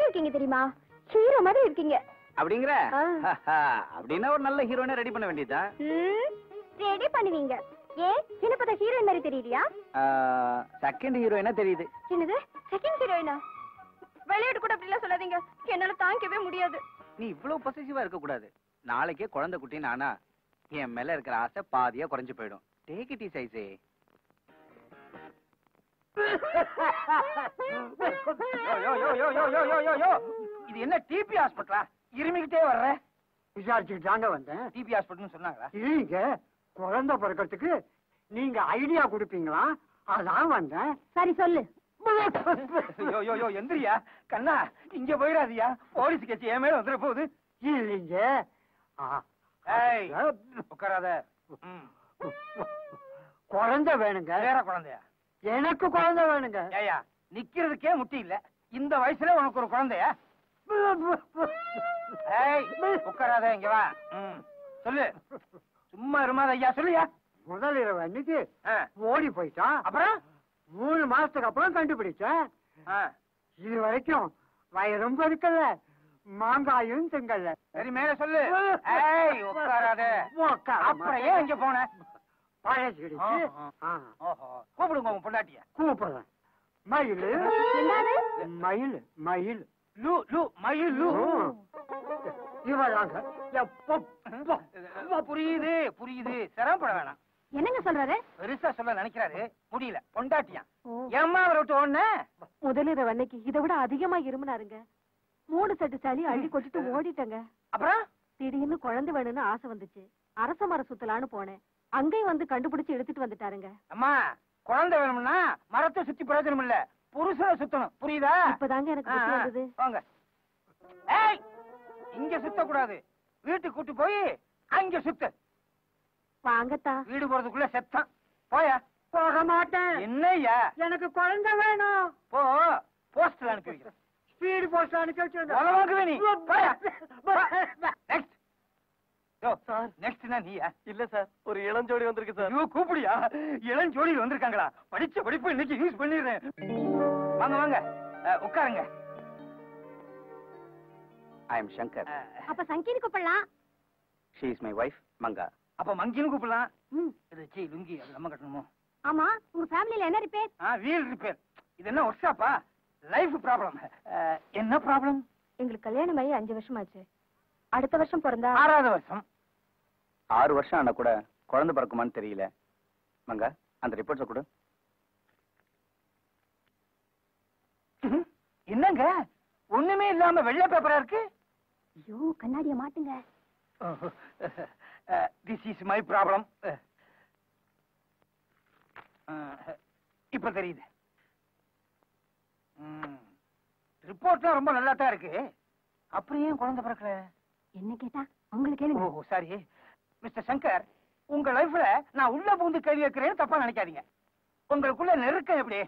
இருக்கீங்க தெரியுமா ஹீரோ மாதிரி இருக்கீங்க அப்படிங்கிற ஆ. அப்படின்னா ஒரு நல்ல ஹீரோயினை ரெடி பண்ண வேண்டியதா ரெடி பண்ணுவீங்க ஏ என்ன பார்த்தா ஹீரோயின் மாதிரி தெரியலையா செகண்ட் ஹீரோயினா தெரியுது என்னது செகண்ட் ஹீரோயினா விளையாட்டு கூட அப்படிலாம் சொல்லாதீங்க என்னால தாங்கிக்கவே முடியாது நீ இவ்வளவு பொசிசிவா இருக்க கூடாது நாளைக்கே குழந்தை குட்டின்னு ஆனா என் மேல இருக்கிற ஆசை பாதியா குறைஞ்சு போயிடும் டேக் இட் சைஸே இது என்ன டிபி ஹாஸ்பிட்டலா இருமிக்கிட்டே வர்ற விசாரிச்சுட்டு தாங்க வந்தேன் டிபி ஹாஸ்பிட்டல்னு சொன்னாங்களா இல்லைங்க குழந்தை பிறக்கிறதுக்கு நீங்க ஐடியா கொடுப்பீங்களா அதான் வந்தேன் சரி சொல்லு யோ யோ யோ எந்திரியா கண்ணா இங்க போயிடாதியா போலீஸ் கேச்சு என் மேல வந்துட போகுது இல்லைங்க ஆ, ஏய் அது, உட்காராத ம். குழந்தை வேணுங்க வேற குழந்தையா எனக்கு குழந்தை வேணுங்க ஏயா நிக்கிறதுக்கே முட்டி இல்ல இந்த வயசுல உனக்கு ஒரு குழந்தையா ஏய் உட்காராத இங்க வா ம். சொல்லு சும்மா இருமாத ஐயா சொல்லுயா முதல் இரவு அன்னைக்கு ஆ. ஓடி போயிட்டான் அப்புறம் மூணு மாசத்துக்கு அப்புறம் கண்டுபிடிச்சேன் ஆ. இது வரைக்கும் வயிறும் பெருக்கல மாங்காயும் திங்கல சரி மேல சொல்லு ஏய் உட்காராத உட்கார அப்புறம் ஏன் இங்க போன பழச்சிடுச்சு ஆ, ஓஹோ கூப்பிடுங்க உங்க பொண்டாட்டிய கூப்பிடுறேன் மயில் என்னது மயில் மயில் லூ லூ மயில் லூ இவளாங்க எப்போ புரியுது புரியுது சிரமப்பட வேணாம் என்னங்க சொல்றாரு பெருசா சொல்ல நினைக்கிறாரு முடியல பொண்டாட்டியா ஓ. ஏம்மா அவரை விட்டு ஓடுன முதலிரவு அன்னைக்கு இதை விட அதிகமா இருமுனாருங்க மூணு சட்டு சளி அள்ளி கொட்டிட்டு ஓடிட்டேங்க அப்புறம் திடீர்னு குழந்தை வேணும்னு ஆசை வந்துச்சு அரச மரம் சுத்தலான்னு போனேன் அங்கேயும் வந்து கண்டுபிடிச்சு எடுத்துட்டு வந்துட்டாருங்க அம்மா குழந்தை வேணும்னா மரத்தை சுத்தி பிரயோஜனம் இல்ல புருஷனை சுத்தணும் புரியுதா இப்பதாங்க எனக்கு ஆ, புத்தி ஆ, வந்தது வாங்க ஏய் இங்க சுத்த கூடாது வீட்டுக்கு கூட்டு போய் அங்க சுத்து வாங்கத்தா வீடு போறதுக்குள்ள செத்தான் போயா போக மாட்டேன் என்னய்யா எனக்கு குழந்தை வேணும் போ போஸ்டர் அனுப்பி வைக்கிறேன் ஸ்பீடு போஸ்ட் அனுப்பி உலகமாக்குவே நீ. போயா. வச்சிருந்தேன் நெக்ஸ்ட் யோ நெக்ஸ்ட்னா நீயா இல்ல சார் ஒரு இளஞ்சோடி வந்திருக்கு சார் ஐயோ கூப்பிடியா இளஞ்சோடியில் வந்திருக்காங்களா படிச்ச படிப்பு இன்னைக்கு யூஸ் பண்ணிடுறேன் வாங்க வாங்க அஹ், உட்காருங்க ஐ எம் சங்கர் அப்ப சங்கீனு கூப்பிடலாம் she is my wife Manga அப்ப மங்கின்னு கூப்பிடலாம் ம். இது சீ லுங்கி அது நம்ம கட்டணுமோ ஆமா உங்க ஃபேமிலில என்ன ரிப்பேர் ஆ வீல் ரிப்பேர் இது என்ன ஒர்க் ஷாப்பா லைஃப் ப்ராப்ளம் என்ன ப்ராப்ளம் எங்களுக்கு கல்யாணம் ஆகி அஞ்சு வருஷம் ஆச்சு அடுத்த வருஷம் பிறந்தா ஆறாவது வருஷம் ஆறு வருஷம் ஆனா கூட குழந்தை பிறக்குமான்னு தெரியல மங்கா அந்த ரிப்போர்ட்ஸை கொடு என்னங்க ஒண்ணுமே இல்லாம வெள்ளை பேப்பரா இருக்கு ஐயோ கண்ணாடிய மாட்டுங்க திஸ் இஸ் மை ப்ராப்ளம் இப்ப தெரியுது ரிப்போர்ட்லாம் ரொம்ப நல்லா தான் இருக்கு அப்புறம் ஏன் குழந்தை பிறக்கல என்ன கேட்டா உங்களுக்கு கேளுங்க ஓ சாரி மிஸ்டர் சங்கர் உங்க லைஃப்ல நான் உள்ள பூந்து கேள்வி வைக்கிறேன்னு தப்பா நினைக்காதீங்க உங்களுக்குள்ள நெருக்கம் எப்படி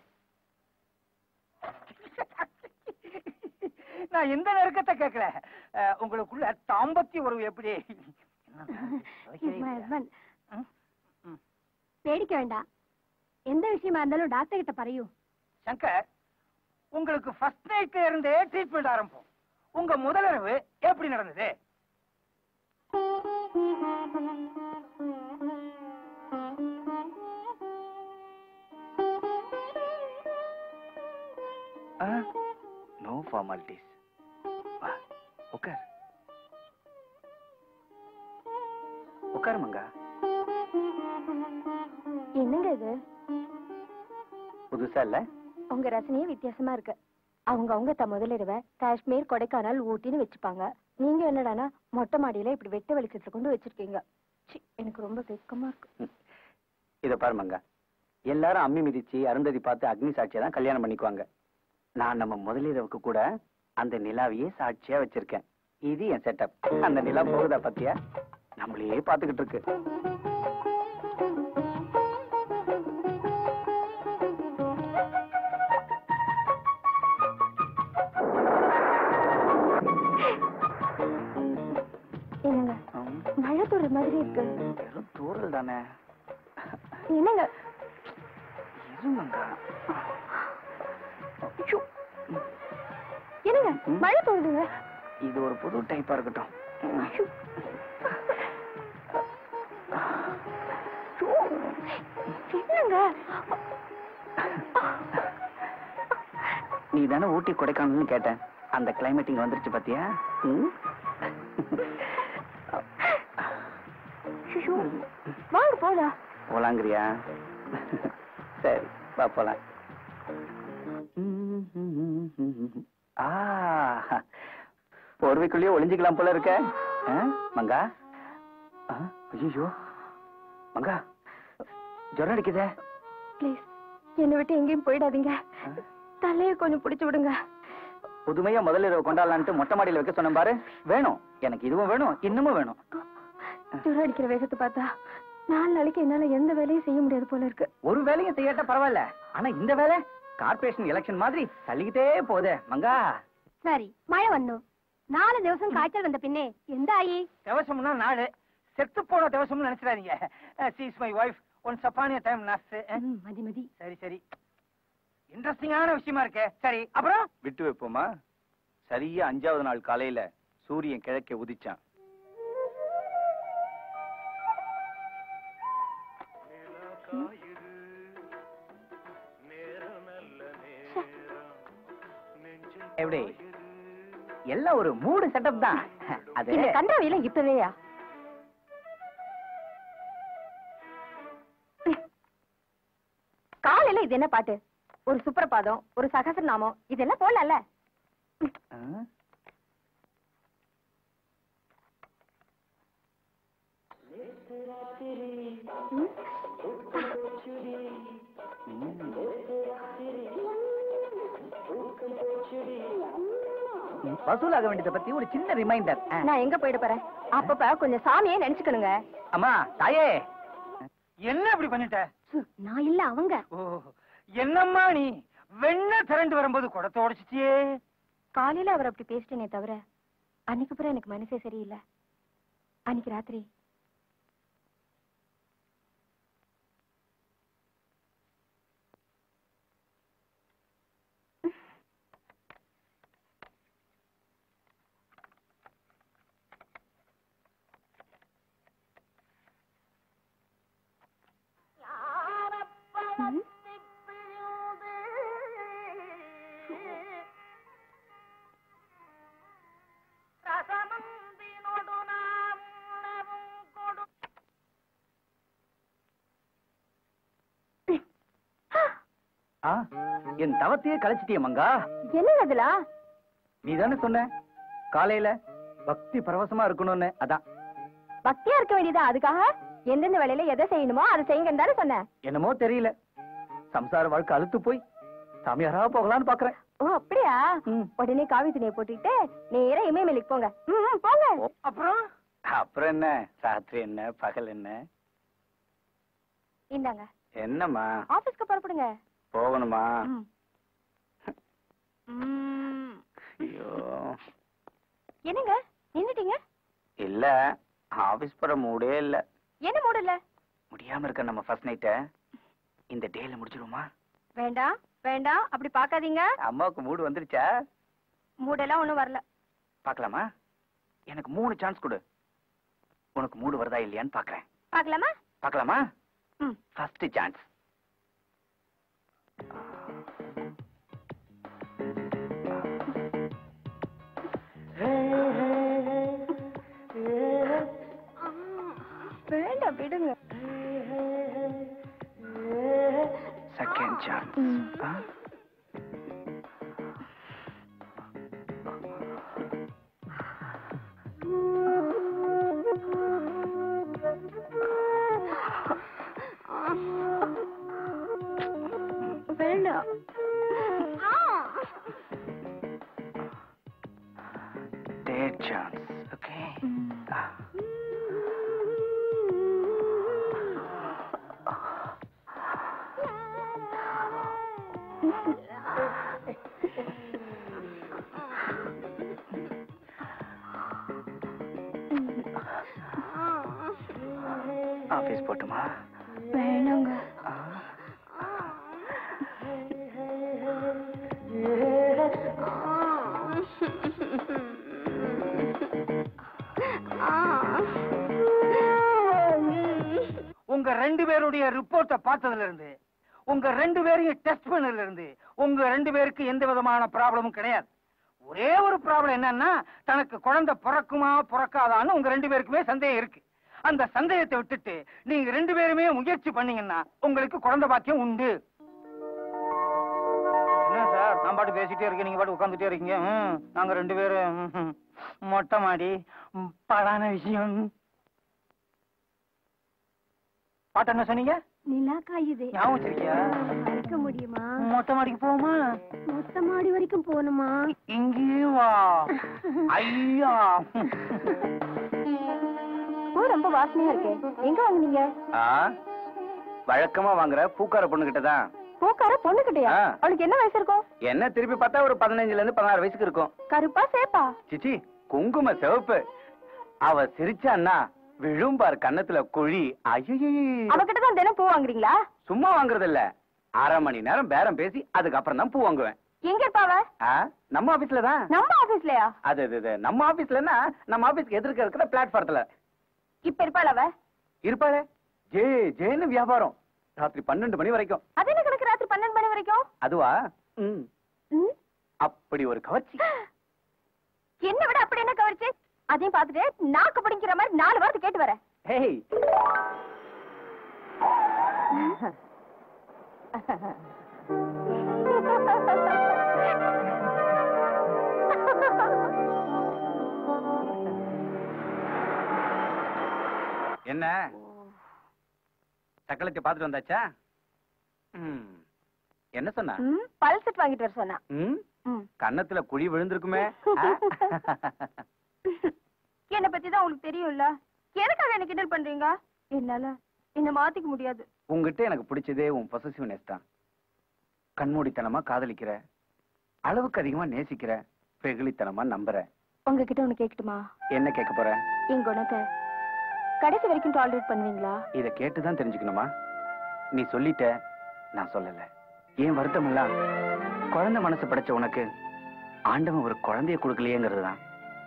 நான் எந்த நெருக்கத்தை கேட்கல அஹ், உங்களுக்குள்ள தாம்பத்திய உறவு எப்படி He's my husband. ம், ம். பேடிக்க வேண்டாம் எந்த விஷயமா இருந்தாலும் டாக்டர் கிட்ட பறையும் சங்கர் உங்களுக்கு ஃபர்ஸ்ட் நைட்ல இருந்தே ட்ரீட்மெண்ட் ஆரம்பம் உங்க முதலிரவு எப்படி நடந்தது நோ ஃபார்மாலிட்டிஸ் உட்கார் உட்கார் மங்கா என்னங்க இது புதுசா இல்ல உங்க ரசனையே வித்தியாசமா இருக்கு அவங்க அவங்க த முதலிரவ காஷ்மீர் கொடைக்கானல் ஊட்டின்னு வச்சுப்பாங்க நீங்க என்னடானா மொட்டை மாடியில இப்படி வெட்ட வெளிச்சத்துல கொண்டு வச்சிருக்கீங்க ச்சீ, எனக்கு ரொம்ப வெக்கமா இருக்கு இத பாரு மங்கா எல்லாரும் அம்மி மிதிச்சு அருந்ததி பார்த்து அக்னி சாட்சியா தான் கல்யாணம் பண்ணிக்குவாங்க நான் நம்ம முதலிரவுக்கு கூட அந்த நிலாவையே சாட்சியா வச்சிருக்கேன் இது என் செட்டப் அந்த நிலா போகுதா பாத்தியா நம்மளையே பாத்துக்கிட்டு இருக்கு என்னங்க ம், மழை தூர மாதிரி இருக்கு வெறும் தூரல் தானே என்னங்க இரு மங்கா ஐயோ. என்னங்க மழை போகுதுங்க இது ஒரு புது டைப்பா இருக்கட்டும் ம். ஐயோ. என்னங்க நீ தானே ஊட்டி கொடைக்கானல்னு கேட்டேன் அந்த கிளைமேட் இங்க வந்துருச்சு பாத்தியா ம்? ஐயோ. வாங்க போலாம் போலாங்கிறியா சரி வா போலாம் ஆ போர்வைக்குள்ளேயே ஒளிஞ்சுக்கலாம் போல இருக்க ஆ, மங்கா ஐயோ மங்கா ஜுரம் அடிக்குதே ப்ளீஸ் என்னை விட்டு எங்கேயும் போயிடாதீங்க தலையை கொஞ்சம் பிடிச்சு விடுங்க புதுமையா முதல் இரவு கொண்டாடலான்ட்டு மொட்டை மாடியில வைக்க சொன்னேன் பாரு வேணும் எனக்கு இதுவும் வேணும் இன்னமும் வேணும் ஜுரம் அடிக்கிற வேகத்தை பார்த்தா நாலு நாளைக்கு என்னால எந்த வேலையும் செய்ய முடியாது போல இருக்கு ஒரு வேலையும் செய்யாட்ட பரவாயில்ல ஆனா இந்த வேலை கார்ப்பரேஷன் எலெக்ஷன் மாதிரி தள்ளிக்கிட்டே போதே மங்கா சரி மழை வந்தோம் நாலு திவசம் காய்ச்சல் வந்த பின்னே எந்த ஆயி தேவசம்னா நாடு செத்து போன தேவசம்னு நினைச்சிடாதீங்க சீஸ் மை ஒய்ஃப் ஒன் சப்பானிய டைம் நர்ஸ் மதி மதி சரி சரி இன்ட்ரெஸ்டிங்கான விஷயமா இருக்கே சரி அப்புறம் விட்டு வைப்போமா சரியா அஞ்சாவது நாள் காலையில சூரியன் கிழக்கே உதிச்சான் எப்படி எல்லாம் ஒரு மூடு செட்டப் தான் அது இந்த கண்டாவியில இப்பவேயா காலையில இது என்ன பாட்டு ஒரு சுப்ரபாதம் ஒரு சகசரநாமம் இதெல்லாம் போடல ஆ? ம். வசூலாக வேண்டியதை பத்தி ஒரு சின்ன ரிமைண்டர் நான் எங்க போயிட போறேன் அப்பப்ப கொஞ்சம் சாமியே நினைச்சுக்கணுங்க அம்மா தாயே என்ன இப்படி பண்ணிட்ட நான் இல்ல அவங்க ஓ என்னம்மா நீ வெண்ண திரண்டு வரும்போது குடத்தை உடைச்சிட்டியே காலையில அவர் அப்படி பேசிட்டேனே தவிர அன்னைக்கு அப்புறம் எனக்கு மனசே சரியில்லை அன்னைக்கு ராத்திரி ம்? ஆ, என் தவத்தையே கலைச்சிட்டிய மங்கா என்னங்க அதுல நீ தானே சொன்ன காலையில பக்தி பரவசமா இருக்கணும்னு அதான் பக்தியா இருக்க வேண்டியதா அதுக்காக எந்தெந்த வேலையில எதை செய்யணுமோ அதை செய்யுங்கன்னு தானே சொன்னேன் என்னமோ தெரியல சம்சார வாழ்க்கை அழுத்து போய் சாமியாரா போகலான்னு பாக்குறேன் ஓ அப்படியா ம். உடனே காவி துணியை போட்டுக்கிட்டு நேரா இமயமலைக்கு போங்க ம், ம், போங்க அப்புறம் அப்புறம் என்ன ராத்திரி என்ன பகல் என்ன இந்தாங்க என்னம்மா ஆபீஸ்க்கு புறப்படுங்க போகணுமா ம். ம். ஐயோ என்னங்க நின்னுட்டீங்க இல்ல ஆபீஸ் போற மூடே இல்ல என்ன மூடல முடியாம இருக்க நம்ம ஃபர்ஸ்ட் நைட்ட இந்த டேல முடிச்சிருமா வேண்டாம் வேண்டாம் அப்படி பாக்காதீங்க அம்மாவுக்கு மூடு வந்துருச்சா மூடெல்லாம் ஒண்ணும் வரல பார்க்கலாமா எனக்கு மூணு சான்ஸ் கொடு உனக்கு மூடு வருதா இல்லையான்னு பாக்குறேன் பாக்கலாமா பார்க்கலாமா ம் ஃபர்ஸ்ட் சான்ஸ் வேண்டாம் விடுங்க செகண்ட் சான்ஸ் ம். வேண்டாம் தேர்ட் சான்ஸ் ஓகே ஆபீஸ் போட்டுமா வேணாங்க உங்க ரெண்டு பேருடைய ரிப்போர்ட்டை பார்த்ததுல இருந்து உங்க ரெண்டு பேரையும் டெஸ்ட் பண்ணதுல இருந்து உங்க ரெண்டு பேருக்கு எந்த விதமான ப்ராப்ளமும் கிடையாது ஒரே ஒரு ப்ராப்ளம் என்னன்னா தனக்கு குழந்தை பிறக்குமா பிறக்காதான்னு உங்க ரெண்டு பேருக்குமே சந்தேகம் இருக்கு அந்த சந்தேகத்தை விட்டுட்டு நீங்க ரெண்டு பேருமே முயற்சி பண்ணீங்கன்னா உங்களுக்கு குழந்தை பாக்கியம் உண்டு என்ன சார் நான் பாட்டு பேசிட்டே இருக்கேன் நீங்க பாட்டு உட்காந்துட்டே இருக்கீங்க ம், நாங்க ரெண்டு பேரும் ம், மொட்டை மாடி ம், படான விஷயம் பாட்டு என்ன சொன்னீங்க நிலா காயுது ஞாபகம் வச்சிருக்கியா இருக்க முடியுமா மொட்டை மாடிக்கு போமா மொத்த மாடி வரைக்கும் போகணுமா இங்கேயே வா ஐயா பூ ரொம்ப வாசனையா இருக்கே எங்க வாங்குனீங்க ஆ வழக்கமா வாங்குற பூக்கார பொண்ணுகிட்ட தான் பூக்கார பொண்ணு கிட்டயா ஆ. அவளுக்கு என்ன வயசு இருக்கும் என்ன திருப்பி பார்த்தா ஒரு பதினஞ்சுல இருந்து பதினாறு வயசுக்கு இருக்கும் கருப்பா சேப்பா சிச்சி குங்கும சிவப்பு அவ சிரிச்சான்னா விழும் பார் கன்னத்துல குழி ஐயோ அவகிட்ட தான் தினம் பூ வாங்குறீங்களா சும்மா வாங்குறது இல்ல அரை மணி நேரம் பேரம் பேசி அதுக்கப்புறம் தான் பூ வாங்குவேன் எங்க இருப்பா அவ ஆ, நம்ம ஆபீஸ்ல தான் நம்ம ஆபீஸ்லயா அது அது, அது நம்ம ஆபீஸ்லன்னா நம்ம ஆபீஸ்க்கு எதிர்க்க இருக்கிற பிளாட்ஃபாரத்துல இப்ப இருப்பாள் அவ இருப்பாளே ஜே ஜேன்னு வியாபாரம் ராத்திரி பன்னெண்டு மணி வரைக்கும் அது என்ன கணக்கு ராத்திரி பன்னெண்டு மணி வரைக்கும் அதுவா ம் ம்? அப்படி ஒரு கவர்ச்சி என்ன விட அப்படி என்ன கவர்ச்சி அதையும் பார்த்துட்டு நாக்கு பிடிக்கிற மாதிரி நாலு வார்த்தை கேட்டு வரேன் ஹேய் என்ன சக்கலத்தை பார்த்துட்டு வந்தாச்சா ம். என்ன சொன்னா ம், பல் செட் வாங்கிட்டு வர சொன்னா ம் ம். கன்னத்துல குழி விழுந்திருக்குமே ஆ? என்ன பத்தி தான் உங்களுக்கு தெரியும்ல எதுக்காக என்ன கிண்டல் பண்றீங்க என்னால என்ன மாத்திக்க முடியாது உங்ககிட்ட எனக்கு பிடிச்சதே உன் பொசசிவ்னஸ் தான் கண்மூடித்தனமா காதலிக்கிற அளவுக்கு அதிகமா நேசிக்கிற வெகுளித்தனமா நம்புற உங்ககிட்ட ஒண்ணு கேட்கட்டுமா என்ன கேட்க போற என் குணத்தை கடைசி வரைக்கும் டாலரேட் பண்ணுவீங்களா இத கேட்டுதான் தெரிஞ்சுக்கணுமா நீ சொல்லிட்ட நான் சொல்லல ஏன் வருத்தம் எல்லாம் குழந்தை மனசு படைச்ச உனக்கு ஆண்டவன் ஒரு குழந்தைய கொடுக்கலையேங்கிறது தான்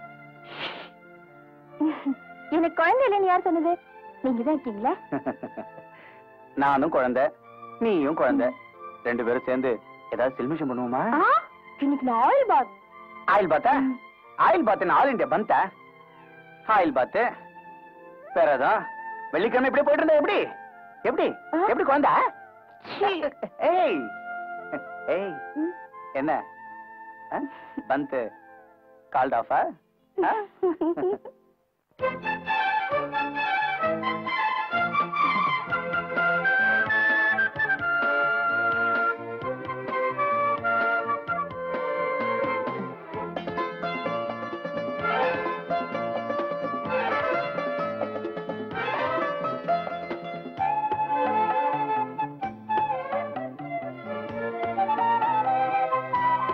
எனக்கு குழந்தை இல்லைன்னு யார் சொன்னது நீங்க தான் இருக்கீங்களா நானும் குழந்தை நீயும் குழந்தை ரெண்டு பேரும் சேர்ந்து ஏதாவது செல்மிஷம் பண்ணுவோமா ஆ, இன்னைக்கு நான் ஆயில் பாத் ஆயில் பாத்தா ஆயில் பாத்து ஆல் இண்டியா பந்தா ஆயில் பாத்து வேற ஏதோ வெள்ளிக்கிழமை இப்படி போயிட்டு இருந்தா எப்படி எப்படி ஆ? எப்படி குழந்தை ஏய் ஏய் என்ன பந்த் கால்ட் ஆஃபா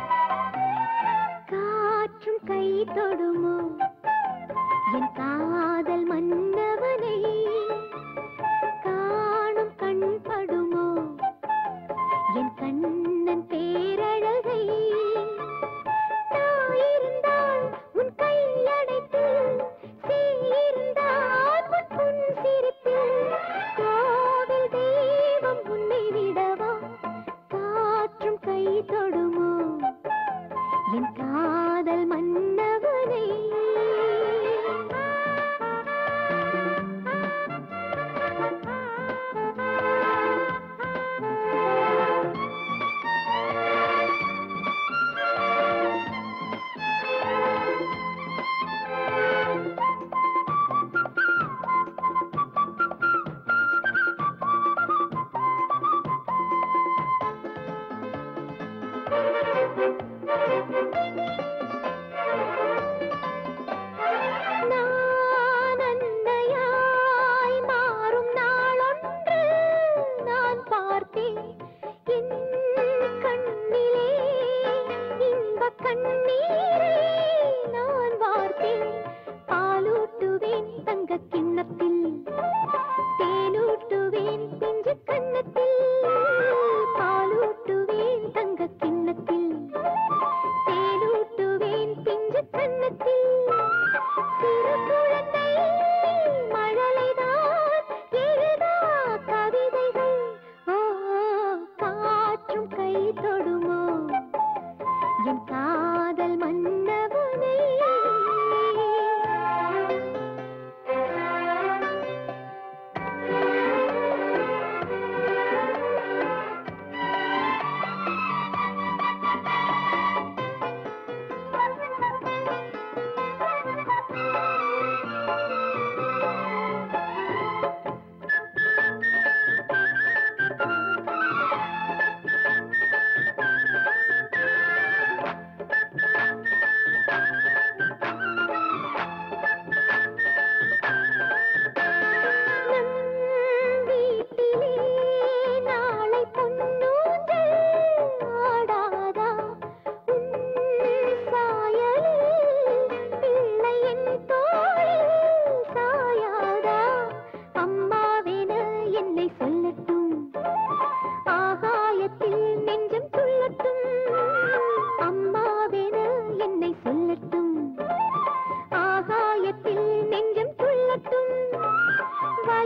காற்றும் கை தொடுமோ என் காதல்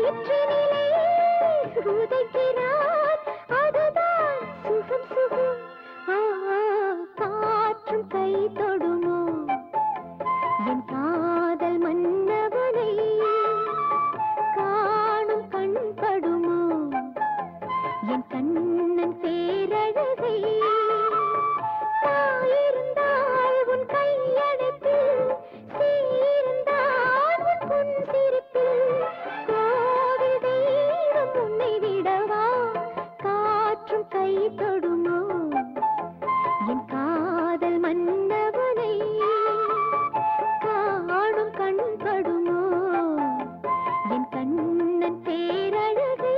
வயிற்றினிலே உதைக்கிறான் அதுதான் சுகம் சுகம் ஆ, காற்றும் கை தொடுமோ என் காதல் மன்னவனை காணும் கண்படுமோ என் கண்ணன் பேரழகை தாயிருந்தாள் உன் கையணைப்பில் சீர்ந்தாள் உன் புன்சிரிப்பில் கோவில் தெய்வம் உன்னை விடவா காற்றும் கை தொடுமோ என் காதல் மன்னவனை காணும் கண்படுமோ என் கண்ணன் பேரழகை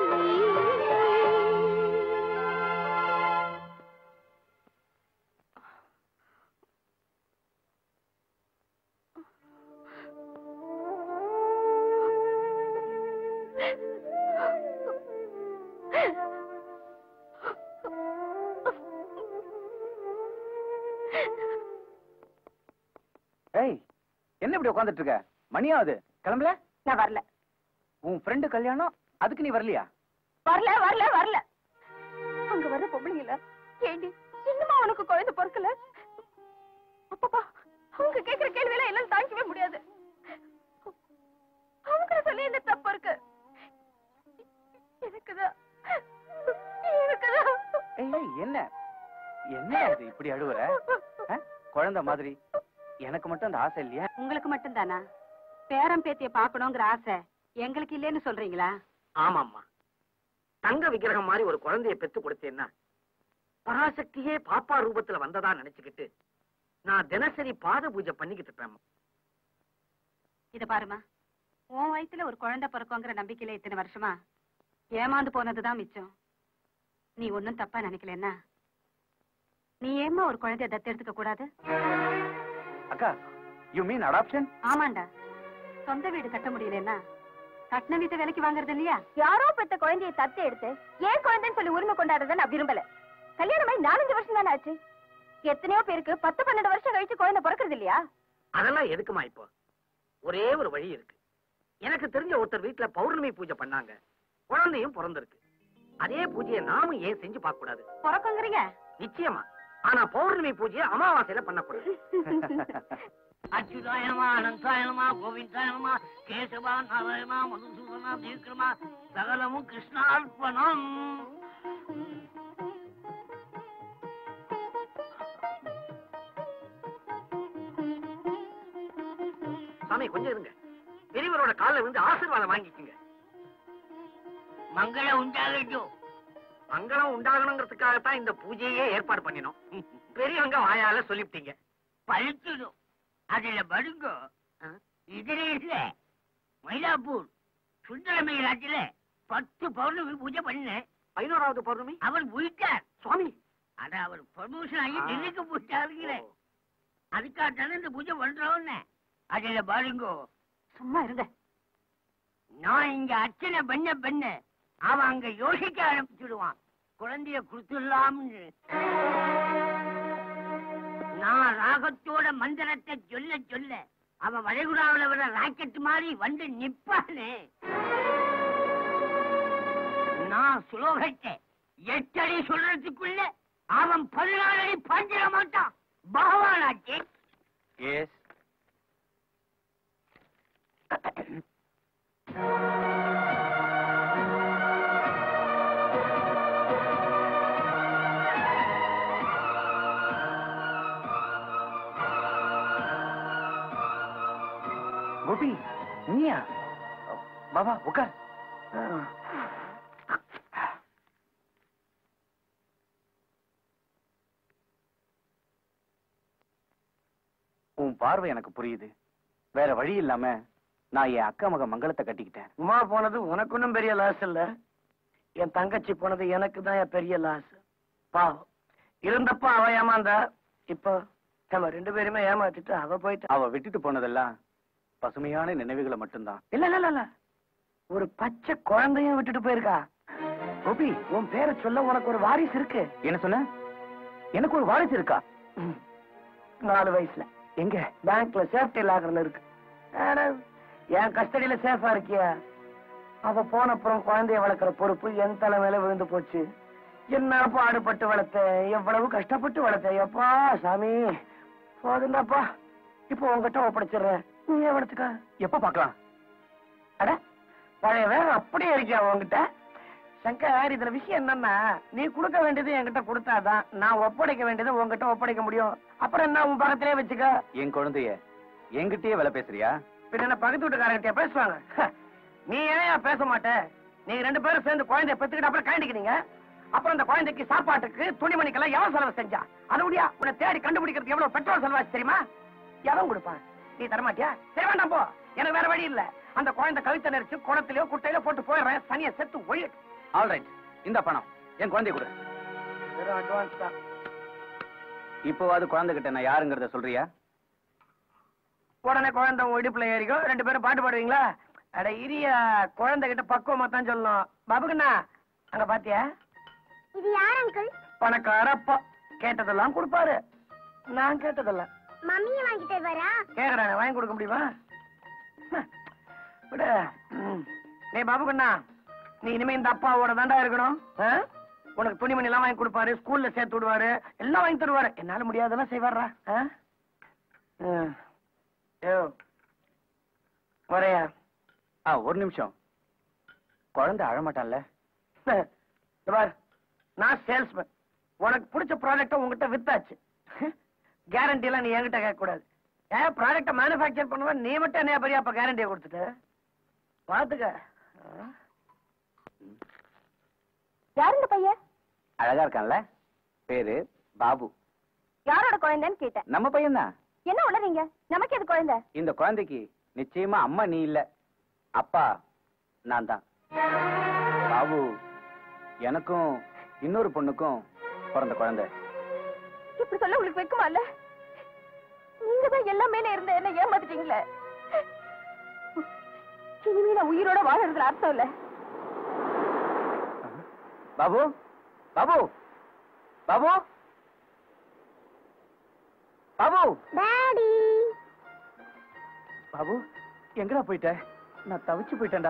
ஏய் என்ன இப்படி உட்கார்ந்துட்டு இருக்க மணியாவது கிளம்பல நான் வரல உன் ஃப்ரெண்டு கல்யாணம் அதுக்கு நீ வரலையா வரல வரல வரல அங்க வர்ற பொம்பளைங்கள ஏண்டி இன்னுமா உனக்கு குழந்தை பிறக்கல அப்பப்பா அவங்க கேக்குற கேள்வி எல்லாம் என்னால தாங்கிக்கவே முடியாது அவங்க சொல்லி என்ன தப்பு இருக்கு எனக்குதான் எனக்குதான் ஏய் ஏய், என்ன என்ன இது இப்படி அழுவுற ஆ? குழந்தை மாதிரி எனக்கு மட்டும் அந்த ஆசை இல்லையா உங்களுக்கு மட்டும்தானா பேரம் பேத்திய பாக்கணுங்கிற ஆசை எங்களுக்கு இல்லைன்னு சொல்றீங்களா ஆமாம்மா தங்க விக்கிரகம் மாதிரி ஒரு குழந்தைய பெத்து கொடுத்தேன்னா பராசக்தியே பாப்பா ரூபத்துல வந்ததா நினைச்சுக்கிட்டு நான் தினசரி பாத பூஜை பண்ணிக்கிட்டு இருப்பேன் இத பாருமா உன் வயித்துல ஒரு குழந்தை பிறக்குங்கிற நம்பிக்கையில இத்தனை வருஷமா ஏமாந்து போனதுதான் மிச்சம் நீ ஒன்னும் தப்பா நினைக்கலன்னா நீ ஏம்மா ஒரு குழந்தைய தத்தெடுத்துக்க கூடாது அக்கா யூ மீன் அடாப்ஷன் ஆமாண்டா சொந்த வீடு கட்ட முடியலன்னா கட்டின வீட்டை விலைக்கு வாங்குறது இல்லையா யாரோ பெத்த குழந்தையை தத்து எடுத்து ஏன் குழந்தைன்னு சொல்லி உரிமை கொண்டாடுறத நான் விரும்பல கல்யாணம் ஆகி நாலஞ்சு வருஷம் தானே ஆச்சு எத்தனையோ பேருக்கு பத்து பன்னெண்டு வருஷம் கழிச்சு குழந்தை பிறக்கிறது இல்லையா அதெல்லாம் எதுக்குமா இப்போ ஒரே ஒரு வழி இருக்கு எனக்கு தெரிஞ்ச ஒருத்தர் வீட்டுல பௌர்ணமி பூஜை பண்ணாங்க குழந்தையும் பிறந்திருக்கு அதே பூஜையை நாமும் ஏன் செஞ்சு பார்க்க கூடாது பிறக்குங்கிறீங்க நிச்சயமா ஆனா பௌர்ணமி பூஜையை அமாவாசையில பண்ணக்கூடாது அச்சுதாயனமா அனந்தாயனமா கோவிந்தாயனமா கேசவா நாராயணா மதுசூதனா தீர்க்கமா சகலமும் கிருஷ்ணார்ப்பணம் சாமி கொஞ்சம் இருங்க பெரியவரோட காலில் விழுந்து ஆசீர்வாதம் வாங்கிக்கோங்க மங்கள உண்டாகட்டும் மங்களம் உண்டாகணுங்கிறதுக்காகத்தான் இந்த பூஜையே ஏற்பாடு பண்ணினோம் பெரியவங்க வாயால சொல்லிவிட்டீங்க பழுத்துடும் அதுல படுங்கோ ஆ? இதுல இல்ல மயிலாப்பூர் சுந்தரமயிலாட்டில பத்து பௌர்ணமி பூஜை பண்ணேன் பதினோராவது பௌர்ணமி அவர் போயிட்டார் சுவாமி அத அவர் ப்ரமோஷன் ஆகி ஆ. டெல்லிக்கு போயிட்டாருங்களே அதுக்காக இந்த பூஜை பண்றோம்னு அதுல பாருங்கோ சும்மா இருங்க நான் இங்க அர்ச்சனை பண்ண பண்ண அவன் அங்க யோசிக்க ஆரம்பிச்சுடுவான் குழந்தைய கொடுத்துடலாம்னு நான் ராகத்தோட மந்திரத்தை சொல்ல சொல்ல அவன் வளைகுடாவுல வர ராக்கெட் மாதிரி வந்து நிப்பானே நான் சுலோகத்தை எட்டடி சொல்றதுக்குள்ள அவன் பதினாலு அடி பாஞ்சிட மாட்டான் பகவானாச்சே எஸ் கோபி நீயா பாபா உட்கார் உன் பார்வை எனக்கு புரியுது வேற வழி இல்லாம நான் என் அக்கா மக மங்களத்தை கட்டிக்கிட்டேன் உமா போனது உனக்கு ஒன்றும் பெரிய லாஸ் இல்ல என் தங்கச்சி போனது எனக்கு தான் பெரிய லாஸ் பாவம் இருந்தப்ப அவ ஏமாந்தா இப்போ நம்ம ரெண்டு பேருமே ஏமாத்திட்டு அவ போயிட்டா அவ விட்டுட்டு போனதெல்லாம் பசுமையான நினைவுகளை மட்டும்தான் இல்ல இல்ல இல்ல, இல்ல ஒரு பச்சை குழந்தையும் விட்டுட்டு போயிருக்கா கோபி உன் பேரை சொல்ல உனக்கு ஒரு வாரிசு இருக்கு என்ன சொன்ன எனக்கு ஒரு வாரிசு இருக்கா ம். நாலு வயசுல எங்க பேங்க்ல சேஃப்டி லாக்கர்ல இருக்கு ஆனா, என் கஸ்டடியில சேஃபா இருக்கியா அவ போன அப்புறம் குழந்தைய வளர்க்கிற பொறுப்பு என் தலை மேல விழுந்து போச்சு என்ன பாடுபட்டு வளர்த்தேன் எவ்வளவு கஷ்டப்பட்டு வளர்த்தேன் எப்பா சாமி போதுண்டாப்பா இப்போ உங்ககிட்ட ஒப்படைச்சிடுறேன் நீ வளர்த்துக்க எப்ப பார்க்கலாம் அட பழைய வேகம் அப்படியே இருக்கியா உங்ககிட்ட சங்கர் இதுல விஷயம் என்னன்னா நீ கொடுக்க வேண்டியது என்கிட்ட கொடுத்தாதான் நான் ஒப்படைக்க வேண்டியது உன்கிட்ட ஒப்படைக்க முடியும் அப்புறம் என்ன உன் பக்கத்திலே வச்சுக்க என் குழந்தைய என்கிட்டயே வேலை பேசுறியா பின்ன என்ன பக்கத்து வீட்டுக்காரங்கிட்ட பேசுவாங்க ஹ, நீ ஏன் பேச மாட்ட நீங்க ரெண்டு பேரும் சேர்ந்து குழந்தைய பெத்துக்கிட்டு அப்புறம் கழண்டிக்கிறீங்க அப்புறம் அந்த குழந்தைக்கு சாப்பாட்டுக்கு துணிமணிக்கெல்லாம் எவ்வளவு செலவு செஞ்சா அது முடியா உன்னை தேடி கண்டுபிடிக்கிறதுக்கு எவ்வளவு பெட்ரோல் செலவாச்சு தெரியுமா எவன் கொடுப்பான் நீ தரமாட்டியா சரி வேண்டாம் போ எனக்கு வேற வழி இல்ல அந்த குழந்தை கழுத்தை நெரிச்சு குளத்திலயோ குட்டையிலோ போட்டு போயிடுறேன் சனியை செத்து ஒழியட்டு ஆல்ரைட் இந்த பணம் என் குழந்தைய கொடு வெறும் அட்வான்ஸ் தான் இப்போவாது குழந்தைகிட்ட நான் யாருங்கிறத சொல்றியா உடனே குழந்தை உங்க இடுப்புல ஏறிக்கும் ரெண்டு பேரும் பாட்டு பாடுவீங்களா அட இரிய குழந்தை கிட்ட பக்குவமா தான் சொல்லணும் பாபுக்குண்ணா அங்க பாத்தியா இது யார் அங்கிள் பணக்கார அப்பா கேட்டதெல்லாம் கொடுப்பாரு நான் கேட்டதெல்லாம் மம்மியை வாங்கிட்டு வரா கேக்குறானே வாங்கி கொடுக்க முடியுமா ஹ, விடு ம். டேய் பாபுக்குண்ணா நீ இனிமே இந்த அப்பாவோட தாண்டா இருக்கணும் ஆ? உனக்கு துணிமணி எல்லாம் வாங்கி கொடுப்பாரு ஸ்கூல்ல சேர்த்து விடுவாரு எல்லாம் வாங்கி தருவாரு என்னால முடியாதெல்லாம் செய்வாரா ஆ? ம். யோ. வரையா ஆ ஒரு நிமிஷம் குழந்தை அழமாட்டான்ல இந்த பார் நான் சேல்ஸ்மேன் உனக்கு பிடிச்ச ப்ராடக்ட்ட உங்ககிட்ட வித்தாச்சு கேரண்டி எல்லாம் நீ என்கிட்ட கேட்க கூடாது ஏன் ப்ராடக்ட்ட மேனுஃபேக்சர் பண்ணுவ நீ மட்டும் என்ன பெரிய அப்ப கேரண்டியை கொடுத்துட்டு பாத்துக்க யார் இந்த பையன் அழகா இருக்கான்ல பேரு பாபு யாரோட குழந்தைன்னு கேட்டேன் நம்ம பையன்தான் என்ன உளறீங்க நமக்கு எது குழந்தை இந்த குழந்தைக்கு நிச்சயமா அம்மா நீ இல்ல அப்பா நான் தான் பாபு எனக்கும் இன்னொரு பொண்ணுக்கும் பிறந்த குழந்தை இப்படி சொல்ல உங்களுக்கு வைக்குமா இல்ல நீங்க தான் எல்லாம் மேல இருந்த என்ன ஏமாத்திட்டீங்களே இனிமே நான் உயிரோட வாழறதுல அர்த்தம் இல்ல பாபு பாபு பாபு பாபு டாடி பாபு எங்கடா போயிட்ட நான் தவிச்சு போயிட்டேன்டா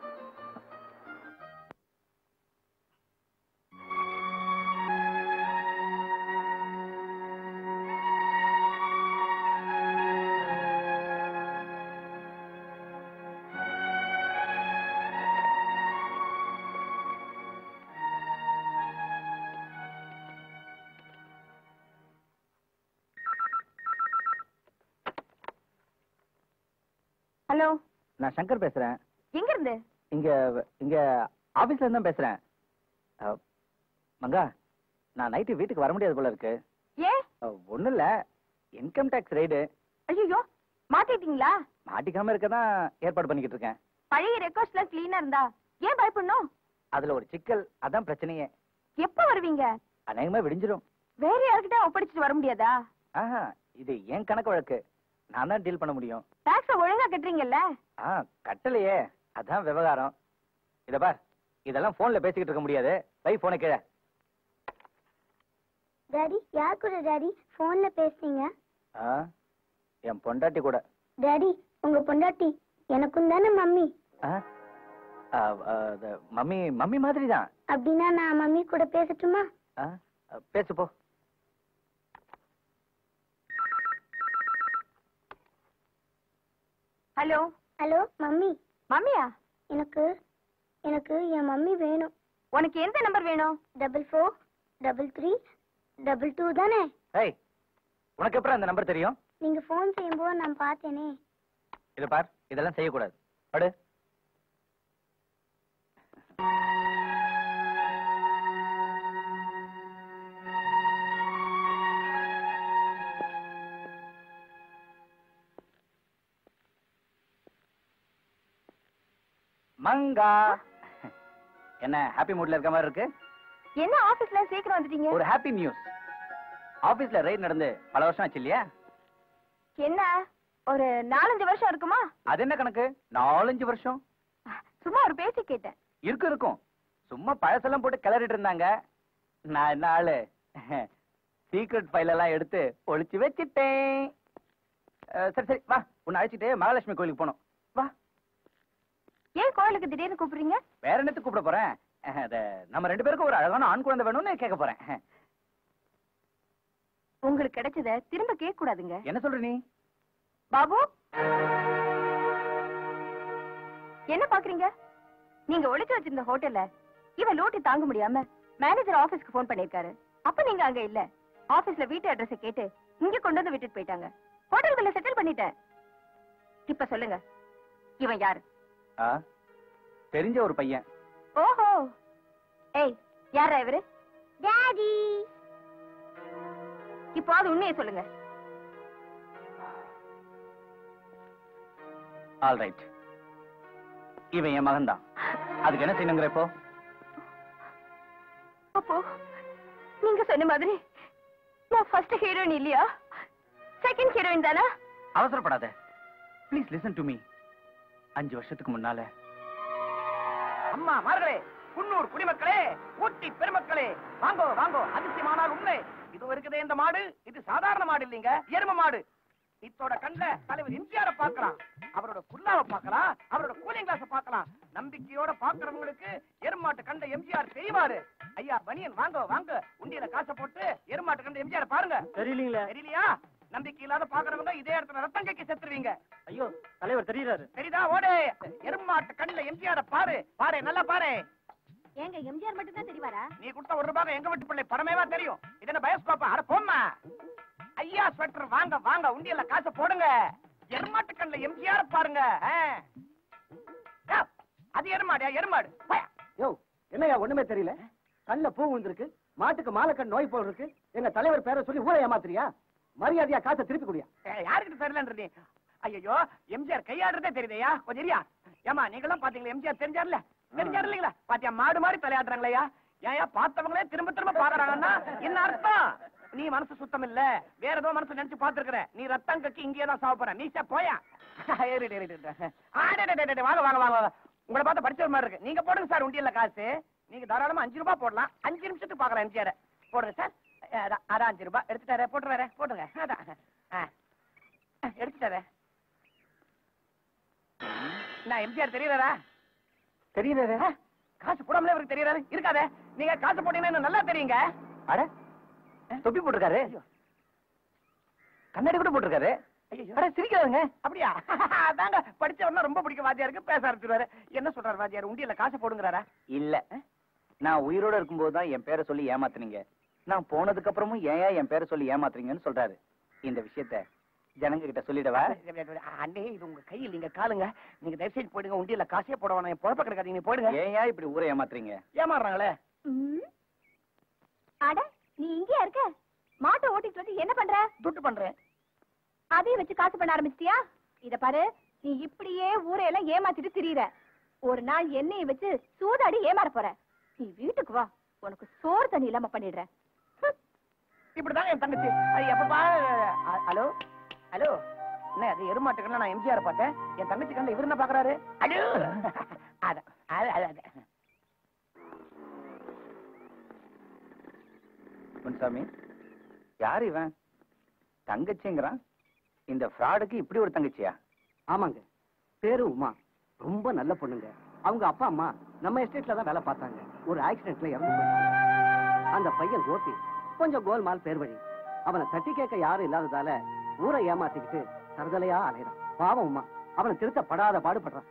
ஹலோ நான் சங்கர் பேசுறேன் எங்க இருந்து இங்க இங்க ஆபீஸ்ல இருந்து தான் பேசுறேன் அஹ், மங்கா நான் நைட்டு வீட்டுக்கு வர முடியாது போல இருக்கு ஏன் அஹ், ஒண்ணும் இல்ல இன்கம் டாக்ஸ் ரைடு ஐயோ மாத்திட்டீங்களா மாட்டிக்காம இருக்க தான் ஏற்பாடு பண்ணிக்கிட்டு இருக்கேன் பழைய ரெக்கார்ட்ஸ் எல்லாம் கிளீனா இருந்தா ஏன் பயப்படணும் அதுல ஒரு சிக்கல் அதான் பிரச்சனையே எப்ப வருவீங்க அநேகமா விடிஞ்சிரும் வேற யாருக்கிட்ட ஒப்படைச்சிட்டு வர முடியாதா ஆஹா இது என் கணக்கு வழக்கு நான் தான் டீல் பண்ண முடியும் டாக்ஸ ஒழுங்கா கட்டுறீங்கல்ல ஆ கட்டலையே அதான் விவகாரம் இத பார் இதெல்லாம் போன்ல பேசிக்கிட்டு இருக்க முடியாது வை போனை கீழே டாடி யார் கூட டாடி போன்ல பேசுறீங்க ஆ, என் பொண்டாட்டி கூட டாடி உங்க பொண்டாட்டி எனக்கும் தானே மம்மி ஆ? ஆ, ஆ, அது மம்மி மம்மி மாதிரி தான் அப்படின்னா நான் மம்மி கூட பேசட்டுமா பேசு போ ஹலோ ஹலோ மம்மி மம்மியா எனக்கு எனக்கு என் மம்மி வேணும் உனக்கு எந்த நம்பர் வேணும் double four double three double two தானே ஏய் உனக்கு எப்படி அந்த நம்பர் தெரியும் நீங்க ஃபோன் செய்யும்போது நான் பார்த்தேனே இத பார் இதெல்லாம் செய்யக்கூடாது படு மங்கா என்ன ஹாப்பி மூட்ல இருக்க மாதிரி இருக்கு என்ன ஆபீஸ்ல சீக்கிரம் வந்துட்டீங்க ஒரு ஹாப்பி நியூஸ் ஆபீஸ்ல ரைட் நடந்து பல வருஷம் ஆச்சு இல்லையா என்ன ஒரு நாலஞ்சு வருஷம் இருக்குமா அது என்ன கணக்கு நாலஞ்சு வருஷம் சும்மா ஒரு பேசி கேட்டேன் இருக்கும் இருக்கும் சும்மா பழசெல்லாம் போட்டு கிளறிட்டு இருந்தாங்க நான் என்ன ஆளு சீக்ரெட் ஃபைல் எல்லாம் எடுத்து ஒளிச்சு வச்சிட்டேன் அஹ், சரி சரி வா உன்னை அழைச்சிட்டு மகாலட்சுமி கோயிலுக்கு போகணும் வா ஏன் கோயிலுக்கு திடீர்னு கூப்பிடுறீங்க வேற என்னத்துக்கு கூப்பிட போறேன் அஹ், அத நம்ம ரெண்டு பேருக்கும் ஒரு அழகான ஆண் குழந்தை வேணும்னு கேட்க போறேன் அஹ், உங்களுக்கு கிடைச்சத திரும்ப கேட்க கூடாதுங்க என்ன சொல்ற நீ பாபு என்ன பாக்குறீங்க நீங்க ஒளிச்சு வச்சிருந்த ஹோட்டல்ல இவன் லூட்டி தாங்க முடியாம மேனேஜர் ஆபீஸ்க்கு போன் பண்ணிருக்காரு அப்ப நீங்க அங்க இல்ல ஆபீஸ்ல வீட்டு அட்ரஸ் கேட்டு இங்க கொண்டு வந்து விட்டுட்டு போயிட்டாங்க ஹோட்டல் பில்ல செட்டில் பண்ணிட்டேன் இப்ப சொல்லுங்க இவன் யாரு ஆ, தெரிஞ்ச ஒரு பையன் ஓஹோ ஏய் யாரா இவரு டாடி இப்போ அது உண்மையை சொல்லுங்க ஆல் ரைட் இவன் என் மகன் தான் அதுக்கு என்ன செய்யணுங்கிற இப்போ அப்போ நீங்க சொன்ன மாதிரி நான் ஃபர்ஸ்ட் ஹீரோயின் இல்லையா செகண்ட் ஹீரோயின் தானா அவசரப்படாத ப்ளீஸ் லிசன் டு மீ அஞ்சு வருஷத்துக்கு முன்னால அம்மா மார்களே குன்னூர் குடிமக்களே ஊட்டி பெருமக்களே வாங்கோ வாங்கோ அதிசயமானால் உண்மை இது இருக்குதே இந்த மாடு இது சாதாரண மாடு இல்லைங்க எரும மாடு இத்தோட கண்ட தலைவர் எம்ஜிஆர பார்க்கலாம் அவரோட குல்லாவ பார்க்கலாம் அவரோட கூலிங் கிளாஸ பார்க்கலாம் நம்பிக்கையோட பாக்குறவங்களுக்கு எருமாட்டு கண்ட எம்ஜிஆர் தெரிவாரு ஐயா பனியன் வாங்க வாங்க உண்டியில காசை போட்டு எருமாட்டு கண்ட எம்ஜிஆர் பாருங்க தெரியலீங்களே தெரியலையா நம்பிக்கை இல்லாத பாக்குறவங்க இதே இடத்துல ரத்தம் கக்கி செத்துருவீங்க ஐயோ தலைவர் தெரியுறாரு தெரியுதா ஓடு எருமாட்டு கண்ணுல எம்ஜிஆர பாரு பாரு நல்லா பாரு ஏங்க எம்ஜிஆர் மட்டும் தான் தெரிவாரா நீ கொடுத்த ஒரு ரூபாய் எங்க வீட்டு பிள்ளை படமேவா தெரியும் இது என்ன பயோஸ்கோப்பா அட போம்மா ஐயா ஸ்வெட்டர் வாங்க வாங்க உண்டியல்ல காசை போடுங்க எருமாட்டு கண்ணுல எம்ஜிஆர் பாருங்க ஆ. யா, அது எருமாடியா எருமாடு போயா. யோ என்னையா ஒண்ணுமே தெரியல கண்ணுல பூ விழுந்திருக்கு மாட்டுக்கு மாலக்கண் நோய் போல் இருக்கு எங்க தலைவர் பேரை சொல்லி ஊரை ஏமாத்துறியா மரியாதையா காசை திருப்பி குடியா ஏ, யாருக்கிட்ட தெரியலன்ற நீ ஐயோ எம்ஜிஆர் கையாடுறதே தெரியுதையா கொஞ்சம் இரியா ஏமா நீங்களும் பாத்தீங்களா எம்ஜிஆர் தெரிஞ்சார்ல தெரிஞ்சாரு இல்லீங்களா பாத்தியா மாடு மாதிரி தலையாடுறாங்களேயா ஏயா பார்த்தவங்களே திரும்ப திரும்ப பாக்குறாங்கன்னா என்ன அர்த்தம் நீ மனசு சுத்தம் இல்ல வேற ஏதோ மனசு நினைச்சு பாத்துருக்கற நீ ரத்தம் கக்கி இங்கேயே தான் சாவ போற நீ சே போயா ஏறு, ஏறு, ஏறு, ஏறு. ஆ, டே, டே, டே, டே, வாங்க வாங்க வாங்க வாங்க. உங்களை பார்த்து படிச்ச மாதிரி இருக்கு நீங்க போடுங்க சார் உண்டியல்ல காசு நீங்க தாராளமா அஞ்சு ரூபாய் போடலாம் அஞ்சு நிமிஷத்துக்கு பாக்கலாம் எம்ஜிஆர் போடுங்க சார் அதான் அதான் அஞ்சு ரூபாய் எடுத்துட்டாரு போட்டுறாரு போட்டுங்க அதான் ஆ. எடுத்துட்டாரு நான் எம்ஜிஆர் தெரியறாரா தெரியுது ஆ, காசு போடாமலே இவருக்கு தெரியறாரு இருக்காதே நீங்க காசு போட்டீங்கன்னா இன்னும் நல்லா தெரியுங்க அட தொப்பி போட்டிருக்காரு கண்ணாடி கூட போட்டிருக்காரு ஐயோ. அட சிரிக்காதுங்க அப்படியா அதாங்க படிச்சவனா ரொம்ப பிடிக்கும் வாத்தியாருக்கு பேச ஆரம்பிச்சிருவாரு என்ன சொல்றாரு வாத்தியார் உண்டியல்ல காசு போடுங்கிறாரா இல்ல நான் உயிரோட இருக்கும்போது தான் என் பேரை சொல்லி ஏமாத்துனீங்க நான் போனதுக்கு அப்புறமும் ஏன் என் பேரை சொல்லி ஏமாத்துறீங்கன்னு சொல்றாரு இந்த விஷயத்த ஜனங்க கிட்ட சொல்லிடவா அண்ணே இது உங்க கையில் நீங்க காலுங்க நீங்க தயவு செய்து போயிடுங்க உண்டியல்ல காசே போட வேணாம் என் பொழப்ப கிடைக்காதீங்க நீங்க போயிடுங்க ஏன் இப்படி ஊரை ஏமாத்துறீங்க ஏமாறுறாங்களே ம். அட நீ இங்கேயா இருக்க மாட்டை ஓட்டிட்டு வந்து என்ன பண்ற துட்டு பண்றேன் அதையும் வச்சு காசு பண்ண ஆரம்பிச்சிட்டியா இத பாரு நீ இப்படியே ஊரையெல்லாம் ஏமாத்திட்டு திரியற ஒரு நாள் எண்ணெயை வச்சு சூதாடி ஏமாற போற நீ வீட்டுக்கு வா உனக்கு சோறு தண்ணி இல்லாம பண்ணிடுறேன் ஹம். இப்படிதாங்க என் தங்கச்சி அது எப்பப்பா அ- ஹலோ ஹலோ என்ன அது எருமாட்டுக்கெல்லாம் நான் எம்ஜிஆர் பார்த்தேன் என் தங்கச்சி கண்ணில் இவர் என்ன பாக்குறாரு ஹலோ அதான் அது அது அது முன்சாமி யார் இவன் தங்கச்சிங்கிறான் இந்த ஃப்ராடுக்கு இப்படி ஒரு தங்கச்சியா ஆமாங்க பேரு உமா ரொம்ப நல்ல பொண்ணுங்க அவங்க அப்பா அம்மா நம்ம எஸ்டேட்ல தான் வேலை பார்த்தாங்க ஒரு ஆக்சிடென்ட்ல இறந்து போயிட்டாங்க அந்த பையன் கோபி கொஞ்சம் கோல்மால் பேர் வழி அவனை தட்டி கேட்க யாரும் இல்லாததால ஊரை ஏமாத்திக்கிட்டு தருதலையா அலையறான் பாவம் உமா அவனை திருத்தப்படாத பாடுபடுறான்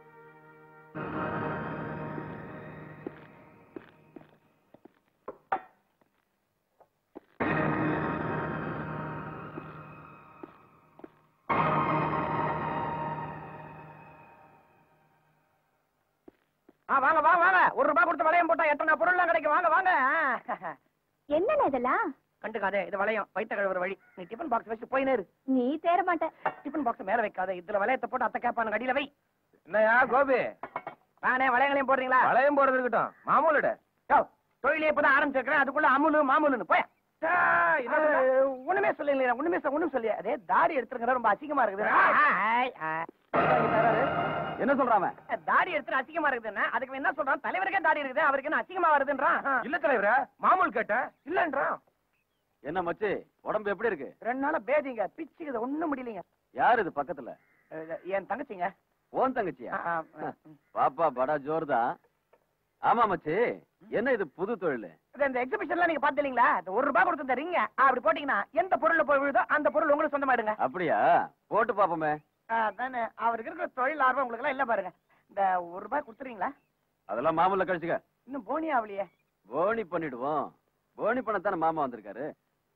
ஆ வாங்க வாங்க வாங்க ஒரு ரூபாய் கொடுத்து வளையம் போட்டா எத்தனை பொருள்லாம் கிடைக்கும் வாங்க வாங்க ஆ. என்னண்ணே இதெல்லாம் கண்டுக்காதே இது வளையம் வயிற்று கழுவுற வழி நீ டிஃபன் பாக்ஸ் வச்சு போயினே இரு நீ தேர மாட்ட டிஃபன் பாக்ஸ் மேல வைக்காத இதுல வளையத்தை போட்டு அத்தை கேப்பான கடியில வை என்னையா கோபி நானே வளையங்களையும் போடுறீங்களா வளையம் போறது இருக்கட்டும் மாமூலுட யோ, தொழிலே இப்பதான் ஆரம்பிச்சிருக்கிறேன் அதுக்குள்ள அமுலு மாமூலுன்னு போய ஒண்ணுமே சொல்லல ஒண்ணுமே சொல்ல ஒண்ணும் சொல்லி அதே தாடி எடுத்துருங்க ரொம்ப அசிங்கமா இருக்குது ஆய், ஆய். என்ன சொல்றாம தாடி எடுத்து அசிங்கமா இருக்குதுன்னா அதுக்கு என்ன சொல்றான் தலைவருக்கே தாடி இருக்குது அவருக்கு என்ன அசிங்கமா வருதுன்றான் இல்ல தலைவர மாமூல் கேட்டேன் இல்லன்றான் என்ன மச்சி உடம்பு எப்படி இருக்கு ரெண்டு நாளா பேதிங்க பிச்சுக்குது ஒண்ணும் முடியலைங்க யார் இது பக்கத்துல அஹ் என் தங்கச்சிங்க ஓன் தங்கச்சியா ஆ, ஆ, பாப்பா படா ஜோர்தான் ஆமா மச்சி என்ன இது புது தொழில் இது இந்த எக்ஸிபிஷன்லாம் நீங்க பாத்து இல்லீங்களா இந்த ஒரு ரூபாய் கொடுத்து இந்த ரிங்க அப்படி போட்டீங்கன்னா எந்த பொருள்ல போய் விழுதோ அந்த பொருள் உங்களுக்கு சொந்தமாயிடுங்க அப்படியா போட்டு பாப்போமே அதானே அவருக்கு இருக்கிற தொழில் ஆர்வம் உங்களுக்கு எல்லாம் இல்ல பாருங்க இந்த ஒரு ரூபாய் கொடுத்துறீங்களா அதெல்லாம் மாமூல கழிச்சுக்க இன்னும் போனி ஆகலையே போனி பண்ணிடுவோம் போனி பண்ணத்தானே மாமா வந்திருக்காரு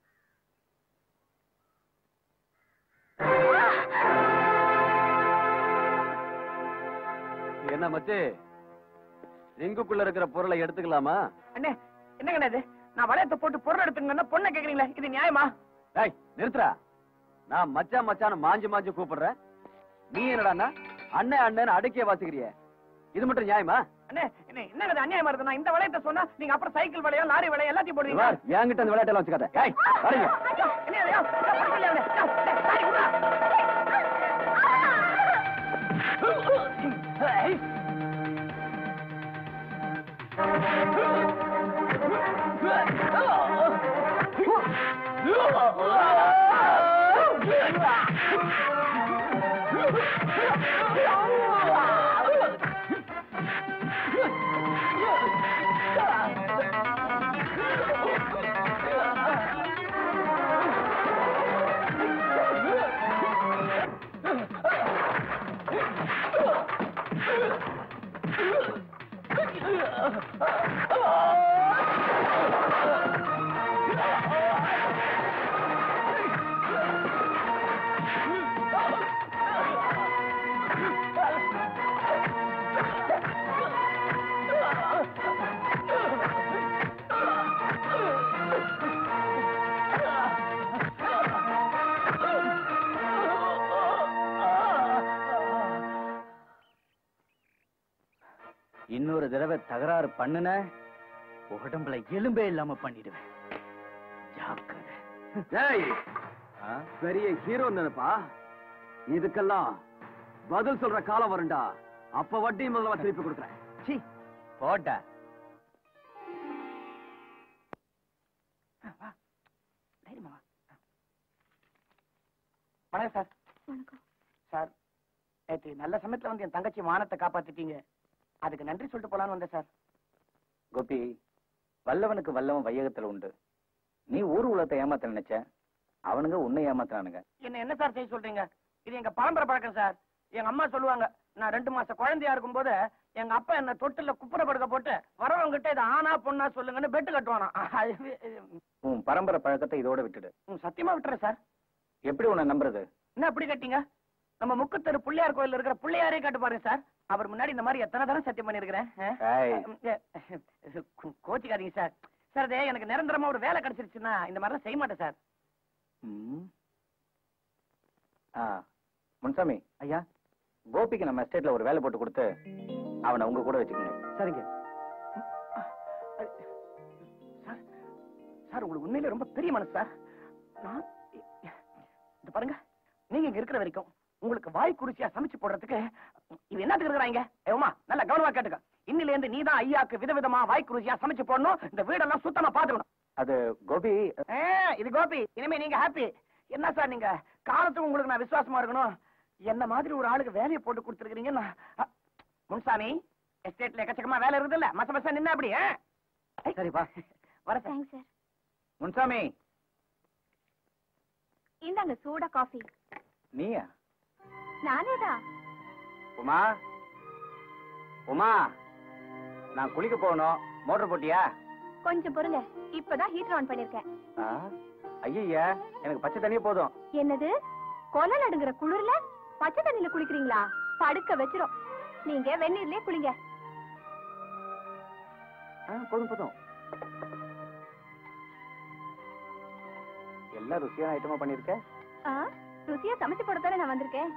என்ன மச்சி ரிங்குக்குள்ள இருக்கிற பொருளை எடுத்துக்கலாமா அண்ணே என்னங்கண்ணே இது நான் வளையத்தை போட்டு பொருள் எடுத்துங்கன்னா பொண்ணை கேக்குறீங்களே இது நியாயமா டேய் நிறுத்துறா நான் மச்சான் மச்சான் மாஞ்சு மாஞ்சு கூப்பிடுறேன் நீ என்னடான்னா அண்ணன் அண்ணன் அடக்கிய வாசிக்கிறிய இது மட்டும் நியாயமா அண்ணே என்ன என்னங்க இது அநியாயமா இருக்கு நான் இந்த வளையத்தை சொன்னா நீங்க அப்புறம் சைக்கிள் வளையம் லாரி வளையம் எல்லாத்தையும் போடுவீங்க இவர் என்கிட்ட அந்த விளையாட்டெல்லாம் வச்சுக்காத ஏய் வரீங்க என்ன இது? யோ, யோ, பக்கத்துல அவனே. யோ, டேய், லாரி விட்றா. ஏய். இன்னொரு தடவை தகராறு பண்ணுன உடம்புல எலும்பே இல்லாம பண்ணிடுவேன் ஜாக்கிரதை டேய் பெரிய ஹீரோ நினைப்பா இதுக்கெல்லாம் பதில் சொல்ற காலம் வரும்டா அப்ப வட்டி முதல்ல திருப்பி கொடுக்குறேன் சீ போட்ட தைரியமா வா. வணக்கம் சார் வணக்கம் சார் நேற்று நல்ல சமயத்துல வந்து என் தங்கச்சி மானத்தை காப்பாத்திட்டீங்க அதுக்கு நன்றி சொல்லிட்டு போலான்னு வந்தேன் சார் கோபி வல்லவனுக்கு வல்லவன் வையகத்துல உண்டு நீ ஊர் உலகத்தை ஏமாத்த நினைச்ச அவனுங்க உன்னை ஏமாத்துறானுங்க என்ன என்ன சார் செய்ய சொல்றீங்க இது எங்க பரம்பரை பழக்கம் சார் எங்க அம்மா சொல்லுவாங்க நான் ரெண்டு மாச குழந்தையா இருக்கும்போது எங்க அப்பா என்ன தொட்டில குப்புற படுக்க போட்டு வரவங்கிட்ட இது ஆனா பொண்ணா சொல்லுங்கன்னு பெட்டு கட்டுவானா அது, உன் பரம்பரை பழக்கத்தை இதோட விட்டுடு ம், சத்தியமா விட்டுறேன் சார் எப்படி உன்னை நம்புறது என்ன அப்படி கேட்டீங்க நம்ம முக்குத்தெரு பிள்ளையார் கோயில்ல இருக்கிற பிள்ளையாரே காட்டு பாருங்க சார் அவர் முன்னாடி இந்த மாதிரி எத்தனை தடவை சத்தியம் பண்ணிருக்கிறேன் ஏய், கோச்சிக்காதீங்க சார் சார் அதே எனக்கு நிரந்தரமா ஒரு வேலை கிடைச்சிருச்சுன்னா இந்த மாதிரிலாம் செய்ய மாட்டேன் சார் ம். ஆ, முன்சாமி ஐயா கோபிக்கு நம்ம எஸ்டேட்ல ஒரு வேலை போட்டு கொடுத்து அவனை உங்க கூட வச்சுக்கோங்க சரிங்க சார் சார் உங்களுக்கு உண்மையிலே ரொம்ப பெரிய மனசு சார் நான் இது பாருங்க நீங்க இங்க இருக்கிற வரைக்கும் உங்களுக்கு வாய் குருசியா சமைச்சு போடுறதுக்கு இது என்னத்துக்கு இருக்கிறாங்க ஏமா நல்லா கவனமா கேட்டுக்க இன்னில இருந்து நீதான் ஐயாக்கு விதவிதமா வாய் குருசியா சமைச்சு போடணும் இந்த வீடெல்லாம் சுத்தமா பாத்துக்கணும் அது கோபி ஆ, இது கோபி இனிமே நீங்க ஹாப்பி என்ன சார் நீங்க காலத்துக்கு உங்களுக்கு நான் விசுவாசமா இருக்கணும் என்ன மாதிரி ஒரு ஆளுக்கு வேலையை போட்டு கொடுத்துருக்கீங்க முன்சாமி எஸ்டேட்ல எக்கச்சக்கமா வேலை இருக்குது இல்ல மச மச நின்ன அப்படி ஆ? ஐ, சரிப்பா வர சார் தேங்க்ஸ் சார் முன்சாமி இந்தாங்க சூடா காஃபி நீயா நானே தான் உமா உமா நான் குளிக்க போகணும் மோட்டர் போட்டியா கொஞ்சம் பொறுங்க இப்பதான் ஹீட்டர் ஆன் பண்ணிருக்கேன் ஐயா எனக்கு பச்சை தண்ணியே போதும் என்னது கொலை நடுங்குற குளிர்ல பச்சை தண்ணியில குளிக்கிறீங்களா படுக்க வச்சிரும் நீங்க வெந்நீர்லயே குளிங்க ஆ, போதும் போதும் எல்லாம் ருசியான ஐட்டமா பண்ணிருக்க ஆ, ருசியா சமைச்சு போடத்தானே நான் வந்திருக்கேன்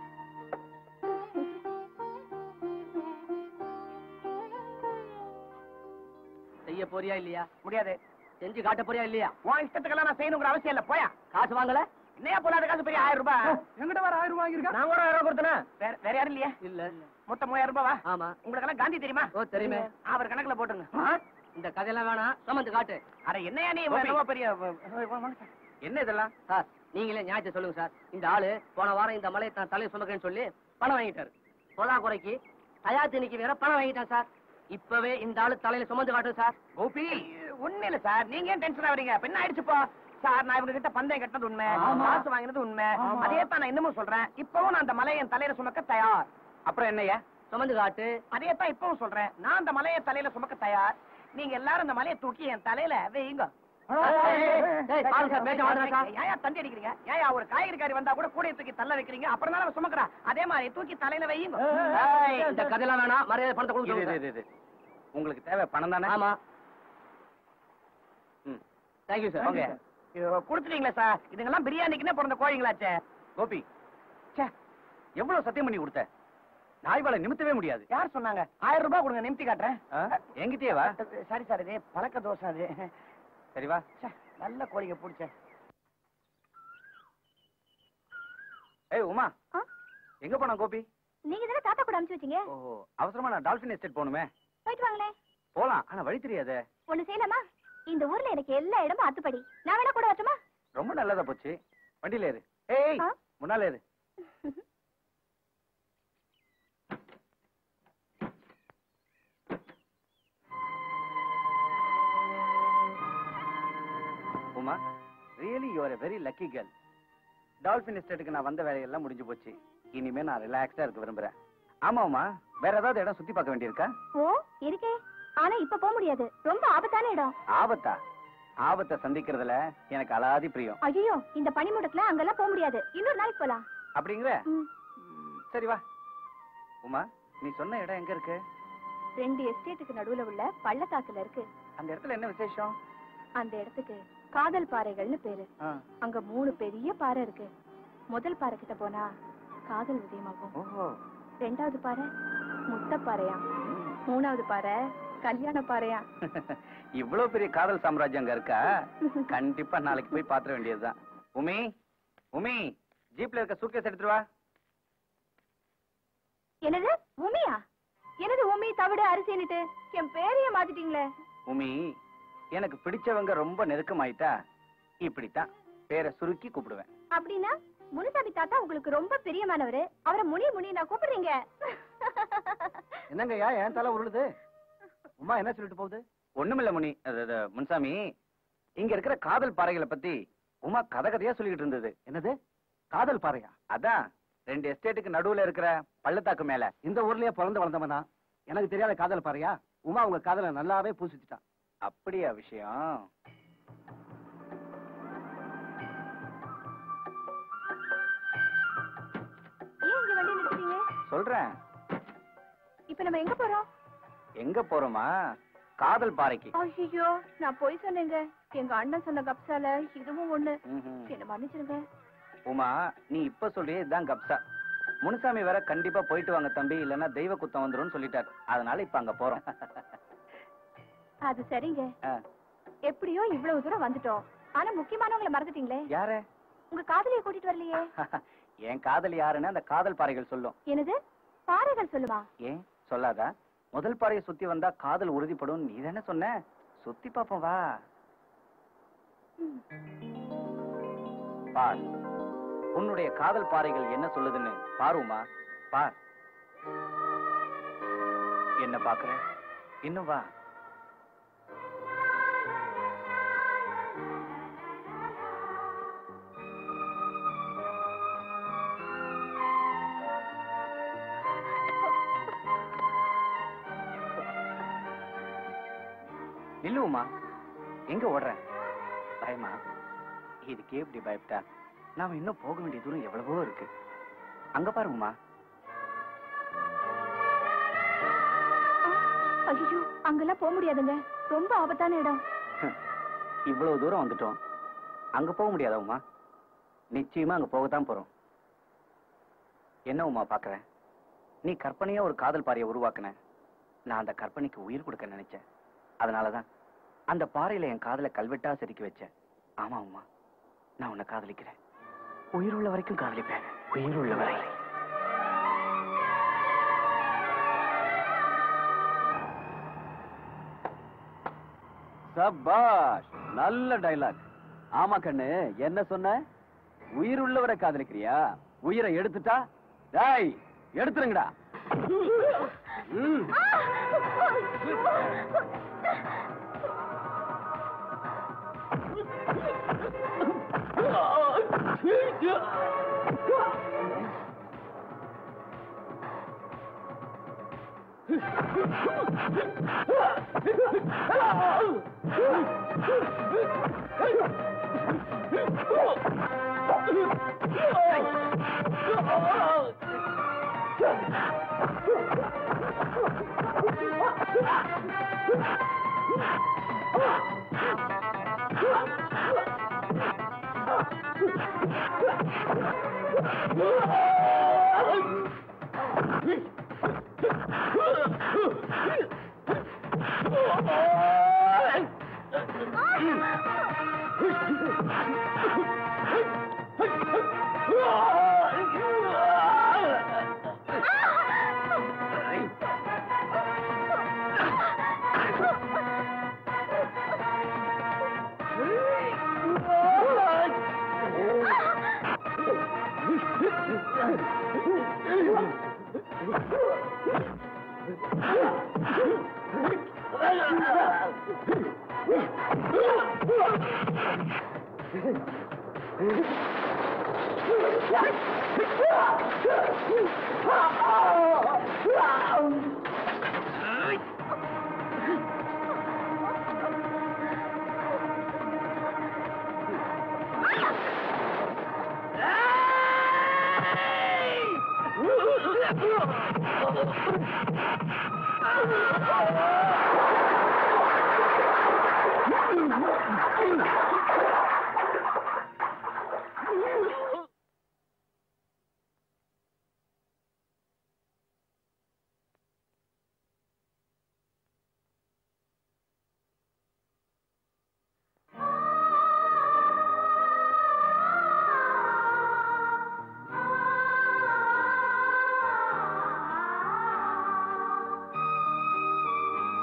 செய்ய போறியா இல்லையா முடியாது செஞ்சு காட்ட போறியா இல்லையா உன் இஷ்டத்துக்கெல்லாம் நான் செய்யணுங்கிற அவசியம் இல்ல போயா காசு வாங்கல என்னையா போலாத காசு பெரிய ஆயிரம் ரூபாய் எங்கிட்ட வர ஆயிரம் ரூபாய் இருக்கா நான் கூட ஆயிரம் ரூபாய் கொடுத்தனா வேற வேற யாரும் இல்லையா இல்ல மொத்தம் மூவாயிரம் ரூபாவா ஆமா உங்களுக்கு எல்லாம் காந்தி தெரியுமா ஓ தெரியுமே அவர் கணக்குல போட்டுருங்க ஆ? இந்த கதையெல்லாம் வேணாம் சமந்து காட்டு அட என்னையா நீ கோபி. என்னவோ பெரிய வ- வ- வ- வாங்க சார். என்ன இதெல்லாம் சார் நீங்களே நியாயத்தை சொல்லுங்க சார் இந்த ஆளு போன வாரம் இந்த மலையை நான் தலையை சுமக்கிறேன்னு சொல்லி பணம் வாங்கிட்டாரு பொலா குறைக்கு தயார் திணிக்கு வேற பணம் வாங்கிட்டேன் சார் இப்பவே இந்த ஆளு தலையில சுமந்து காட்டும் சார் கோபி ஒண்ணு இல்ல சார் நீங்க ஏன் டென்ஷன் ஆவறீங்க இப்ப என்ன ஆயிடுச்சுப்பா சார் நான் இவங்க கிட்ட பந்தயம் கட்டினது உண்மை காசு வாங்கினது உண்மை அதே தான் நான் இன்னமும் சொல்றேன் இப்பவும் நான் அந்த மலையை என் தலையில சுமக்க தயார் அப்புறம் என்னய்யா சுமந்து காட்டு அதே தான் இப்பவும் சொல்றேன் நான் அந்த மலையை தலையில சுமக்க தயார் நீங்க எல்லாரும் அந்த மலையை தூக்கி என் தலையில வையுங்க டேய், பாரு சார், பேச்ச மாட்டுறா சார். ஏயா தந்தி அடிக்கிறீங்க ஏயா ஒரு காய்கறிக்காரி வந்தா கூட கூடைய தூக்கி தள்ள வைக்கிறீங்க அப்புறம் தான் அவன் சுமக்கிறா அதே மாதிரி தூக்கி தலையில வையுங்க ஏய், இந்த கதையெல்லாம் வேணாம் மரியாதை பணத்தை இது, இது, கொடுத்து இது, இது. உங்களுக்கு தேவை பணம் தானே ஆமா ம். தேங்க்யூ சார் ஓகே கொடுத்துட்டீங்களா சார் இதுங்கெல்லாம் பிரியாணிக்குன்னே பிறந்த கோழிங்களாச்சே கோபி ச்சே எவ்வளவு சத்தியம் பண்ணி கொடுத்த நாய்வாலை நிமித்தவே முடியாது யார் சொன்னாங்க ஆயிரம் ரூபாய் கொடுங்க நிமித்தி காட்டுறேன் ஆ? என்கிட்டயே வா சரி சார் இது பழக்க தோசை அது சரி வா ச்சே, நல்ல கோழிங்க பிடிச்ச ஏய் உமா ஆ? எங்க போனா கோபி நீங்க தானே தாத்தா கூட அனுப்பிச்சு வச்சீங்க ஓ அவசரமா நான் டால்பின் எஸ்டேட் போகணுமே போயிட்டு வாங்களேன் போலாம் ஆனா வழி தெரியாதே ஒண்ணு செய்யலாமா இந்த ஊர்ல எனக்கு எல்லா இடமும் அத்துப்படி நான் வேணா கூட வரட்டுமா ரொம்ப நல்லதா போச்சு வண்டியில ஏறு ஏய் ஆ? முன்னால ஏறு Uma really you are very lucky girl dolphin எஸ்டேட்டுக்கு நான் வந்த வேலையெல்லாம் முடிஞ்சு போச்சு இனிமே நான் ரிலாக்ஸா இருக்க விரும்புறேன் ஆமா உமா வேற ஏதாவது இடம் சுத்தி பார்க்க வேண்டியிருக்கா ஓ இருக்கே ஆனா இப்ப போக முடியாது ரொம்ப ஆபத்தான இடம் ஆபத்தா ஆபத்தை சந்திக்கிறதுல எனக்கு அலாதி பிரியம் ஐயோ இந்த பனிமுடத்துல அங்கெல்லாம் போக முடியாது இன்னொரு நாளைக்கு போலாம் அப்படிங்கிற ம். ம், சரி வா உமா நீ சொன்ன இடம் எங்க இருக்கு ரெண்டு எஸ்டேட்டுக்கு நடுவுல உள்ள பள்ளத்தாக்குல இருக்கு அந்த இடத்துல என்ன விசேஷம் அந்த இடத்துக்கு காதல் பாறைகள்னு பேரு ஆ, அங்க மூணு பெரிய பாறை இருக்கு முதல் பாறை கிட்ட போனா காதல் உதயமாகும் ஓஹோ ரெண்டாவது பாறை முட்டப்பாறையா ம். மூணாவது பாறை கல்யாண பாறையா இவ்வளவு பெரிய காதல் சாம்ராஜ்யம் அங்க இருக்கா கண்டிப்பா நாளைக்கு போய் பாத்திர வேண்டியதுதான் உமி உமி ஜீப்ல இருக்க சூட்கேஸ் எடுத்துட்டு வா என்னது உமியா என்னது உமி தவிடு அரிசின்னுட்டு என் பேரைய மாத்திட்டீங்களே உமி எனக்கு பிடிச்சவங்க ரொம்ப நெருக்கமாயிட்டா இப்படித்தான் பேரை சுருக்கி கூப்பிடுவேன் அப்படின்னா முனுசாமி தாத்தா உங்களுக்கு ரொம்ப பிரியமானவரு அவரை முனி முனி நான் கூப்பிடுறீங்க என்னங்கய்யா என் தலை உருளுது உமா என்ன சொல்லிட்டு போகுது ஒண்ணுமில்ல முனி அது, அது, முன்சாமி இங்க இருக்கிற காதல் பாறைகளை பத்தி உமா கதை கதையா சொல்லிக்கிட்டு இருந்தது என்னது காதல் பாறையா அதான் ரெண்டு எஸ்டேட்டுக்கு நடுவுல இருக்கிற பள்ளத்தாக்கு மேல இந்த ஊர்லயே பிறந்து வளர்ந்தவனா எனக்கு தெரியாத காதல் பாறையா உமா உங்க காதலை நல்லாவே பூசிச்சுட்டான் அப்படியா விஷயம் ஏன் இங்க வண்டி நிறுத்துறீங்க சொல்றேன் இப்ப நம்ம எங்க போறோம் எங்க போறோமா காதல் பாறைக்கு ஐயோ நான் போய் சொன்னேங்க எங்க அண்ணன் சொன்ன கப்சால இதுவும் ஒண்ணு ம்ஹும். என்ன மன்னிச்சிருங்க உமா நீ இப்ப சொல்றியே இதுதான் கப்சா முனுசாமி வேற கண்டிப்பா போயிட்டு வாங்க தம்பி இல்லன்னா தெய்வ குத்தம் வந்துரும்னு சொல்லிட்டார் அதனால இப்ப அங்க போறோம் அது சரிங்க ஆ. எப்படியோ இவ்வளவு தூரம் வந்துட்டோம் ஆனா முக்கியமானவங்களை மறந்துட்டீங்களே யாரு உங்க காதலியை கூட்டிட்டு வரலையே என் காதல் யாருன்னு அந்த காதல் பாறைகள் சொல்லும் என்னது பாறைகள் சொல்லுமா ஏன் சொல்லாதா முதல் பாறையை சுத்தி வந்தா காதல் உறுதிப்படும் நீ தானே சொன்ன சுத்தி பாப்போம் வா பார் உன்னுடைய காதல் பாறைகள் என்ன சொல்லுதுன்னு பாருமா பார் என்ன பாக்குற இன்னும் வா நில்லுமா எங்க ஓடுற பயமா இதுக்கே இப்படி பயப்பட்டா நாம இன்னும் போக வேண்டிய தூரம் எவ்வளவோ இருக்கு அங்க பாருங்கம்மா ஐயோ அங்கெல்லாம் போக முடியாதுங்க ரொம்ப ஆபத்தான இடம் இவ்வளவு தூரம் வந்துட்டோம் அங்க போக முடியாதா உமா நிச்சயமா அங்க போகத்தான் போறோம் என்ன உமா பாக்குற நீ கற்பனையா ஒரு காதல் பாறையை உருவாக்குன நான் அந்த கற்பனைக்கு உயிர் கொடுக்க நினைச்சேன் அதனாலதான் அந்த பாறையில என் காதலை கல்வெட்டா செதுக்கி வச்சேன் ஆமா உமா நான் உன்னை காதலிக்கிறேன் உயிர் உள்ள வரைக்கும் காதலிப்பேன் உயிர் உள்ள வரை சபாஷ் நல்ல டைலாக் ஆமா கண்ணு என்ன சொன்ன உயிர் உள்ளவரை காதலிக்கிறியா உயிரை எடுத்துட்டா டேய் எடுத்துருங்கடா ஆ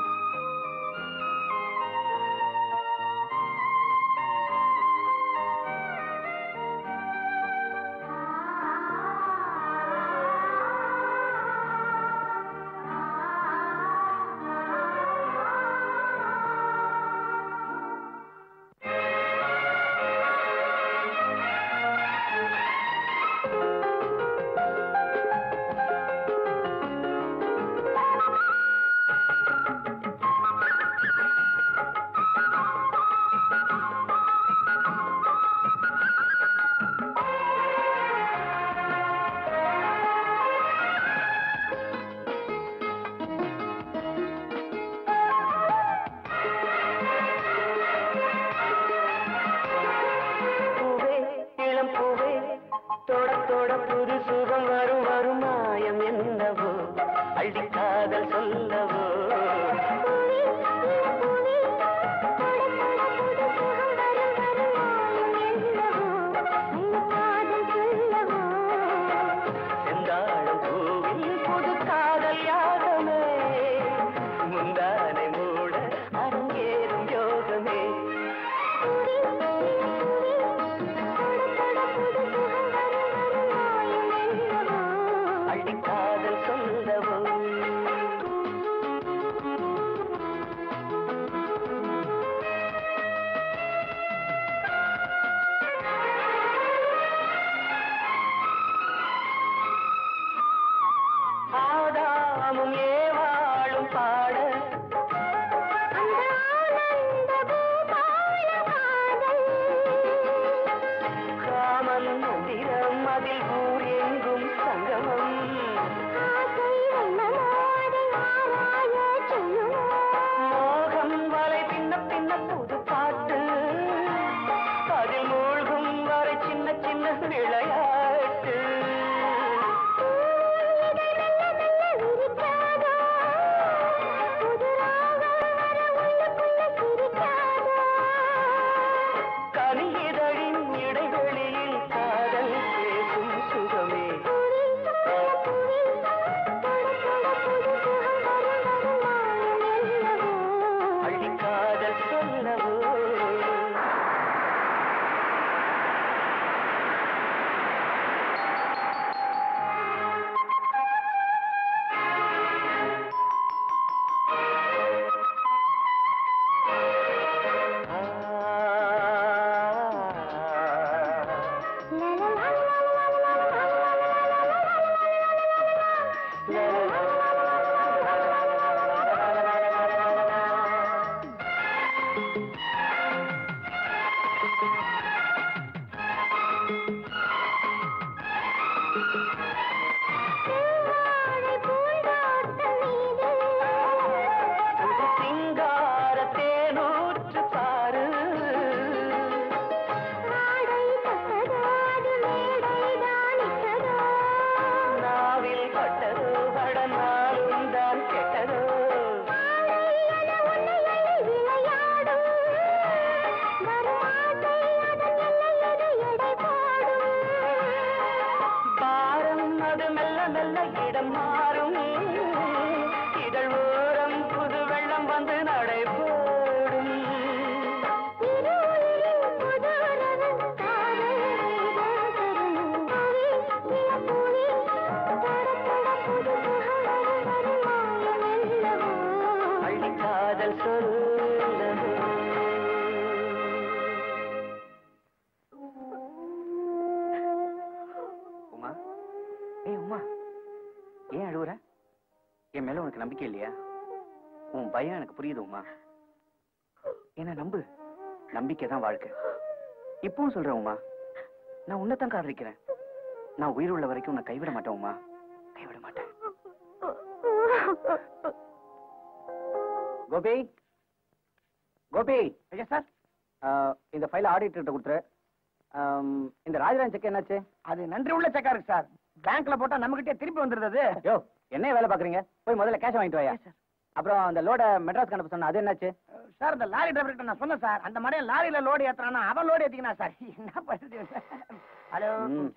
உமா ஏய் உமா ஏன் அழுவுற என் மேல உனக்கு நம்பிக்கை இல்லையா உன் பயம் எனக்கு புரியுது உமா என்ன நம்பு நம்பிக்கை தான் வாழ்க்கை இப்பவும் சொல்றேன் உமா நான் உன்னைத்தான் காதலிக்கிறேன் நான் உயிர் உள்ள வரைக்கும் உன்னை கைவிட மாட்டேன் உமா கைவிட மாட்டேன் கோபி கோபி ஐயா சார் ஆஹ், இந்த ஃபைல் ஆடிட்டர்கிட்ட கொடுத்துரு ஆம், இந்த ராஜராஜன் செக் என்னாச்சு அது நன்றி உள்ள செக்கா இருக்கு சார் பேங்க்ல போட்டா நம்ம கிட்டே திருப்பி வந்துருது யோ என்ன வேலை பாக்குறீங்க போய் முதல்ல கேஷ் வாங்கிட்டு வாயா அப்புறம் அந்த லோட மெட்ராஸ் அனுப்ப சொன்ன அது என்னாச்சு சார் இந்த லாரி டிரைவர்கிட்ட நான் சொன்னேன் சார் அந்த மாதிரி லாரியில லோடு ஏத்துறானா அவன் லோடு ஏத்திக்கினா சார் என்ன பண்ணுறது ஹலோ ம்.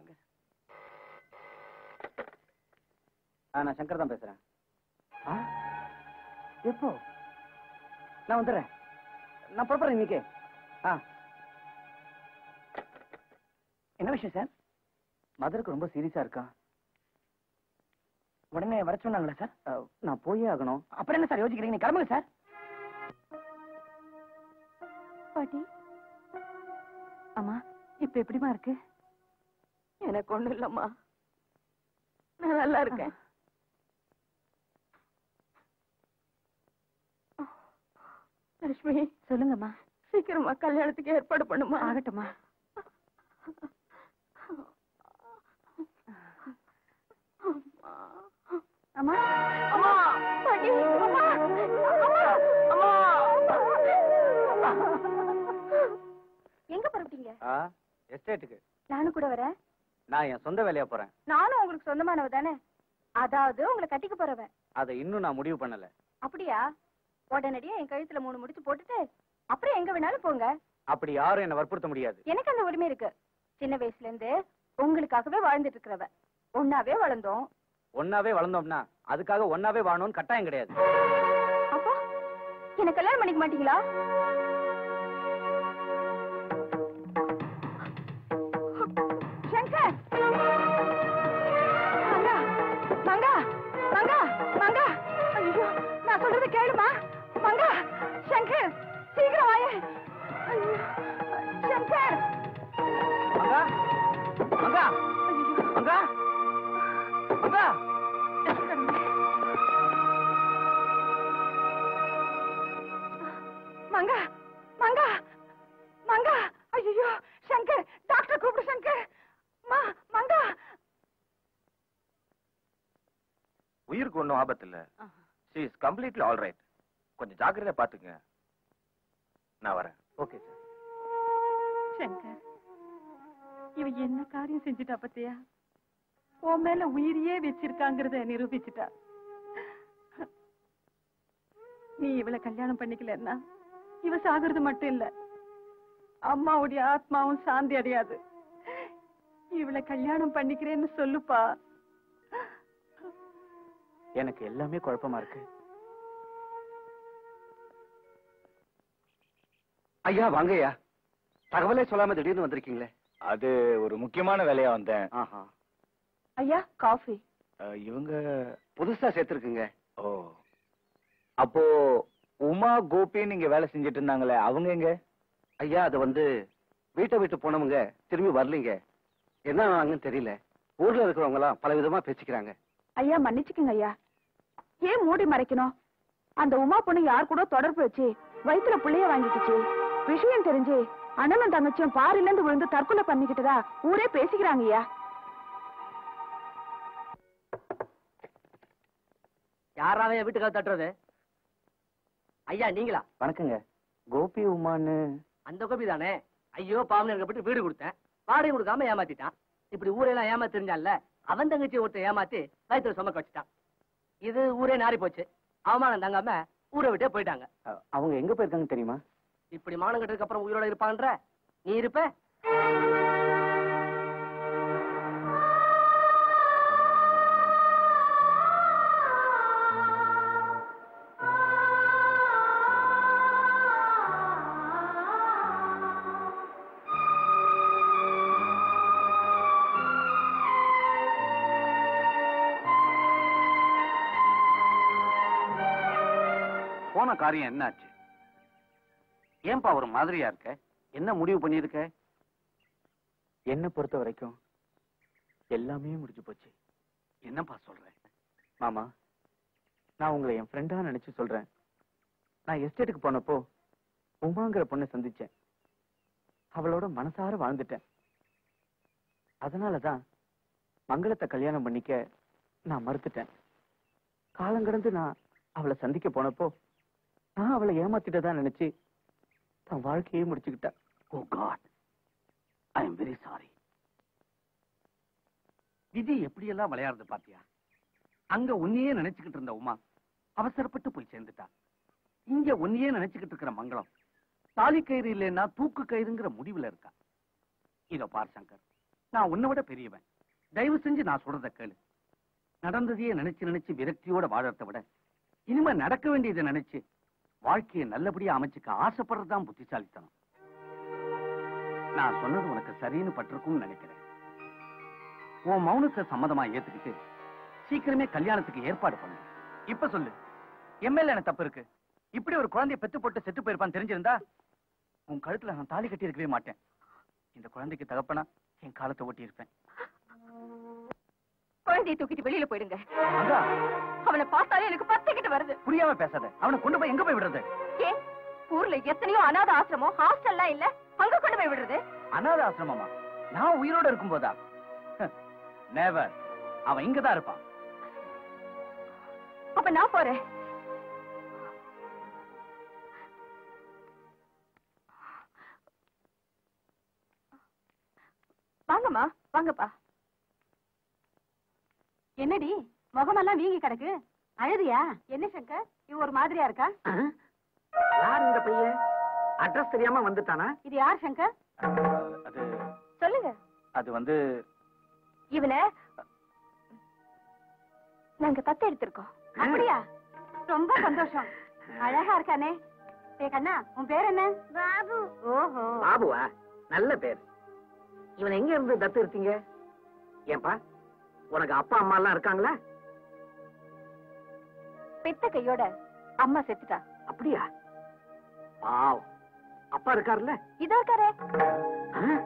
ஆ, நான் சங்கர் தான் பேசுறேன் ஆ? எப்போ நான் வந்துடுறேன் நான் புறப்படுறேன் இன்னைக்கு ஆ என்ன விஷயம் சார் மதருக்கு ரொம்ப சீரியஸா இருக்கான் உடனே வர சொன்னாங்களா சார் ஆ, நான் போயே ஆகணும் அப்புறம் என்ன சார் யோசிக்கிறீங்க நீங்க கிளம்புங்க சார் பாட்டி அம்மா இப்ப எப்படிமா இருக்கு எனக்கு ஒண்ணும் இல்லம்மா நான் நல்லா இருக்கேன் லட்சுமி சொல்லுங்கம்மா சீக்கிரமா கல்யாணத்துக்கு ஏற்பாடு பண்ணுமா ஆகட்டும்மா அம்மா அம்மா பாட்டி அம்மா அம்மா அம்மா எங்க புறப்பட்டீங்க எஸ்டேட்டுக்கு நானும் கூட வரேன் நான் என் சொந்த வேலையா போறேன் நானும் உங்களுக்கு சொந்தமானவ தானே அதாவது உங்களை கட்டிக்க போறவன் அதை இன்னும் நான் முடிவு பண்ணல அப்படியா உடனடியா என் கழுத்துல மூணு முடிச்சு போட்டுட்டு அப்புறம் எங்க வேணாலும் போங்க அப்படி யாரும் என்ன வற்புறுத்த முடியாது எனக்கு அந்த உரிமை இருக்கு சின்ன வயசுல இருந்து உங்களுக்காகவே வாழ்ந்துட்டு இருக்கிறவ ஒன்னாவே வளர்ந்தோம் ஒன்னாவே வளர்ந்தோம்னா அதுக்காக ஒன்னாவே வாழணும்னு கட்டாயம் கிடையாது அப்போ என்ன கல்யாணம் பண்ணிக்க மாட்டீங்களா சங்கர் மங்கா மங்கா மங்கா மங்கா ஐயோ நான் சொல்றது கேளுமா மங்கா சங்கர் சீக்கிரம் வாயே ஐயோ சங்கர் மங்கா மங்கா மங்கா மங்கா மங்கா மங்கா மங்கா ஐயோ சங்கர் டாக்டர் கூப்பிடு சங்கர் மா மங்கா உயிருக்கு ஒன்றும் ஆபத்து இல்ல she is completely all right கொஞ்சம் ஜாக்கிரதையா பாத்துங்க நான் வரேன் ஓகே சார் சங்கர் இவ என்ன காரியம் செஞ்சுட்டா பத்தியா உன் மேல உயிரியே வச்சிருக்காங்கிறத நிரூபிச்சுட்டா நீ இவளை கல்யாணம் பண்ணிக்கலன்னா இவ சாகுறது மட்டும் இல்ல அம்மாவுடைய ஆத்மாவும் சாந்தி அடையாது இவளை கல்யாணம் பண்ணிக்கிறேன்னு சொல்லுப்பா எனக்கு எல்லாமே குழப்பமா இருக்கு ஐயா வாங்க ஐயா தகவலே சொல்லாம திடீர்னு வந்திருக்கீங்களே அது ஒரு முக்கியமான வேலையா வந்தேன் ஆஹா ஐயா காஃபி அஹ், இவங்க புதுசா சேர்த்திருக்குங்க ஓ அப்போ உமா கோபின்னு இங்க வேலை செஞ்சுட்டு இருந்தாங்களே அவங்க எங்க ஐயா அது வந்து வீட்டை விட்டு போனவங்க திரும்பி வரலீங்க என்ன ஆனாங்கன்னு தெரியல ஊர்ல இருக்கிறவங்க எல்லாம் பல விதமா பேசிக்கிறாங்க ஐயா மன்னிச்சுக்குங்க ஐயா ஏன் மூடி மறைக்கணும் அந்த உமா பொண்ணு யார் கூட தொடர்பு வச்சு வயித்துல புள்ளைய வாங்கிக்கிச்சு விஷயம் தெரிஞ்சு அண்ணனும் தங்கச்சியும் பாரில இருந்து விழுந்து தற்கொலை பண்ணிக்கிட்டதா ஊரே பேசிக்கிறாங்க ஐயா யாராவது வீட்டுக்காக தட்டுறது ஐயா நீங்களா வணக்கங்க கோபி உமான்னு அந்த கோபி தானே ஐயோ பாவம் இருக்கப்பட்டு வீடு கொடுத்தேன் வாடகை கொடுக்காம ஏமாத்திட்டான் இப்படி ஊரெல்லாம் ஏமா தெரிஞ்சான்ல அவன் தங்கச்சி ஒருத்தன் ஏமாத்தி வயித்துல சுமக்க வச்சுட்டான் இது ஊரே நாரி போச்சு அவமானம் தங்காம ஊரை விட்டே போயிட்டாங்க அ- அவங்க எங்க போயிருக்காங்க தெரியுமா இப்படி மானம் கட்டதுக்கு அப்புறம் உயிரோட இருப்பான்ற நீ இருப்ப போன காரியம் என்னாச்சு ஏன்பா ஒரு மாதிரியா இருக்க என்ன முடிவு பண்ணிருக்க என்னை பொறுத்த வரைக்கும் எல்லாமே முடிஞ்சு போச்சு என்னப்பா சொல்ற மாமா நான் உங்களை என் ஃப்ரெண்டா நினைச்சு சொல்றேன் நான் எஸ்டேட்டுக்கு போனப்போ உமாங்கிற பொண்ணை சந்திச்சேன் அவளோட மனசார வாழ்ந்துட்டேன் அதனாலதான் மங்களத்தை கல்யாணம் பண்ணிக்க நான் மறுத்துட்டேன் காலங்கடந்து நான் அவளை சந்திக்க போனப்போ நான் அவளை ஏமாத்திட்டதா நினைச்சு தன் வாழ்க்கையே முடிச்சுக்கிட்டா oh god I am very sorry விதி எப்படியெல்லாம் விளையாடுது பாத்தியா அங்க உன்னையே நினைச்சுக்கிட்டு இருந்த உமா அவசரப்பட்டு போய் சேர்ந்துட்டா இங்க உன்னையே நினைச்சுக்கிட்டு இருக்கிற மங்களம் தாலி கயிறு இல்லைன்னா தூக்கு கயிறுங்கிற முடிவுல இருக்கா இதோ பார் சங்கர் நான் உன்னை விட பெரியவன் தயவு செஞ்சு நான் சொல்றத கேளு நடந்ததையே நினைச்சு நினைச்சு விரக்தியோட வாழறத விட இனிமே நடக்க வேண்டியதை நினைச்சு வாழ்க்கையை நல்லபடியா அமைச்சுக்க ஆசைப்படுறதுதான் புத்திசாலித்தனம் நான் சொன்னது உனக்கு சரின்னு பட்டிருக்கும்னு நினைக்கிறேன் உன் மௌனத்தை சம்மதமா ஏத்துக்கிட்டு சீக்கிரமே கல்யாணத்துக்கு ஏற்பாடு பண்ணு இப்ப சொல்லு எம்எல்ஏ என்ன தப்பு இருக்கு இப்படி ஒரு குழந்தைய பெத்து போட்டு செத்து போயிருப்பான்னு தெரிஞ்சிருந்தா உன் கழுத்துல நான் தாலி கட்டி இருக்கவே மாட்டேன் இந்த குழந்தைக்கு தகப்பனா என் காலத்தை ஓட்டி இருப்பேன் குழந்தையை தூக்கிட்டு வெளியில போயிடுங்க அங்கா அவனை பார்த்தாலே எனக்கு பத்திக்கிட்டு வருது புரியாம பேசாத அவனை கொண்டு போய் எங்க போய் விடுறது ஏன் ஊர்ல எத்தனையோ அனாத ஆசிரமம் ஹாஸ்டல்லாம் இல்ல அங்க கொண்டு போய் விடுறது அனாத ஆசிரமமா நான் உயிரோட இருக்கும் போதா நேவர் அவன் இங்கதான் இருப்பான் அப்ப நான் போறேன் வாங்கம்மா வாங்கப்பா என்னடி முகமெல்லாம் வீங்கி கிடக்கு அழுதியா என்ன சங்கர் இவ ஒரு மாதிரியா இருக்கா யார் இந்த பையன் அட்ரஸ் தெரியாம வந்துட்டானா இது யார் சங்கர் அது சொல்லுங்க அது வந்து இவனை நாங்க தத்து எடுத்திருக்கோம் அப்படியா ரொம்ப சந்தோஷம் அழகா இருக்கானே ஏ கண்ணா உன் பேர் என்ன பாபு ஓஹோ பாபுவா நல்ல பேர் இவனை எங்க இருந்து தத்து எடுத்தீங்க ஏன்பா உனக்கு அப்பா அம்மா எல்லாம் இருக்காங்களா பெத்த கையோட அம்மா செத்துட்டா அப்படியா பாவ் அப்பா இருக்காருல்ல இதோ இருக்காரே ஆ?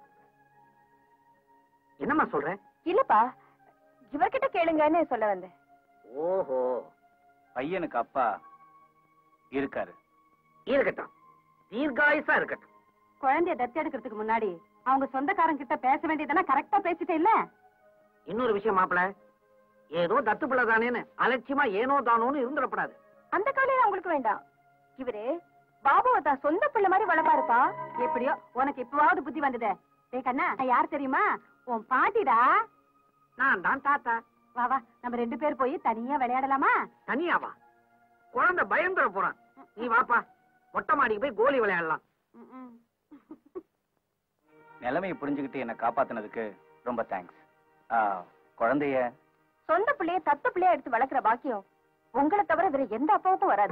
என்னம்மா சொல்ற இல்லப்பா இவர்கிட்ட கேளுங்கன்னு சொல்ல வந்தேன் ஓஹோ பையனுக்கு அப்பா இருக்காரு இருக்கட்டும் தீர்காயுசா இருக்கட்டும் குழந்தைய தத்து எடுக்கிறதுக்கு முன்னாடி அவங்க சொந்தக்காரங்க கிட்ட பேச வேண்டியதெல்லாம் கரெக்டா பேசிட்டே இல்ல இன்னொரு விஷயம் மாப்பிள ஏதோ தத்து பிள்ளை தானேன்னு அலட்சியமா ஏனோ தானோன்னு இருந்துடப்படாது அந்த கவலையில உங்களுக்கு வேண்டாம் இவரு பாபுவை தான் சொந்த பிள்ளை மாதிரி வளர்ப்பாருப்பா எப்படியோ உனக்கு இப்பவாவது புத்தி வந்ததே ஏ கண்ணா நான் யார் தெரியுமா உன் பாட்டிடா நான் தான் தாத்தா வா வா நம்ம ரெண்டு பேர் போய் தனியா விளையாடலாமா தனியாவா குழந்தை பயந்துட போறான் நீ வாப்பா மொட்டை மாடிக்கு போய் கோலி விளையாடலாம் ம், ம். நிலைமையை புரிஞ்சுக்கிட்டு என்னை காப்பாத்துனதுக்கு ரொம்ப தேங்க்ஸ் குழந்தைய சொந்த பிள்ளைய தத்து பிள்ளைய எடுத்து வளர்க்குற பாக்கியம் உங்களை தவிர வேற எந்த அப்பாவுக்கும் வராது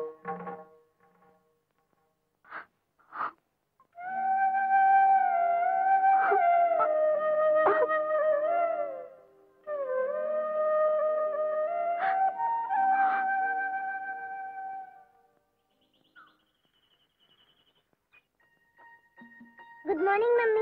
குட் மார்னிங் மம்மி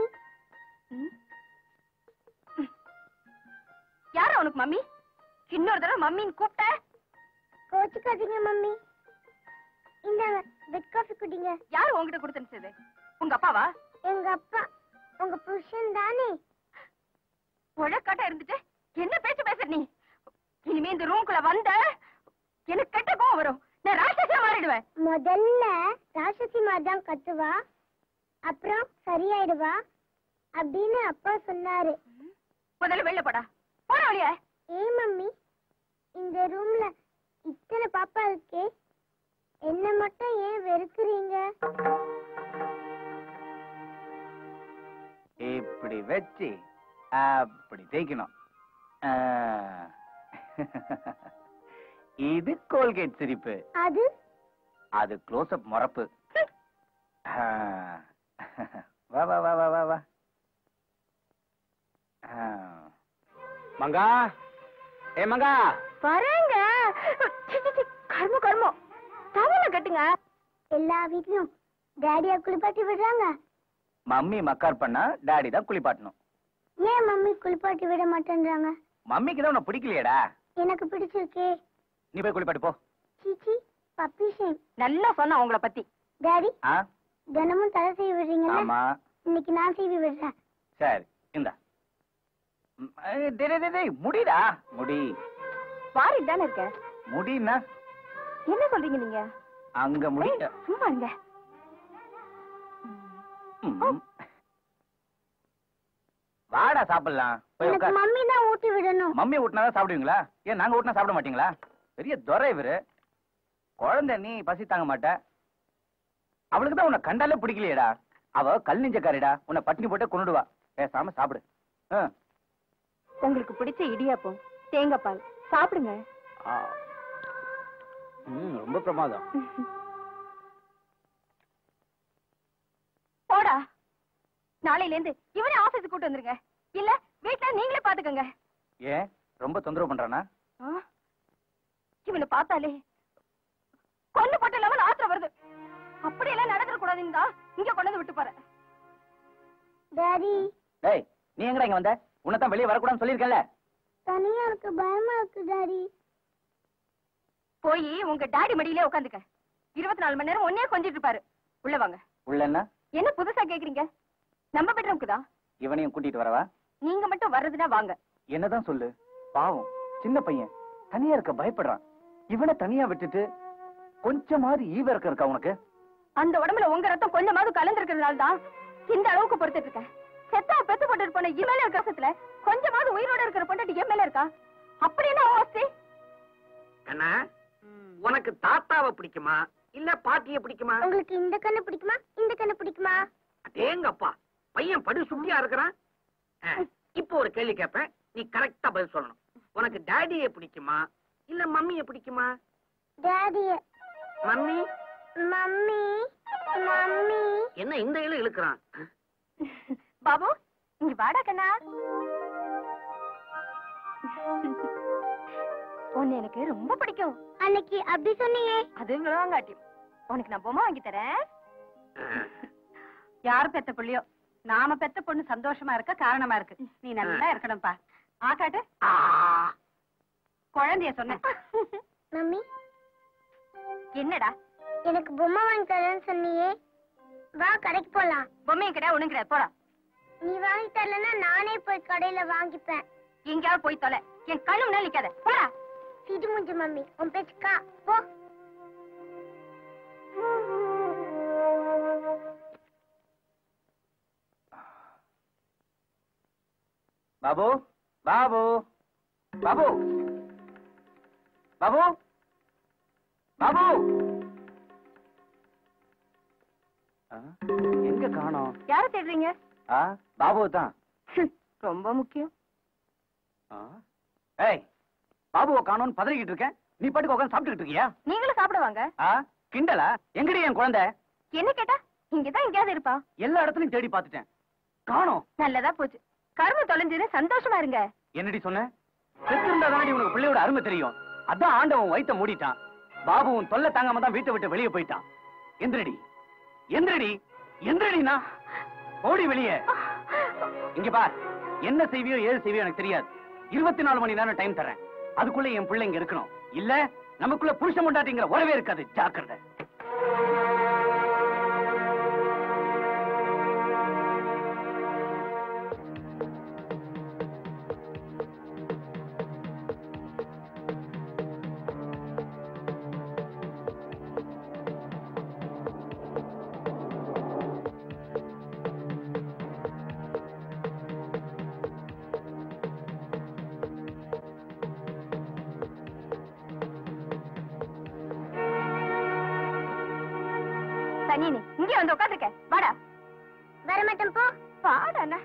யாரு உனக்கு மம்மி இன்னொரு தடவை மம்மின்னு கூப்பிட்ட கோச்சுக்காதீங்க மம்மி இந்தாங்க பெட் காஃபி குடிங்க யாரு உன்கிட்ட கொடுத்து அனுப்பிச்சது உங்க அப்பாவா எங்க அப்பா உங்க புருஷன் தானே உழக்காட்டா இருந்துட்டு என்ன பேச்சு பேசுற நீ இனிமே இந்த ரூம்குள்ள வந்த எனக்கு கெட்ட கோவம் வரும் நான் ராட்சசியா மாறிடுவேன் முதல்ல ராட்சசி தான் கத்துவா அப்புறம் சரியாயிடுவா அப்படின்னு அப்பா சொன்னாரு முதல்ல வெளில போடா போட வழியா ஏன் மம்மி இந்த ரூம்ல இத்தனை பாப்பா இருக்கே என்ன மட்டும் ஏன் வெறுக்குறீங்க இப்படி வச்சு அப்படி தேய்க்கணும் ஆ. இது கோல்கேட் சிரிப்பு அது அது க்ளோஸ் அப் முறப்பு ஆ. வா வா வா வா வா வா ஆ. மங்கா ஏ மங்கா வரேங்க சி, சி, சி, கர்மம் கர்மம் தா குளிப்பாட்டுங்க எல்லா வீட்லயும் டேடியா குளிப்பாட்டி விடுறாங்க மம்மி மக்கார் பண்ணா டாடி தான் குளிப்பாட்டணும் ஏன் மம்மி குளிப்பாட்டி விட மாட்டேன்றாங்க மம்மிக்கு தான் உன்னை பிடிக்கலையேடா எனக்கு பிடிச்சிருக்கே நீ போய் குளிப்பாட்டு போ சீச்சி பப்பி ஷேம் நல்லா சொன்னா உங்களை பத்தி டாடி ஆ தினமும் தலை செய்ய விடுறீங்கல்ல ஆமா இன்னைக்கு நான் செய்வி விடுறேன் சரி இந்தா ம், ஏய், டேய், டேய், டேய், டேய், முடிடா முடி வாரிட்டு தானே இருக்க முடின்னா என்ன சொல்றீங்க நீங்க அங்க முடி ஏய், சும்மா இருங்க ம். வாடா சாப்பிடலாம் போய் எனக்கு உட்கார் மம்மி தான் ஊட்டி விடணும் மம்மி ஊட்டினா சாப்பிடுவீங்களா ஏன் நாங்க ஊட்டினா சாப்பிட மாட்டீங்களா பெரிய துரை இவரு குழந்தை நீ பசி தாங்க மாட்ட அவளுக்கு தான் உன்னை கண்டாலே பிடிக்கலையேடா அவ கல் நெஞ்சக்காரிடா உன்னை பட்டினி போட்டு கொண்டுடுவா பேசாம சாப்பிடு ஆ. உங்களுக்கு பிடிச்ச இடியாப்பம் தேங்காய் பால் சாப்பிடுங்க ஆ. ம், ரொம்ப பிரமாதம் போடா நாளையில இருந்து இவனே ஆபீஸ் கூட்டு வந்துருங்க இல்ல வீட்ல நீங்களே பாத்துக்கங்க ஏன் ரொம்ப தொந்தரவு பண்றானா ஆ? இவனை பார்த்தாலே கொண்டு போட்ட லெவல் ஆத்திரம் வருது அப்படியெல்லாம் நடந்துட கூடாதுன்னு தான் இங்க கொண்டு வந்து விட்டு போறேன் டாடி டேய் நீ எங்கடா இங்க வந்த உன்னை தான் வெளியே வரக்கூடாதுன்னு சொல்லியிருக்கேன்ல தனியா இருக்கு பயமா இருக்கு டாடி போய் உங்க டாடி மடியிலே உட்காந்துக்க இருபத்தி நாலு மணி நேரம் ஒன்னே கொஞ்சிட்டு இருப்பாரு உள்ள வாங்க உள்ள என்ன என்ன புதுசா கேக்குறீங்க நம்ம பெட்ரூம்க்கு தான் இவனையும் கூட்டிட்டு வரவா நீங்க மட்டும் வர்றதுன்னா வாங்க என்னதான் சொல்லு பாவம் சின்ன பையன் தனியா இருக்க பயப்படுறான் இவனை தனியா விட்டுட்டு கொஞ்சமாவது ஈவ இருக்க இருக்கா உனக்கு அந்த உடம்புல உங்க ரத்தம் கொஞ்சமாவது கலந்துருக்கிறதுனால தான் இந்த அளவுக்கு பொறுத்துட்டு இருக்கேன் செத்தா பெத்து போட்டு போன இமேல இருக்க கசத்துல கொஞ்சமாவது உயிரோட இருக்கிற பொண்டாட்டி என் மேல இருக்கா அப்படி என்ன ஆஸ்தி கண்ணா உனக்கு தாத்தாவை பிடிக்குமா இல்ல பாட்டிய பிடிக்குமா உங்களுக்கு இந்த கண்ணு பிடிக்குமா இந்த கண்ணு பிடிக்குமா அடேங்கப்பா பையன் படு சுட்டியா இருக்கிறான் ஆ, இப்போ ஒரு கேள்வி கேட்பேன் நீ கரெக்டா பதில் சொல்லணும் உனக்கு டாடிய பிடிக்குமா இல்ல மம்மிய பிடிக்குமா டாடிய மம்மி மம்மி மம்மி என்ன இந்த இழு இழுக்கிறான் பாபு இங்க வாடா கண்ணா உன்னை எனக்கு ரொம்ப பிடிக்கும் அன்னைக்கு அப்படி சொன்னீங்க அது விழுவாங்காட்டி உனக்கு நான் பொம்மை வாங்கி தரேன் யார் பெத்த புள்ளியோ நாம பெத்த பொண்ணு சந்தோஷமா இருக்க காரணமா இருக்கு நீ நல்லா இருக்கணும்ப்பா ஆக்காட்டு குழந்தைய சொன்னேன் மம்மி என்னடா எனக்கு பொம்மை வாங்கி தரேன்னு சொன்னியே வா கடைக்கு போலாம் பொம்மையும் கிடையாது ஒண்ணும் கிடையாது போடா நீ வாங்கி தரலன்னா நானே போய் கடையில வாங்கிப்பேன் எங்கேயாவது போய் தொலை என் கண்ணு முன்னாடி நிக்காத போடா சிடு முஞ்சு மம்மி உன் பேச்சுக்கா போ பாபு பாபு பாபு பாபு பாபு ஆ, எங்க காணோம் யார தேடுறீங்க ஆ பாபு தான் ரொம்ப முக்கியம் ஆ? ஏய் பாபுவை காணோம்னு பதறிக்கிட்டு இருக்கேன் நீ பாட்டுக்கு உட்காந்து சாப்பிட்டுக்கிட்டு இருக்கியா நீங்களும் சாப்பிட வாங்க ஆ கிண்டலா எங்கடி என் குழந்தை என்ன கேட்டா இங்கதான் எங்கேயாவது இருப்பா எல்லா இடத்துலயும் தேடி பார்த்துட்டேன் காணோம் நல்லதா போச்சு கரும்பு தொலைஞ்சது சந்தோஷமா இருங்க என்னடி சொன்ன செத்திருந்தா தானடி உனக்கு பிள்ளையோட அருமை தெரியும் அதான் ஆண்டவன் வயித்த மூடிட்டான் பாபுவும் தொல்லை தாங்காம தான் வீட்டை விட்டு வெளியே போயிட்டான் எந்திரடி எந்திரடி எந்திரடினா ஓடி வெளியே இங்க பார் என்ன செய்வியோ ஏது செய்வியோ எனக்கு தெரியாது இருபத்தி நாலு மணி நேரம் டைம் தரேன் அதுக்குள்ள என் பிள்ளை இங்க இருக்கணும் இல்ல நமக்குள்ள புருஷ முண்டாட்டிங்கிற உறவே இருக்காது ஜாக்கிரதை தனி நீ இங்கே வந்து உட்காந்துருக்க வாடா வர மாட்டேன் போ வாடா அண்ணா.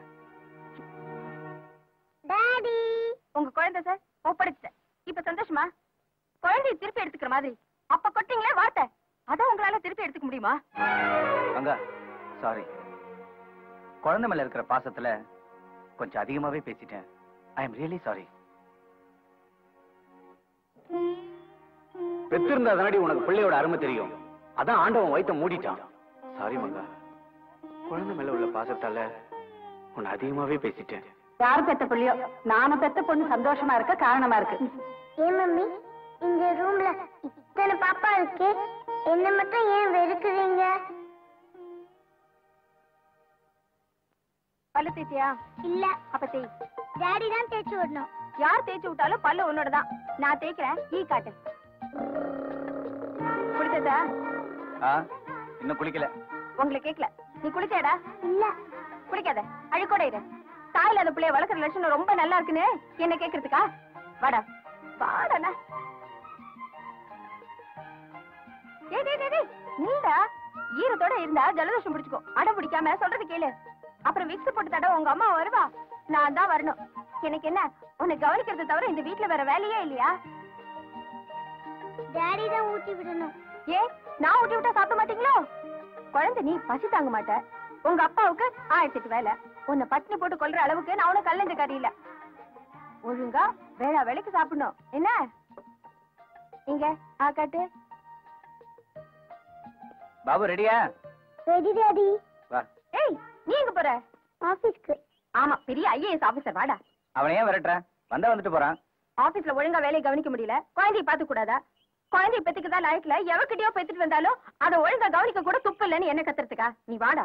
டாடி உங்க குழந்தை சார் ஒப்படைச்சிட்டேன் இப்ப சந்தோஷமா குழந்தைய திருப்பி எடுத்துக்கிற மாதிரி அப்ப கொட்டிங்களே வார்த்தை அதான் உங்களால திருப்பி எடுத்துக்க முடியுமா அங்க சாரி குழந்தை மேல இருக்கிற பாசத்துல கொஞ்சம் அதிகமாவே பேசிட்டேன் ஐ எம் ரியலி சாரி பெத்திருந்தா தானடி உனக்கு பிள்ளையோட அருமை தெரியும் அதான் ஆண்டவன் வயித்தை மூடிட்டான் சாரி மங்கா குழந்தை மேல உள்ள பாசத்தால உன்னை அதிகமாவே பேசிட்டேன் யார் பெத்த பிள்ளையோ நாம பெத்த பொண்ணு சந்தோஷமா இருக்க காரணமா இருக்கு ஏன் மம்மி இந்த ரூம்ல இத்தனை பாப்பா இருக்கு என்ன மட்டும் ஏன் வெறுக்குறீங்க பல்லு தேய்ச்சியா இல்ல அப்ப தேய் டாடி தான் தேய்ச்சி விடணும் யார் தேய்ச்சி விட்டாலும் பல்லு உன்னோட தான் நான் தேய்க்கிறேன் ஈ காட்டு குளிச்சதா ஆ இன்னும் குளிக்கல உங்களை கேக்கல நீ குளிச்சேடா இல்ல குளிக்காத அழுக்கோட இரு தாயில அந்த பிள்ளைய வளர்க்குற லட்சணம் ரொம்ப நல்லா இருக்குன்னு என்ன கேக்குறதுக்கா வாடா வாடா டேய் டேய் டேய், டேய் நீடா ஈரத்தோட இருந்தா ஜலதோஷம் பிடிச்சுக்கோ அடம் பிடிக்காம சொல்றது கேளு அப்புறம் விக்ஸ் போட்டு தட உங்க அம்மா வருவா நான் தான் வரணும் எனக்கு என்ன உன்னை கவனிக்கிறது தவிர இந்த வீட்ல வேற வேலையே இல்லையா டாடி தான் ஊட்டி விடணும் ஏ நான் ஊட்டி விட்டா சாப்பிட மாட்டீங்களோ குழந்தை நீ பசி தாங்க மாட்ட உங்க அப்பாவுக்கு ஆயிரத்தி எட்டு வேலை உன்னை பட்டினி போட்டு கொல்ற அளவுக்கு நான் உனக்கு கல்லஞ்ச கறியில ஒழுங்கா வேளா வேலைக்கு சாப்பிடணும் என்ன இங்க ஆ காட்டு பாபு ரெடியா ரெடி டாடி வா ஏய் நீ எங்க போற ஆபீஸ்க்கு ஆமா பெரிய ஐஏஎஸ் ஆபீசர் வாடா அவனை ஏன் விரட்டுற வந்தா வந்துட்டு போறான் ஆபீஸ்ல ஒழுங்கா வேலையை கவனிக்க முடியல குழந்தைய பாத்து கூடாதா குழந்தைய பெத்துக்கதா லாயக்கல எவகிட்டயோ பெத்துட்டு வந்தாலும் அதை ஒழுங்கா கவனிக்க கூட துப்பு இல்லைன்னு என்ன கத்துறதுக்கா நீ வாடா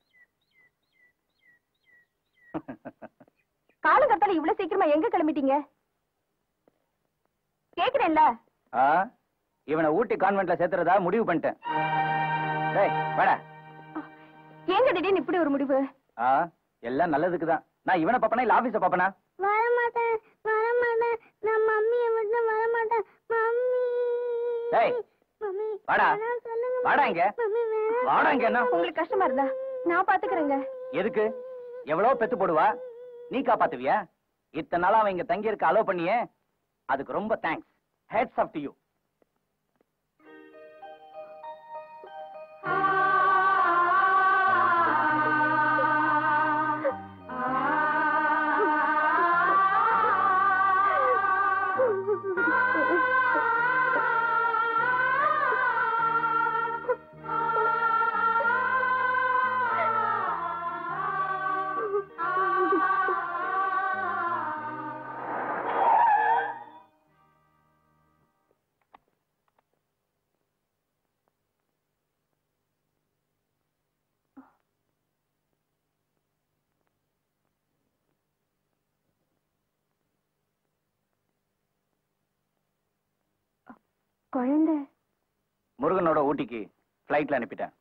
காலங்கத்தால இவ்வளவு சீக்கிரமா எங்க கிளம்பிட்டீங்க கேக்குறேன்ல ஆ இவனை ஊட்டி கான்வென்ட்ல சேர்த்துறதா முடிவு பண்ணிட்டேன் டேய் வாடா எங்க திடீர்னு இப்படி ஒரு முடிவு ஆ எல்லாம் நல்லதுக்கு தான் நான் இவனை பாப்பனா இல்ல ஆபீஸ பாப்பனா வர மாட்டேன் வர மாட்டேன் நான் மம்மியை விட்டு வர மாட்டேன் மம்மி டேய் மம்மி வாடா வேணாம் சொல்லுங்க வாடா இங்க மம்மி வேணாம் வாடா இங்க என்ன உங்களுக்கு கஷ்டமா இருந்தா நான் பாத்துக்கிறேங்க எதுக்கு எவ்வளவு பெத்து போடுவா நீ காப்பாத்துவியா இத்தனை நாளா அவன் இங்க தங்கி இருக்க அலோ பண்ணியே அதுக்கு ரொம்ப thanks hats off to you குழந்தை முருகனோட ஊட்டிக்கு ஃபிளைட்ல அனுப்பிட்டேன்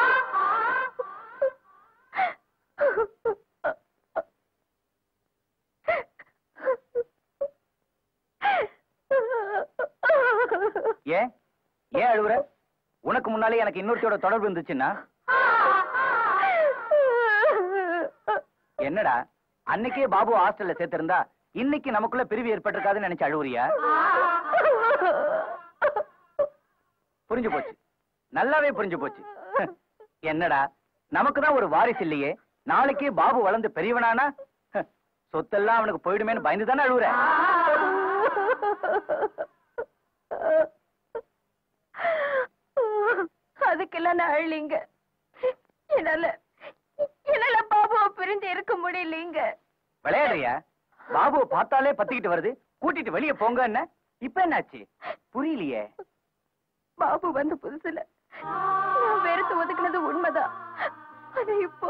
ஏன் ஏன் அழுவுற உனக்கு முன்னாலே எனக்கு இன்னொருத்தியோட தொடர்பு இருந்துச்சுன்னா என்னடா அன்னைக்கே பாபு ஹாஸ்டல்ல சேர்த்திருந்தா இன்னைக்கு நமக்குள்ள பிரிவு ஏற்பட்டிருக்காதுன்னு நினைச்சு அழுவுறியா புரிஞ்சு போச்சு நல்லாவே புரிஞ்சு போச்சு என்னடா நமக்கு தான் ஒரு வாரிசு இல்லையே நாளைக்கே பாபு வளர்ந்து பெரியவனானா சொத்தெல்லாம் அவனுக்கு போயிடுமேன்னு பயந்து தானே அழுவுற அதுக்கெல்லாம் நான் அழலிங்க என்னால என்னால பாபாவை பிரிஞ்சு இருக்க முடியலீங்க விளையாடுறியா பாபுவை பார்த்தாலே பத்திக்கிட்டு வருது கூட்டிட்டு வெளியே போங்க என்ன இப்ப என்னாச்சு புரியலையே பாபு வந்த புதுசுல நான் வெறுத்து ஒதுக்குனது உண்மைதான் ஆனா இப்போ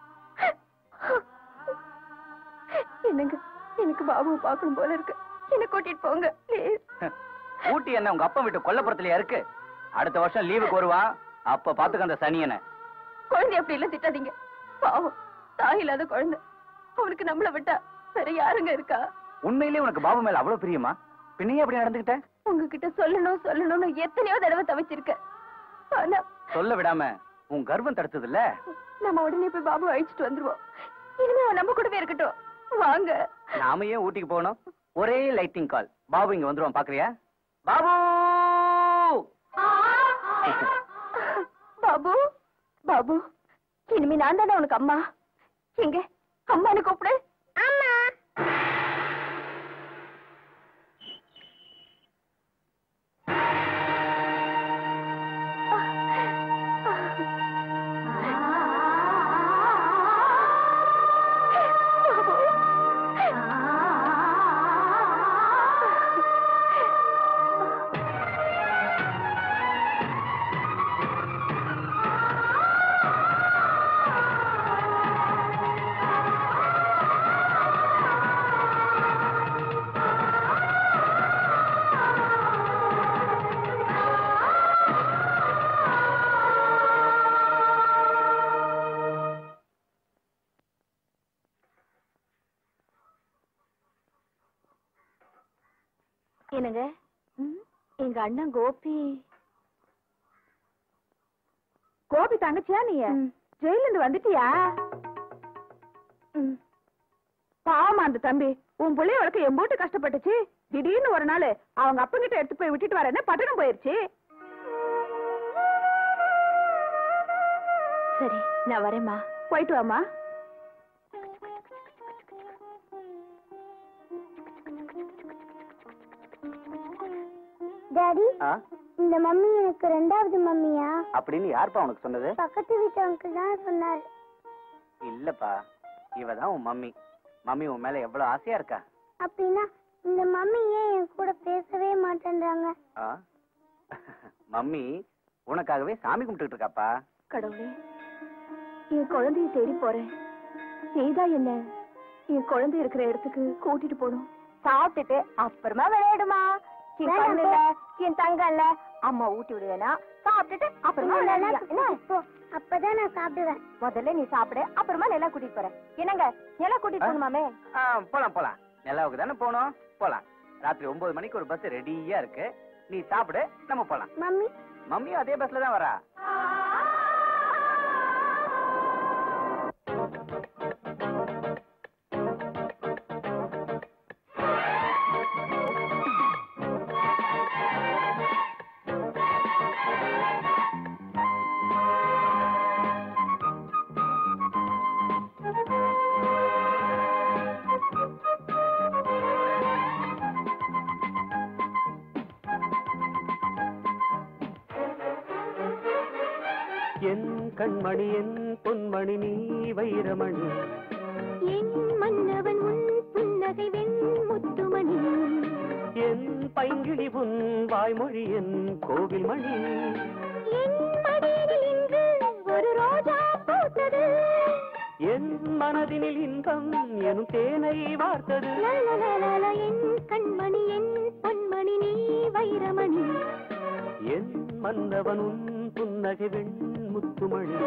என்னங்க எனக்கு பாபுவை பார்க்கணும் போல இருக்கு என்ன கூட்டிட்டு போங்க please. ஊட்டி என்ன உங்க அப்பா வீட்டு கொல்லப்புறத்துலயா இருக்கு அடுத்த வருஷம் லீவுக்கு வருவான் அப்ப பாத்துக்க அந்த சனியனை குழந்தை அப்படி எல்லாம் திட்டாதீங்க பாவம் தாய் இல்லாத குழந்தை அவனுக்கு நம்மள விட்டா வேற யாருங்க இருக்கா உண்மையிலேயே உனக்கு பாபு மேல அவ்வளவு பிரியமா பின்னையே அப்படி நடந்துகிட்ட உங்ககிட்ட சொல்லணும் சொல்லணும்னு எத்தனையோ தடவை தவிச்சிருக்க ஆனா சொல்ல விடாம உன் கர்வம் தடுத்தது இல்ல நம்ம உடனே போய் பாபு அழிச்சிட்டு வந்துருவோம் இனிமே அவன் நம்ம கூடவே இருக்கட்டும் வாங்க நாம ஏன் ஊட்டிக்கு போகணும் ஒரே லைட்டிங் கால் பாபு இங்க வந்துருவான் பாக்குறியா பாபு பாபு பாபு இனிமே நான் தானே உனக்கு அம்மா எங்க அம்மானு கூப்பிடு அம்மா என்னங்க எங்க அண்ணன் கோபி கோபி தங்கச்சியா நீ ஜெயில இருந்து வந்துட்டியா பாவமா அந்த தம்பி உன் புள்ளைய வளர்க்க எம்போட்டு கஷ்டப்பட்டுச்சு திடீர்னு ஒரு நாள் அவங்க அப்பங்கிட்ட எடுத்து போய் விட்டுட்டு வரேன்னு பட்டணம் போயிருச்சு சரி நான் வரேம்மா போயிட்டு வாமா டாடி ஆ இந்த மம்மி எனக்கு ரெண்டாவது மம்மியா அப்படின்னு யாருப்பா உனக்கு சொன்னது பக்கத்து வீட்டு அங்கிள் தான் சொன்னார் இல்லப்பா இவ தான் உன் மம்மி மம்மி உன் மேல எவ்வளவு ஆசையா இருக்கா அப்படின்னா இந்த மம்மி ஏன் என் கூட பேசவே மாட்டேன்றாங்க ஆ? மம்மி உனக்காகவே சாமி கும்பிட்டுட்டு இருக்காப்பா கடவுளே என் குழந்தைய தேடி போறேன் நீதா என்ன என் குழந்தை இருக்கிற இடத்துக்கு கூட்டிட்டு போகணும் சாப்பிட்டுட்டு அப்புறமா விளையாடுமா என் வேணாம் கண்ணு இல்ல என் தங்கம் இல்ல அம்மா ஊட்டி விடுவேனா சாப்பிட்டுட்டு அப்புறமா விளையாடுவியா என்ன இப்போ அப்பதான் நான் சாப்பிடுவேன் முதல்ல நீ சாப்பிடு அப்புறமா நிலா கூட்டிட்டு போறேன் என்னங்க நிலா கூட்டிட்டு ஆ? போகணுமாமே ஆ, போலாம் போலாம் நிலாவுக்கு தானே போகணும் போலாம் ராத்திரி ஒன்பது மணிக்கு ஒரு பஸ் ரெடியா இருக்கு நீ சாப்பிடு நம்ம போலாம் மம்மி மம்மியும் அதே பஸ்ல தான் வரா என் கண்மணி என் பொன்மணி நீ வைரமணி என் மன்னவன் உன் புன்னகை வெண் முத்துமணி என் பைங்கிழி உன் வாய்மொழி என் கோவில் மணி என் மடியில் இன்று ஒரு ரோஜா பூத்தது என் மனதினில் இன்பம் எனும் தேனை வார்த்தது லலலலல, என் கண்மணி என் பொன்மணி நீ வைரமணி என் மன்னவன் உன் புன்னகை வெண் முத்துமணி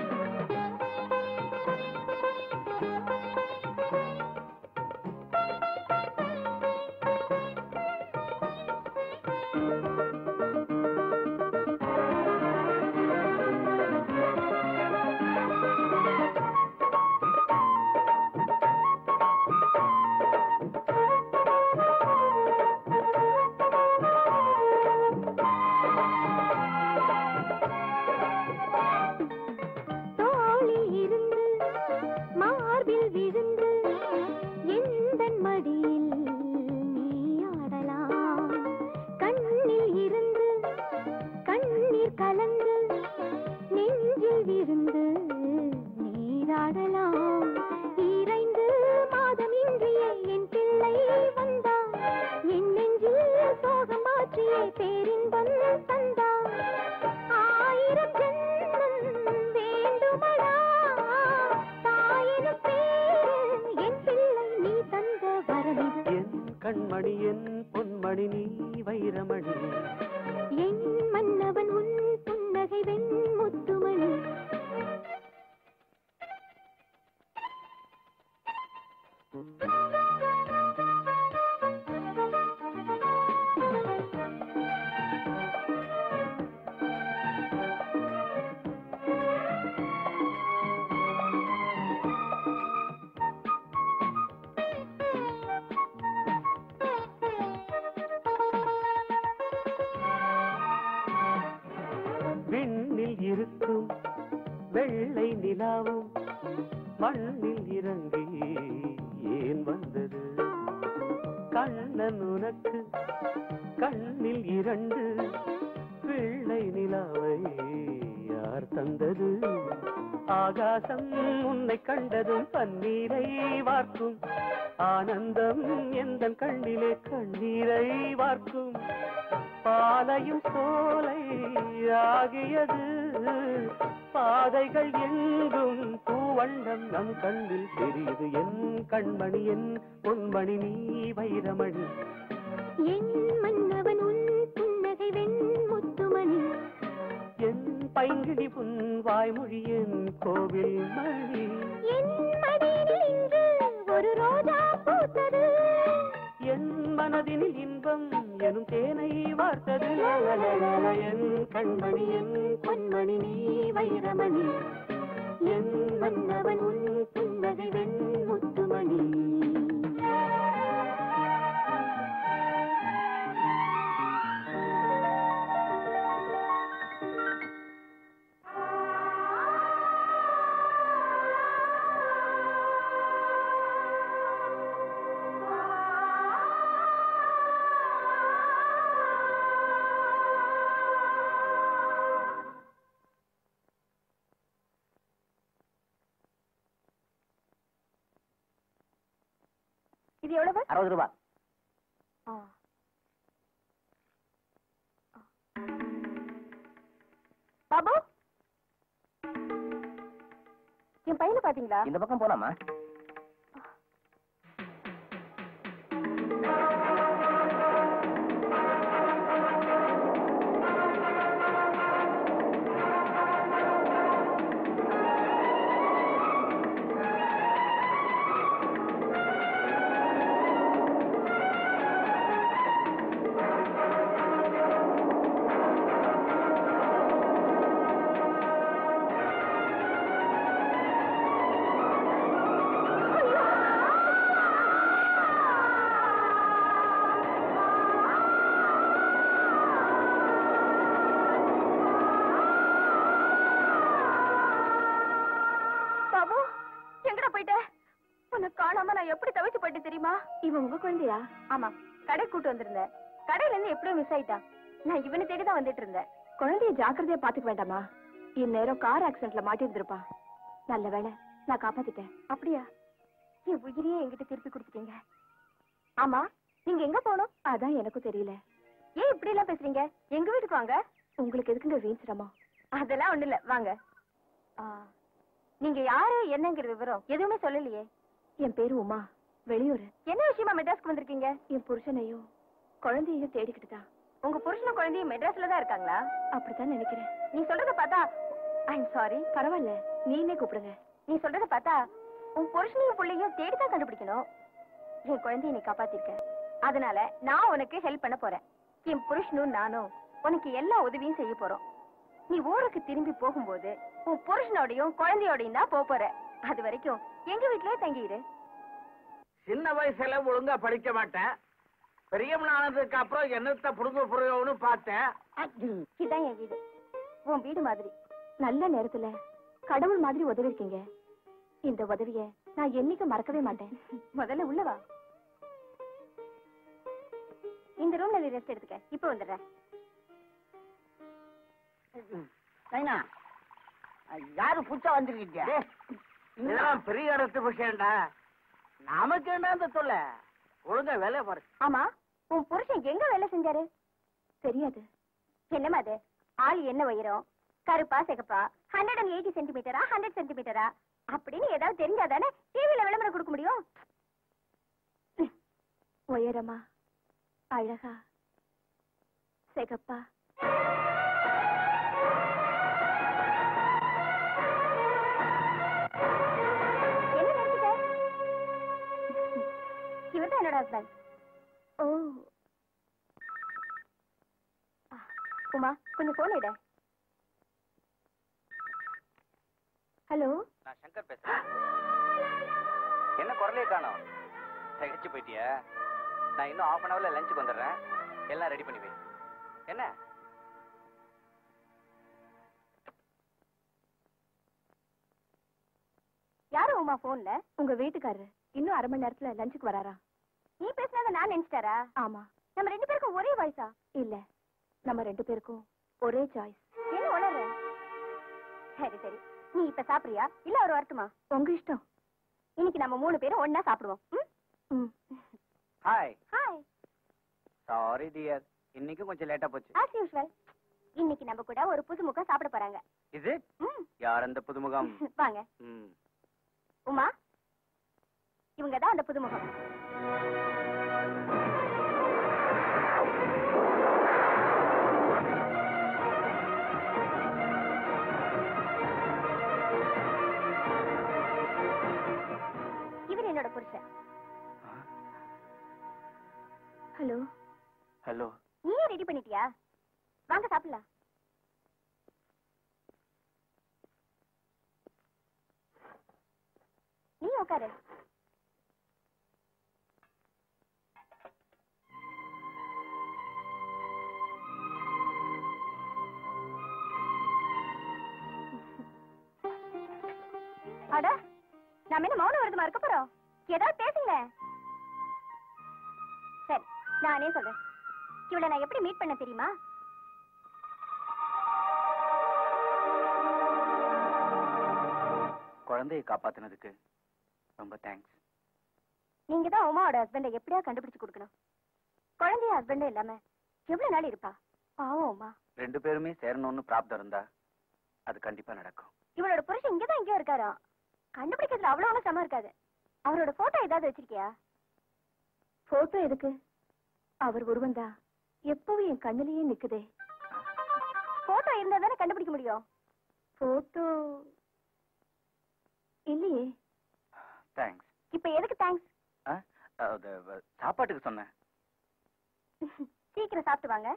தோளில் இருந்து மார்பில் விழுந்து எந்தன் மடியில் நீ ஆடலாம் கண்ணில் இருந்து கண்ணீர் கலந்து நெஞ்சில் விருந்து நீராடலாம் இறைந்து மாதம் இன்றியே என் பிள்ளை வந்தான் என் நெஞ்சில் சோகம் மாற்றியே பேரின்பம் தந்தான் ஆயிரம் ஜென்மம் வேண்டுமடா தாயினும் பேரு என் பிள்ளை நீ தந்த வரமிது என் கண்மணி என் பொன்மணி நீ வைரமணி என் மன்னவன் உன் புன்னகை வெண் முத்துமணி விண்ணில் இருக்கும் வெள்ளை நிலாவும் மண்ணில் இறங்கி ஏன் வந்தது கண்ணன் உனக்கு கண்ணில் இரண்டு வெள்ளை நிலாவை யார் தந்தது ஆகாசம் உன்னை கண்டதும் பன்னீரை வார்க்கும் ஆனந்தம் எந்த கண்ணிலே கண்ணீரை வார்க்கும் பாலையும் சோலை ஆகியது பாதைகள் எங்கும் பூவண்ணம் நம் கண்ணில் தெரியுது என் கண்மணி என் பொன்மணி நீ வைரமணி என் மன்னவன் உன் புன்னகை வெண் முத்துமணி என் பைங்கிழி புன் வாய்மொழி என் கோவில் மணி என் மடியில் இன்று ஒரு ரோஜா பூத்தது என் மனதினில் இன்பம் எனும் தேனை வார்த்தது லலலலல, என் கண்மணி என் பொன்மணி நீ வைரமணி என் மன்னவன் உன் புன்னகை வெண் முத்துமணி இது எவ்வளவு அறுபது ரூபாய் ஆ. பாபு என் பையனை பாத்தீங்களா இந்த பக்கம் போலாமா பாபு எங்கடா போயிட்ட உன்னை காணாம நான் எப்படி தவிச்சு போயிட்டு தெரியுமா இவன் உங்க குழந்தையா ஆமா கடை கூட்டு வந்திருந்தேன் கடையில இருந்து எப்படியோ மிஸ் ஆயிட்டான் நான் இவனை தேடி தான் வந்துட்டு இருந்தேன் குழந்தைய ஜாக்கிரதையா பாத்துக்க வேண்டாமா இந்நேரம் கார் ஆக்சிடென்ட்ல மாட்டி இருந்திருப்பா நல்ல வேளை நான் காப்பாத்திட்டேன் அப்படியா என் உயிரையே என்கிட்ட திருப்பி கொடுத்துட்டீங்க ஆமா நீங்க எங்க போகணும் அதான் எனக்கும் தெரியல ஏன் இப்படி எல்லாம் பேசுறீங்க எங்க வீட்டுக்கு வாங்க உங்களுக்கு எதுக்குங்க வீண் சிரமம் அதெல்லாம் ஒண்ணு இல்ல வாங்க ஆ, நீங்க யாரு என்னங்கிற விவரம் எதுவுமே சொல்லலையே என் பேரு உமா வெளியூர் என்ன விஷயமா மெட்ராஸ்க்கு வந்திருக்கீங்க என் புருஷனையும் குழந்தையையும் தேடிக்கிட்டு தான் உங்க புருஷனும் குழந்தையும் மெட்ராஸ்ல தான் இருக்காங்களா அப்படித்தான் நினைக்கிறேன் நீ சொல்றத பார்த்தா ஐம் சாரி பரவாயில்ல நீனே கூப்பிடுங்க நீ சொல்றத பார்த்தா உன் புருஷனையும் பிள்ளையும் தேடி தான் கண்டுபிடிக்கணும் என் குழந்தையை நீ காப்பாத்திருக்க அதனால நான் உனக்கு ஹெல்ப் பண்ண போறேன் என் புருஷனும் நானும் உனக்கு எல்லா உதவியும் செய்ய போறோம் நீ ஊருக்கு திரும்பி போகும்போது உன் புருஷனோடையும் குழந்தையோடையும் தான் போப் போற அது வரைக்கும் எங்க வீட்லயே தங்கிடு சின்ன வயசுல ஒழுங்கா படிக்க மாட்டேன் பெரியவனானதுக்கு அப்புறம் என்னத்த புடுங்க புரியணும்னு பார்த்தேன் இதான் என் வீடு உன் வீடு மாதிரி நல்ல நேரத்துல கடவுள் மாதிரி உதவி இருக்கீங்க இந்த உதவிய நான் என்னைக்கு மறக்கவே மாட்டேன் முதல்ல உள்ள வா இந்த ரூம்ல நீ ரெஸ்ட் எடுத்துக்க இப்ப வந்துடுறேன் நைனா யாரு புதுசா வந்திருக்கீங்க இதெல்லாம் பெரிய இடத்து விஷயம்டா நமக்கு என்ன அந்த தொல்லை ஒழுங்கா வேலையை பாரு ஆமா உன் புருஷன் எங்க வேலை செஞ்சாரு தெரியாது என்னமா அது ஆள் என்ன உயரம் கருப்பா சிகப்பா ஹண்ட்ரட் அண்ட் எயிட்டி சென்டிமீட்டரா ஹண்ட்ரட் சென்டிமீட்டரா அப்படின்னு ஏதாவது தெரிஞ்சாதானே டிவில விளம்பரம் கொடுக்க முடியும் உயரமா அழகா சிகப்பா என்ன நினைச்சுட்ட? இவர்தான் என்னோட ஹஸ்பண்ட் ஓ ஆ, உமா கொஞ்சம் போன் எடு ஹலோ நான் சங்கர் பேசுறேன் என்ன குரலே காணோம் தகச்சு போயிட்டியா நான் இன்னும் half அன் ஹவர்ல லஞ்சுக்கு வந்துடுறேன் எல்லாம் ரெடி பண்ணி வை என்ன யாரு உமா போன்ல உங்க வீட்டுக்காரரு இன்னும் அரை மணி நேரத்துல லஞ்சுக்கு வராரா நீ பேசினத நான் நினைச்சிட்டாரா ஆமா நம்ம ரெண்டு பேருக்கும் ஒரே வாய்ஸா இல்ல நம்ம ரெண்டு பேருக்கும் ஒரே சாய்ஸ் என்ன உணர்ற சரி சரி நீ இப்ப சாப்பிடுறியா இல்ல அவர் வரட்டுமா உங்க இஷ்டம் இன்னைக்கு நம்ம மூணு பேரும் ஒண்ணா சாப்பிடுவோம் ம்? ஹாய் ஹாய் சாரி டியர் இன்னைக்கும் கொஞ்சம் லேட்டா போச்சு ஆஸ் யூஷுவல் இன்னைக்கு நம்ம கூட ஒரு புதுமுகம் சாப்பிட போறாங்க இது ம். யார் அந்த புதுமுகம் வாங்க ம். உமா இவங்க தான் அந்த புதுமுகம் இவர் என்னோட புருஷன் ஹலோ ஹலோ நீயே ரெடி பண்ணிட்டியா வாங்க சாப்பிடலாம் நீ உட்காரு அட நாம என்ன மௌன விரதமா இருக்க போறோம் ஏதாவது பேசுங்களேன் சரி நானே சொல்றேன் இவளை நான் எப்படி மீட் பண்ண தெரியுமா குழந்தையை காப்பாத்துனதுக்கு ரொம்ப தேங்க்ஸ் நீங்க தான் உமாவோட ஹஸ்பண்டை எப்படியா கண்டுபிடிச்சு கொடுக்கணும் குழந்தைய ஹஸ்பண்டே இல்லாம எவ்வளவு நாள் இருப்பா பாவம் உமா ரெண்டு பேருமே சேரணும்னு பிராப்தம் இருந்தா அது கண்டிப்பா நடக்கும் இவளோட புருஷன் இங்கதான் எங்கேயோ இருக்காரா கண்டுபிடிக்கிறதுல அவ்வளவு ஒண்ணும் சமம் இருக்காது அவரோட போட்டோ ஏதாவது வச்சிருக்கியா போட்டோ எதுக்கு அவர் உருவம் தான் எப்பவும் என் கண்ணுலயே நிக்குதே போட்டோ இருந்தா தானே கண்டுபிடிக்க முடியும் போட்டோ இல்லையே தேங்க்ஸ் இப்ப எதுக்கு தேங்க்ஸ் அது வ- சாப்பாட்டுக்கு சொன்னேன் சீக்கிரம் சாப்பிட்டு வாங்க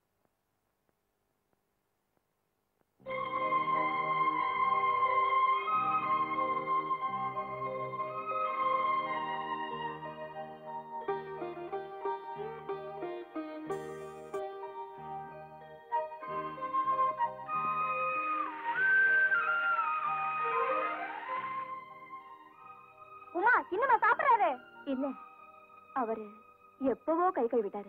உமா இன்னுமா சாப்பிடுறாரு இல்ல அவரு எப்பவோ கை கழுவிட்டாரு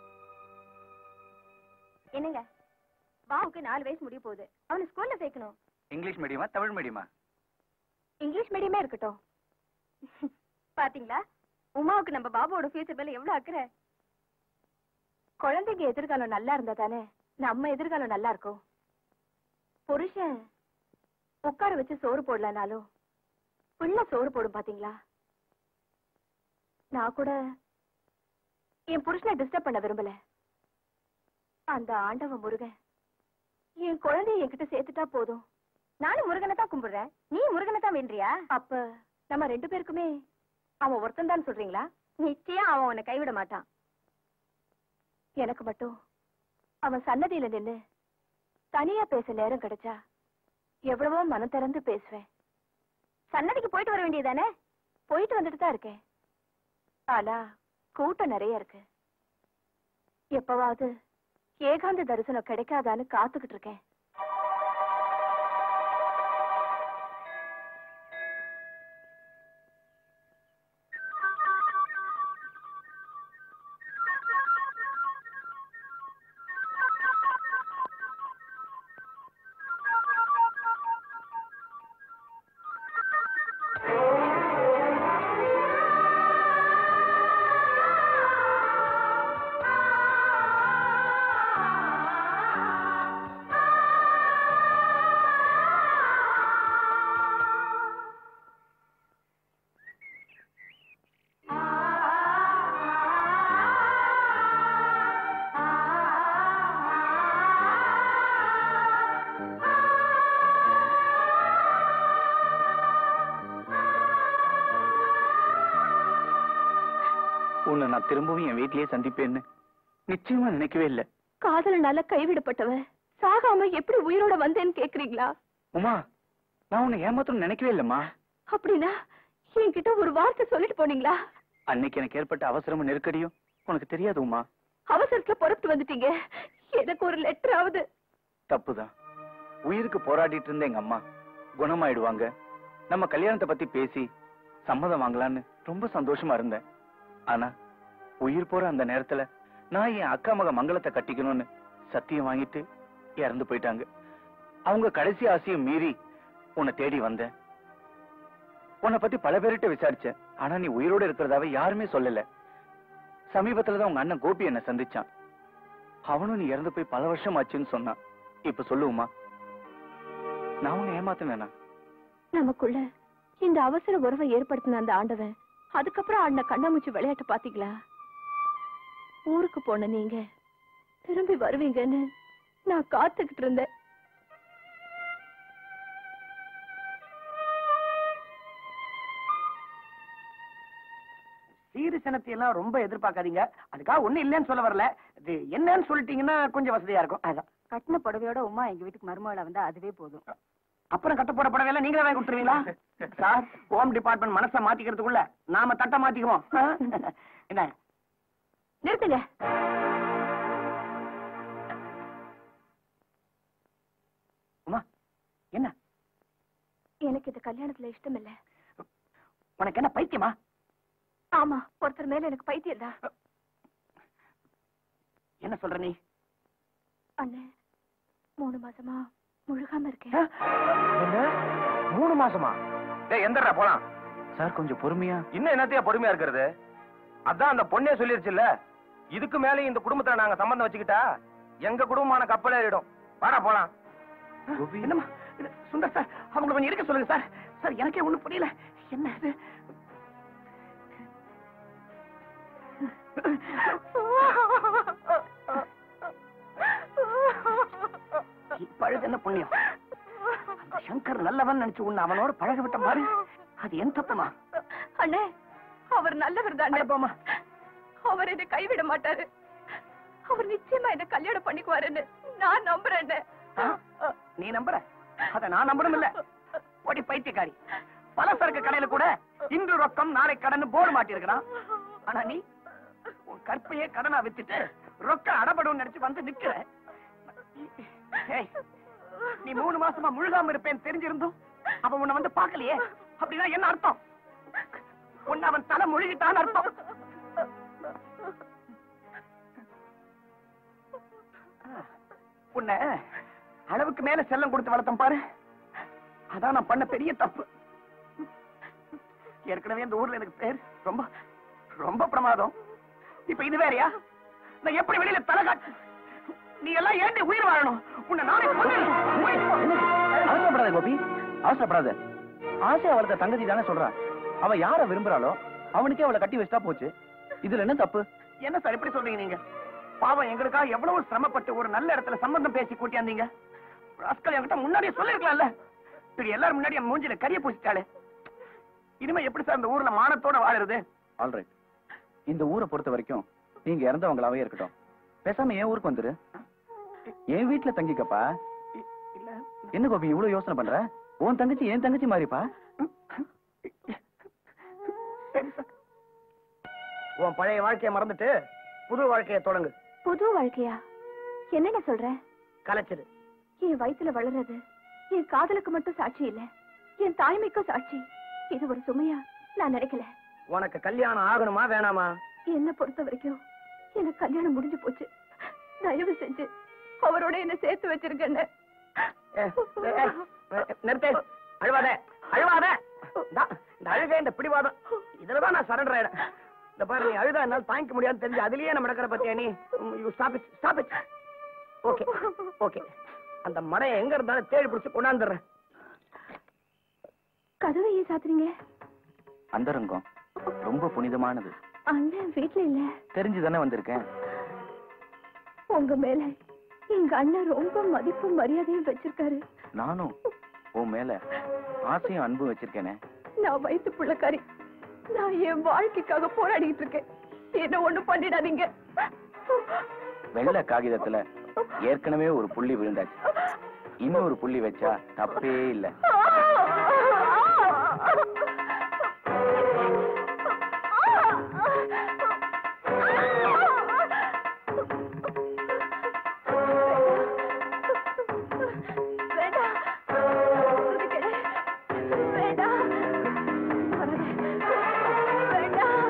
என்னங்க பாவுக்கு நாலு வயசு முடிய போகுது அவனை ஸ்கூல்ல சேர்க்கணும் இங்கிலீஷ் மீடியமா தமிழ் மீடியமா இங்கிலீஷ் மீடியமே இருக்கட்டும் பாத்தீங்களா உமாவுக்கு நம்ம பாபுவோட ஃபியூச்சர் மேல எவ்வளவு அக்கறை குழந்தைங்க எதிர்காலம் நல்லா இருந்தா தானே நம்ம எதிர்காலம் நல்லா இருக்கும் புருஷன் உட்கார வச்சு சோறு போடலனாலும் புள்ள சோறு போடும் பாத்தீங்களா நான் கூட என் புருஷனை டிஸ்டர்ப் பண்ண விரும்பல அந்த ஆண்டவன் முருகன் என் குழந்தைய என்கிட்ட சேர்த்துட்டா போதும் நானும் முருகனை தான் கும்பிடுறேன் நீ முருகனை தான் வேண்டியா அப்ப நம்ம ரெண்டு பேருக்குமே அவன் ஒருத்தன் தான் சொல்றீங்களா நிச்சயம் அவன் உன்னை கைவிட மாட்டான் எனக்கு மட்டும் அவன் சன்னதியில நின்னு தனியா பேச நேரம் கிடைச்சா எவ்வளவோ மனம் திறந்து பேசுவேன் சன்னதிக்கு போயிட்டு வர வேண்டியதானே போயிட்டு வந்துட்டு தான் இருக்கேன் ஆனா கூட்டம் நிறைய இருக்கு எப்பவாவது ஏகாந்த தரிசனம் கிடைக்காதான்னு காத்துக்கிட்டு இருக்கேன் உன்னை நான் திரும்பவும் என் வீட்லயே சந்திப்பேன்னு நிச்சயமா நினைக்கவே இல்ல காதலனால கைவிடப்பட்டவன் சாகாம எப்படி உயிரோட வந்தேன்னு கேக்குறீங்களா உமா நான் உன்னை ஏமாத்தணும்னு நினைக்கவே இல்லம்மா அப்படின்னா என்கிட்ட ஒரு வார்த்தை சொல்லிட்டு போனீங்களா அன்னைக்கு எனக்கு ஏற்பட்ட அவசரமும் நெருக்கடியும் உனக்கு தெரியாது உமா அவசரத்துல பொறுத்து வந்துட்டீங்க எனக்கு ஒரு லெட்டர் ஆகுது தப்புதான் உயிருக்கு போராடிட்டு இருந்த எங்க அம்மா குணமாயிடுவாங்க நம்ம கல்யாணத்தை பத்தி பேசி சம்மதம் வாங்கலான்னு ரொம்ப சந்தோஷமா இருந்தேன் ஆனா உயிர் போற அந்த நேரத்துல நான் என் அக்கா மக மங்களத்தை கட்டிக்கணும்னு சத்தியம் வாங்கிட்டு இறந்து போயிட்டாங்க அவங்க கடைசி ஆசையை மீறி உன்னை தேடி வந்தேன் உன்னை பத்தி பல பேர்கிட்ட விசாரிச்சேன் ஆனா நீ உயிரோட இருக்கிறதாவே யாருமே சொல்லல சமீபத்துலதான் உங்க அண்ணன் கோபி என்ன சந்திச்சான் அவனும் நீ இறந்து போய் பல வருஷம் ஆச்சுன்னு சொன்னான் இப்ப சொல்லுவோமா நான் உன்னை ஏமாத்தினேனா நமக்குள்ள இந்த அவசர உறவை ஏற்படுத்தின அந்த ஆண்டவன் அதுக்கப்புறம் ஆடின கண்ணாமூச்சி விளையாட்டு பாத்தீங்களா ஊருக்கு போன நீங்க திரும்பி வருவீங்கன்னு நான் காத்துக்கிட்டு இருந்தேன் சீரு சினத்தை எல்லாம் ரொம்ப எதிர்பார்க்காதீங்க அதுக்காக ஒண்ணு இல்லைன்னு சொல்ல வரல இது என்னன்னு சொல்லிட்டீங்கன்னா கொஞ்சம் வசதியா இருக்கும் அதான் கட்டின புடவையோட உமா எங்க வீட்டுக்கு மருமகளா வந்தா அதுவே போதும் அப்புறம் கட்ட போட படவே நீங்களே வாங்கி கொடுத்துருவீங்களா சார் ஹோம் டிபார்ட்மெண்ட் மனசை மாத்திக்கிறதுக்குள்ள நாம தட்ட மாத்திக்குவோம் ஆ? என்ன நிறுத்துங்க உமா என்ன எனக்கு இந்த கல்யாணத்துல இஷ்டம் இல்ல உனக்கு என்ன பைத்தியமா ஆமா ஒருத்தர் மேல எனக்கு பைத்தியம் தான் என்ன சொல்ற நீ அண்ணே மூணு மாசமா முழுகாம இருக்கேன் என்ன மூணு மாசமா டேய் எந்தடா போலாம் சார் கொஞ்சம் பொறுமையா இன்னும் என்னத்தையா பொறுமையா இருக்கிறது அதான் அந்த பொண்ணே சொல்லிருச்சுல்ல இதுக்கு மேல இந்த குடும்பத்துல நாங்க சம்பந்தம் வச்சுக்கிட்டா எங்க குடும்பமான கப்பல் ஏறிடும் வாடா போலாம் என்னம்மா இது, சுந்தர் சார் அவங்களை கொஞ்சம் இருக்க சொல்லுங்க சார் சார் எனக்கே ஒண்ணும் புரியல என்ன இது பழுது என்ன புண்ணியம் அந்த சங்கர் நல்லவன் நினைச்சு உன்னை அவனோட பழக விட்ட பாரு அது என் தப்புமா அண்ணே அவர் நல்லவர் தான் போமா அவர் என்னை கைவிட மாட்டாரு அவர் நிச்சயமா என்ன கல்யாணம் பண்ணிக்குவாருன்னு நான் நம்புறேன் நீ நம்புற அத நான் நம்பணும் இல்ல ஒடி பைத்தியக்காரி பலசரக்கு கடையில கூட இன்று ரொக்கம் நாளை கடன் போர்டு மாட்டிருக்கிறான் ஆனா நீ உன் கற்பையே கடனா வித்துட்டு ரொக்க அடபடும் நினைச்சு வந்து நிக்கிற ஏய், நீ மூணு மாசமா முழுகாம இருப்பேன்னு தெரிஞ்சிருந்தும் அவன் உன்னை வந்து பார்க்கலையே அப்படின்னா என்ன அர்த்தம் உன்னை அவன் தலை முழுகிட்டான்னு அர்த்தம் உன்னை அளவுக்கு மேல செல்லம் கொடுத்து வளர்த்தம் பாரு அதான் நான் பண்ண பெரிய தப்பு ஏற்கனவே இந்த ஊர்ல எனக்கு பேர் ரொம்ப ரொம்ப பிரமாதம் இப்ப இது வேறயா நான் எப்படி வெளியில தலை காட்டு நீ எல்லாம் ஏண்டி உயிர் வாழணும் உன்னை நானே கொன்னுடுறேன். உயிர் போ. அவசரப்படாத கோபி அவசரப்படாத ஆசை அவளுக்கு தங்கச்சி தானே சொல்றா அவ யார விரும்புறாளோ அவனுக்கே அவளை கட்டி வச்சுட்டா போச்சு இதுல என்ன தப்பு என்ன சார் எப்படி சொல்றீங்க நீங்க பாவம் எங்களுக்காக எவ்வளவு சிரமப்பட்டு ஒரு நல்ல இடத்துல சம்பந்தம் பேசி கூட்டியாந்தீங்க ராஸ்கல் என்கிட்ட முன்னாடியே சொல்லிருக்கலாம்ல இப்படி எல்லாரும் முன்னாடி என் மூஞ்சில கரிய பூசிட்டாளே இனிமே எப்படி சார் இந்த ஊர்ல மானத்தோட வாழுறது ஆல்ரைட் இந்த ஊரை பொறுத்த வரைக்கும் நீங்க இறந்தவங்களாவே இருக்கட்டும் பேசாம என் ஊருக்கு வந்துரு என் வீட்டுல தங்கிக்கப்பா இல்ல என்ன கோபி இவ்வளவு யோசனை பண்ற உன் தங்கச்சி என் தங்கச்சி மாதிரிப்பா சரி சார் உன் பழைய வாழ்க்கையை மறந்துட்டு புது வாழ்க்கையை தொடங்கு புது வாழ்க்கையா என்னென்ன சொல்ற கலைச்சிரு என் வயித்துல வளர்றது என் காதலுக்கு மட்டும் சாட்சி இல்ல என் தாய்மைக்கும் சாட்சி இது ஒரு சுமையா நான் நினைக்கல உனக்கு கல்யாணம் ஆகணுமா வேணாமா என்ன பொறுத்த வரைக்கும் எனக்கு கல்யாணம் முடிஞ்சு போச்சு தயவு செஞ்சு அவரோட என்ன சேர்த்து வச்சிருக்கேன்னு ஏ, ஏ, ஏ, நிறுத்து அழுவாத அழுவாத இந்தா, இந்த அழுகை இந்த பிடிவாதம் இதுலதான் நான் சரண்டர் ஆயிடும் இந்த பாரு நீ அழுதா என்னால தாங்கிக்க முடியாதுன்னு தெரிஞ்சு அதுலயே நம்ம நடக்கிற பத்தியா நீ you stop it stop it okay okay அந்த மடையை எங்க இருந்தாலும் தேடி பிடிச்சு கொண்டாந்துடுறேன் கதவை ஏன் சாத்துறீங்க அந்தரங்கம் ரொம்ப புனிதமானது அண்ணன் வீட்ல இல்ல தெரிஞ்சு தானே வந்திருக்கேன் உங்க மேல எங்க அண்ணன் ரொம்ப மதிப்பு மரியாதையும் வச்சிருக்காரு நானும் உன் மேல ஆசையும் அன்பும் வச்சிருக்கேனே நான் வயிற்று பிள்ளைக்காரி நான் என் வாழ்க்கைக்காக போராடிட்டு இருக்கேன் என்ன ஒண்ணு பண்ணிடாதீங்க வெள்ளை காகிதத்துல ஏற்கனவே ஒரு புள்ளி விழுந்தாச்சு இன்னொரு புள்ளி வச்சா தப்பே இல்ல வேண்டாம் உனக்கு வேண்டாம் வேண்டாம்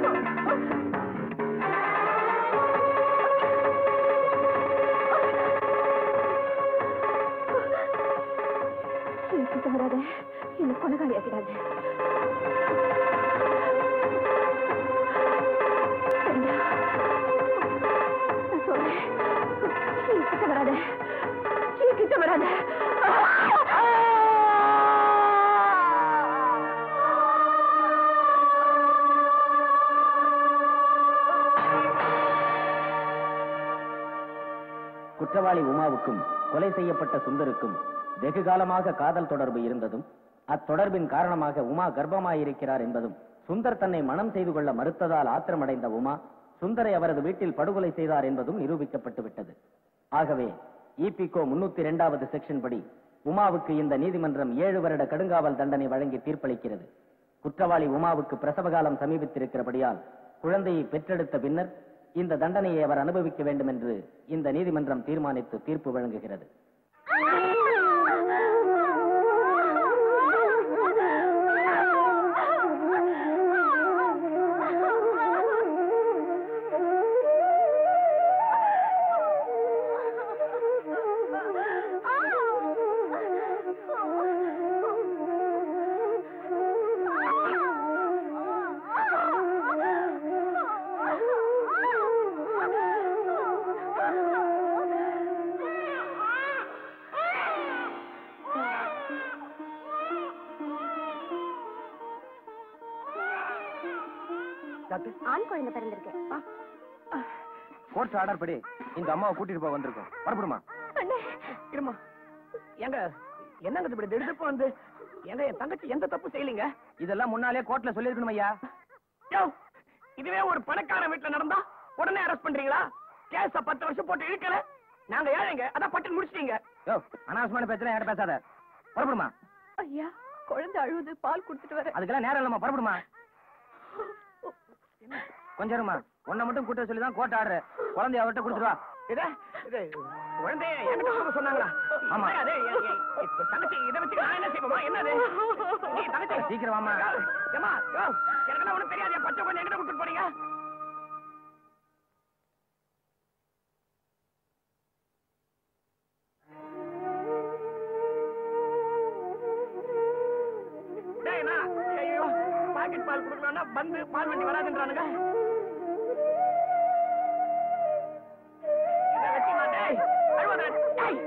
கிட்ட வராத என்ன கொலகாரி ஆக்கிடாத நான் சொல்றேன் கிட்ட வராத கிட்ட வராத குற்றவாளி உமாவுக்கும் கொலை செய்யப்பட்ட சுந்தருக்கும் வெகு காலமாக காதல் தொடர்பு இருந்ததும் அத்தொடர்பின் காரணமாக உமா கர்ப்பமாயிருக்கிறார் என்பதும் சுந்தர் தன்னை மனம் செய்து கொள்ள மறுத்ததால் ஆத்திரமடைந்த உமா சுந்தரை அவரது வீட்டில் படுகொலை செய்தார் என்பதும் நிரூபிக்கப்பட்டு விட்டது ஆகவே இபிகோ முன்னூத்தி இரண்டாவது செக்ஷன் படி உமாவுக்கு இந்த நீதிமன்றம் ஏழு வருட கடுங்காவல் தண்டனை வழங்கி தீர்ப்பளிக்கிறது குற்றவாளி உமாவுக்கு பிரசவ காலம் சமீபித்திருக்கிறபடியால் குழந்தையை பெற்றெடுத்த பின்னர் இந்த தண்டனையை அவர் அனுபவிக்க வேண்டும் என்று இந்த நீதிமன்றம் தீர்மானித்து தீர்ப்பு வழங்குகிறது ஆண் குழந்தை பிறந்திருக்கு கோர்ட் ஆர்டர் படி இந்த அம்மாவை கூட்டிட்டு போக வந்திருக்கோம் வரப்படுமா இருமா எங்க என்னங்க இப்படி திடுப்பு வந்து எங்க என் தங்கச்சி எந்த தப்பு செய்யலீங்க இதெல்லாம் முன்னாலே கோர்ட்ல சொல்லிருக்கணும் ஐயா யோ இதுவே ஒரு பணக்கார வீட்டுல நடந்தா உடனே அரெஸ்ட் பண்றீங்களா கேஸ பத்து வருஷம் போட்டு இழுக்கல நாங்க ஏழைங்க அதான் பட்டு முடிச்சிட்டீங்க யோ அனாவசியமான பேச்சல யார்ட்ட பேசாத புறப்படுமா ஐயா குழந்தை அழுவுது பால் கொடுத்துட்டு வர அதுக்கெல்லாம் நேரம் இல்லம்மா புறப்படுமா கொஞ்சம் இருமா உன்னை மட்டும் கூட்ட சொல்லி தான் கோர்ட் ஆர்டர் குழந்தைய அவர்கிட்ட கொடுத்துருவா இத இது குழந்தைய என்கிட்ட கொடுக்க சொன்னாங்களா ஆமா. அதே தங்கச்சி இதை வச்சு நான் என்ன செய்வோமா என்னது நீ தங்கச்சி சீக்கிரம் வாம்மா. ஏமா யோ எனக்கெல்லாம் ஒண்ணும் தெரியாது பச்சை கொஞ்சம் என்கிட்ட கொடுத்துட்டு போறீங்க டேய், என்ன? ஐயோ, பாக்கெட் பால் கொடுக்கலாம்னா பந்து பால் வண்டி வராதுன்றானுங்க இதை வச்சுமா, டேய், அழுவாத, டேய்.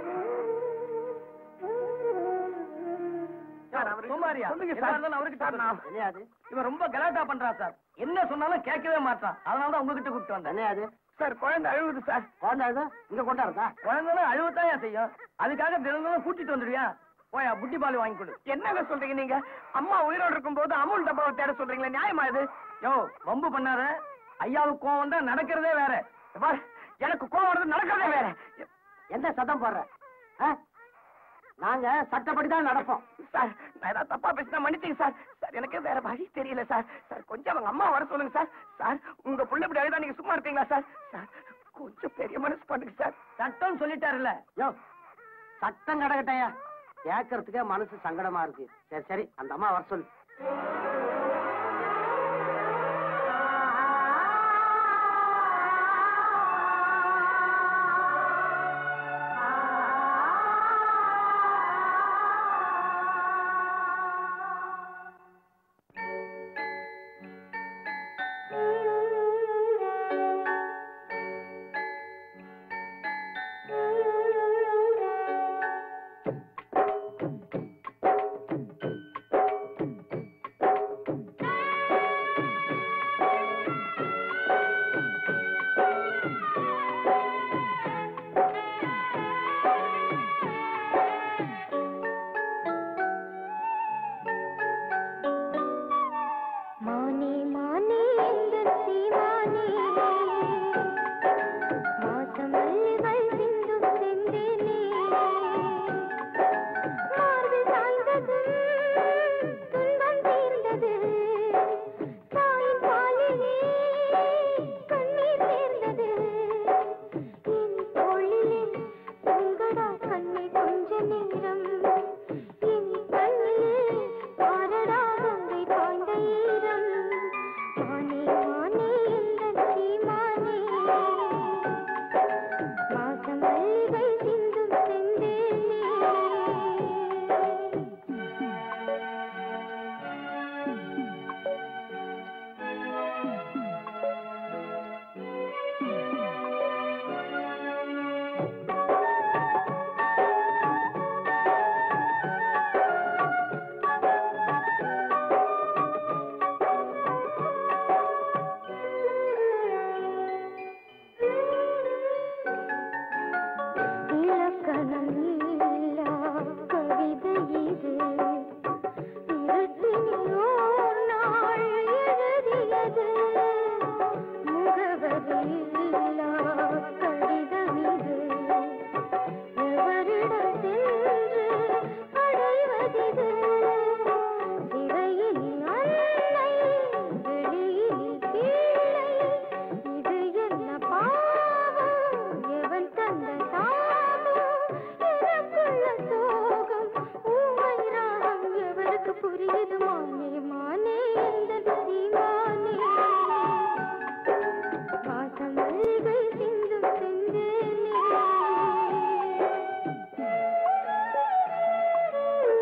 சார், அவரு- சொல்லுங்க சார். இவன் ரொம்ப கலாட்டா பண்றான் சார் என்ன சொன்னாலும் கேட்கவே மாட்டான் அதனால தான் உங்ககிட்ட கூப்பிட்டு வந்தேன் சார் குழந்தை அழுகுது சார் குழந்தை அழுதா? இங்க கொண்டாடுதா குழந்தை அழுவத்தான் செய்யும் அதுக்காக தினமும் கூட்டிட்டு வந்துடுவியா போயா புட்டி பால் வாங்கி கொடு என்னங்க சொல்றீங்க நீங்க அம்மா உயிரோடு இருக்கும்போது அமுல் டப்பாவை தேட சொல்றீங்களே நியாயமா இது யோ வம்பு பண்ணாத ஐயாவுக்கு கோவம் வந்தா நடக்கிறதே வேற இங்க பாரு, எனக்கு கோவம் வருது நடக்கிறதே வேற எந்த சத்தம் போடுற ஆ? நாங்க சட்டப்படி தான் நடப்போம் சார் நான் ஏதாவது தப்பா பேசினா மன்னிச்சுங்க சார் சார் எனக்கு வேற வழி தெரியல சார் சார் கொஞ்சம் அவங்க அம்மா வர சொல்லுங்க சார் சார் உங்க புள்ள இப்படி அழுதா நீங்க சும்மா இருப்பீங்களா சார் சார் கொஞ்சம் பெரிய மனசு பண்ணுங்க சார் சட்டம் சொல்லிட்டாருல்ல யோ சட்டம் கடகட்டையா கேட்கறதுக்கே மனசு சங்கடமா இருக்கு சரி சரி அந்த அம்மா வர சொல்லு ஆ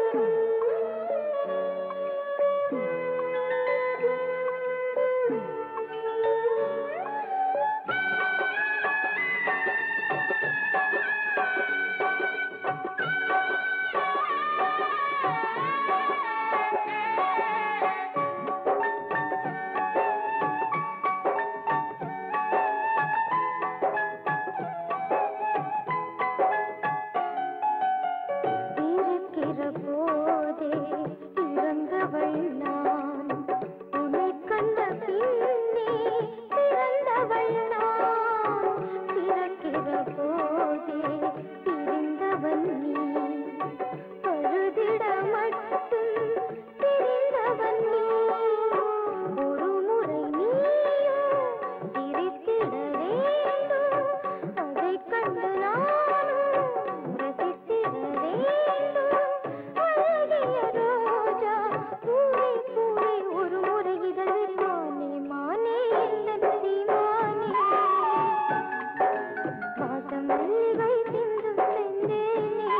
இருக்கிற போதே இறந்தவள் நான் உன்னை கண்ட பின்னே பிறந்தவள் நான் பிறக்கிற போதே பிரிந்தவன் நீ பழுதிட மட்டும் தெரிந்தவன் நீ ஒரு முறை நீயும் சிரித்திட வேண்டும் அதைக் கண்டு நானும் ரசித்திட வேண்டும் அழகிய ரோஜா பூவே பூவே ஒரு முறை இதழ் மானே மானே எந்த சீமானே வாசம் மல்லிகை சிந்தும் செந்தேனே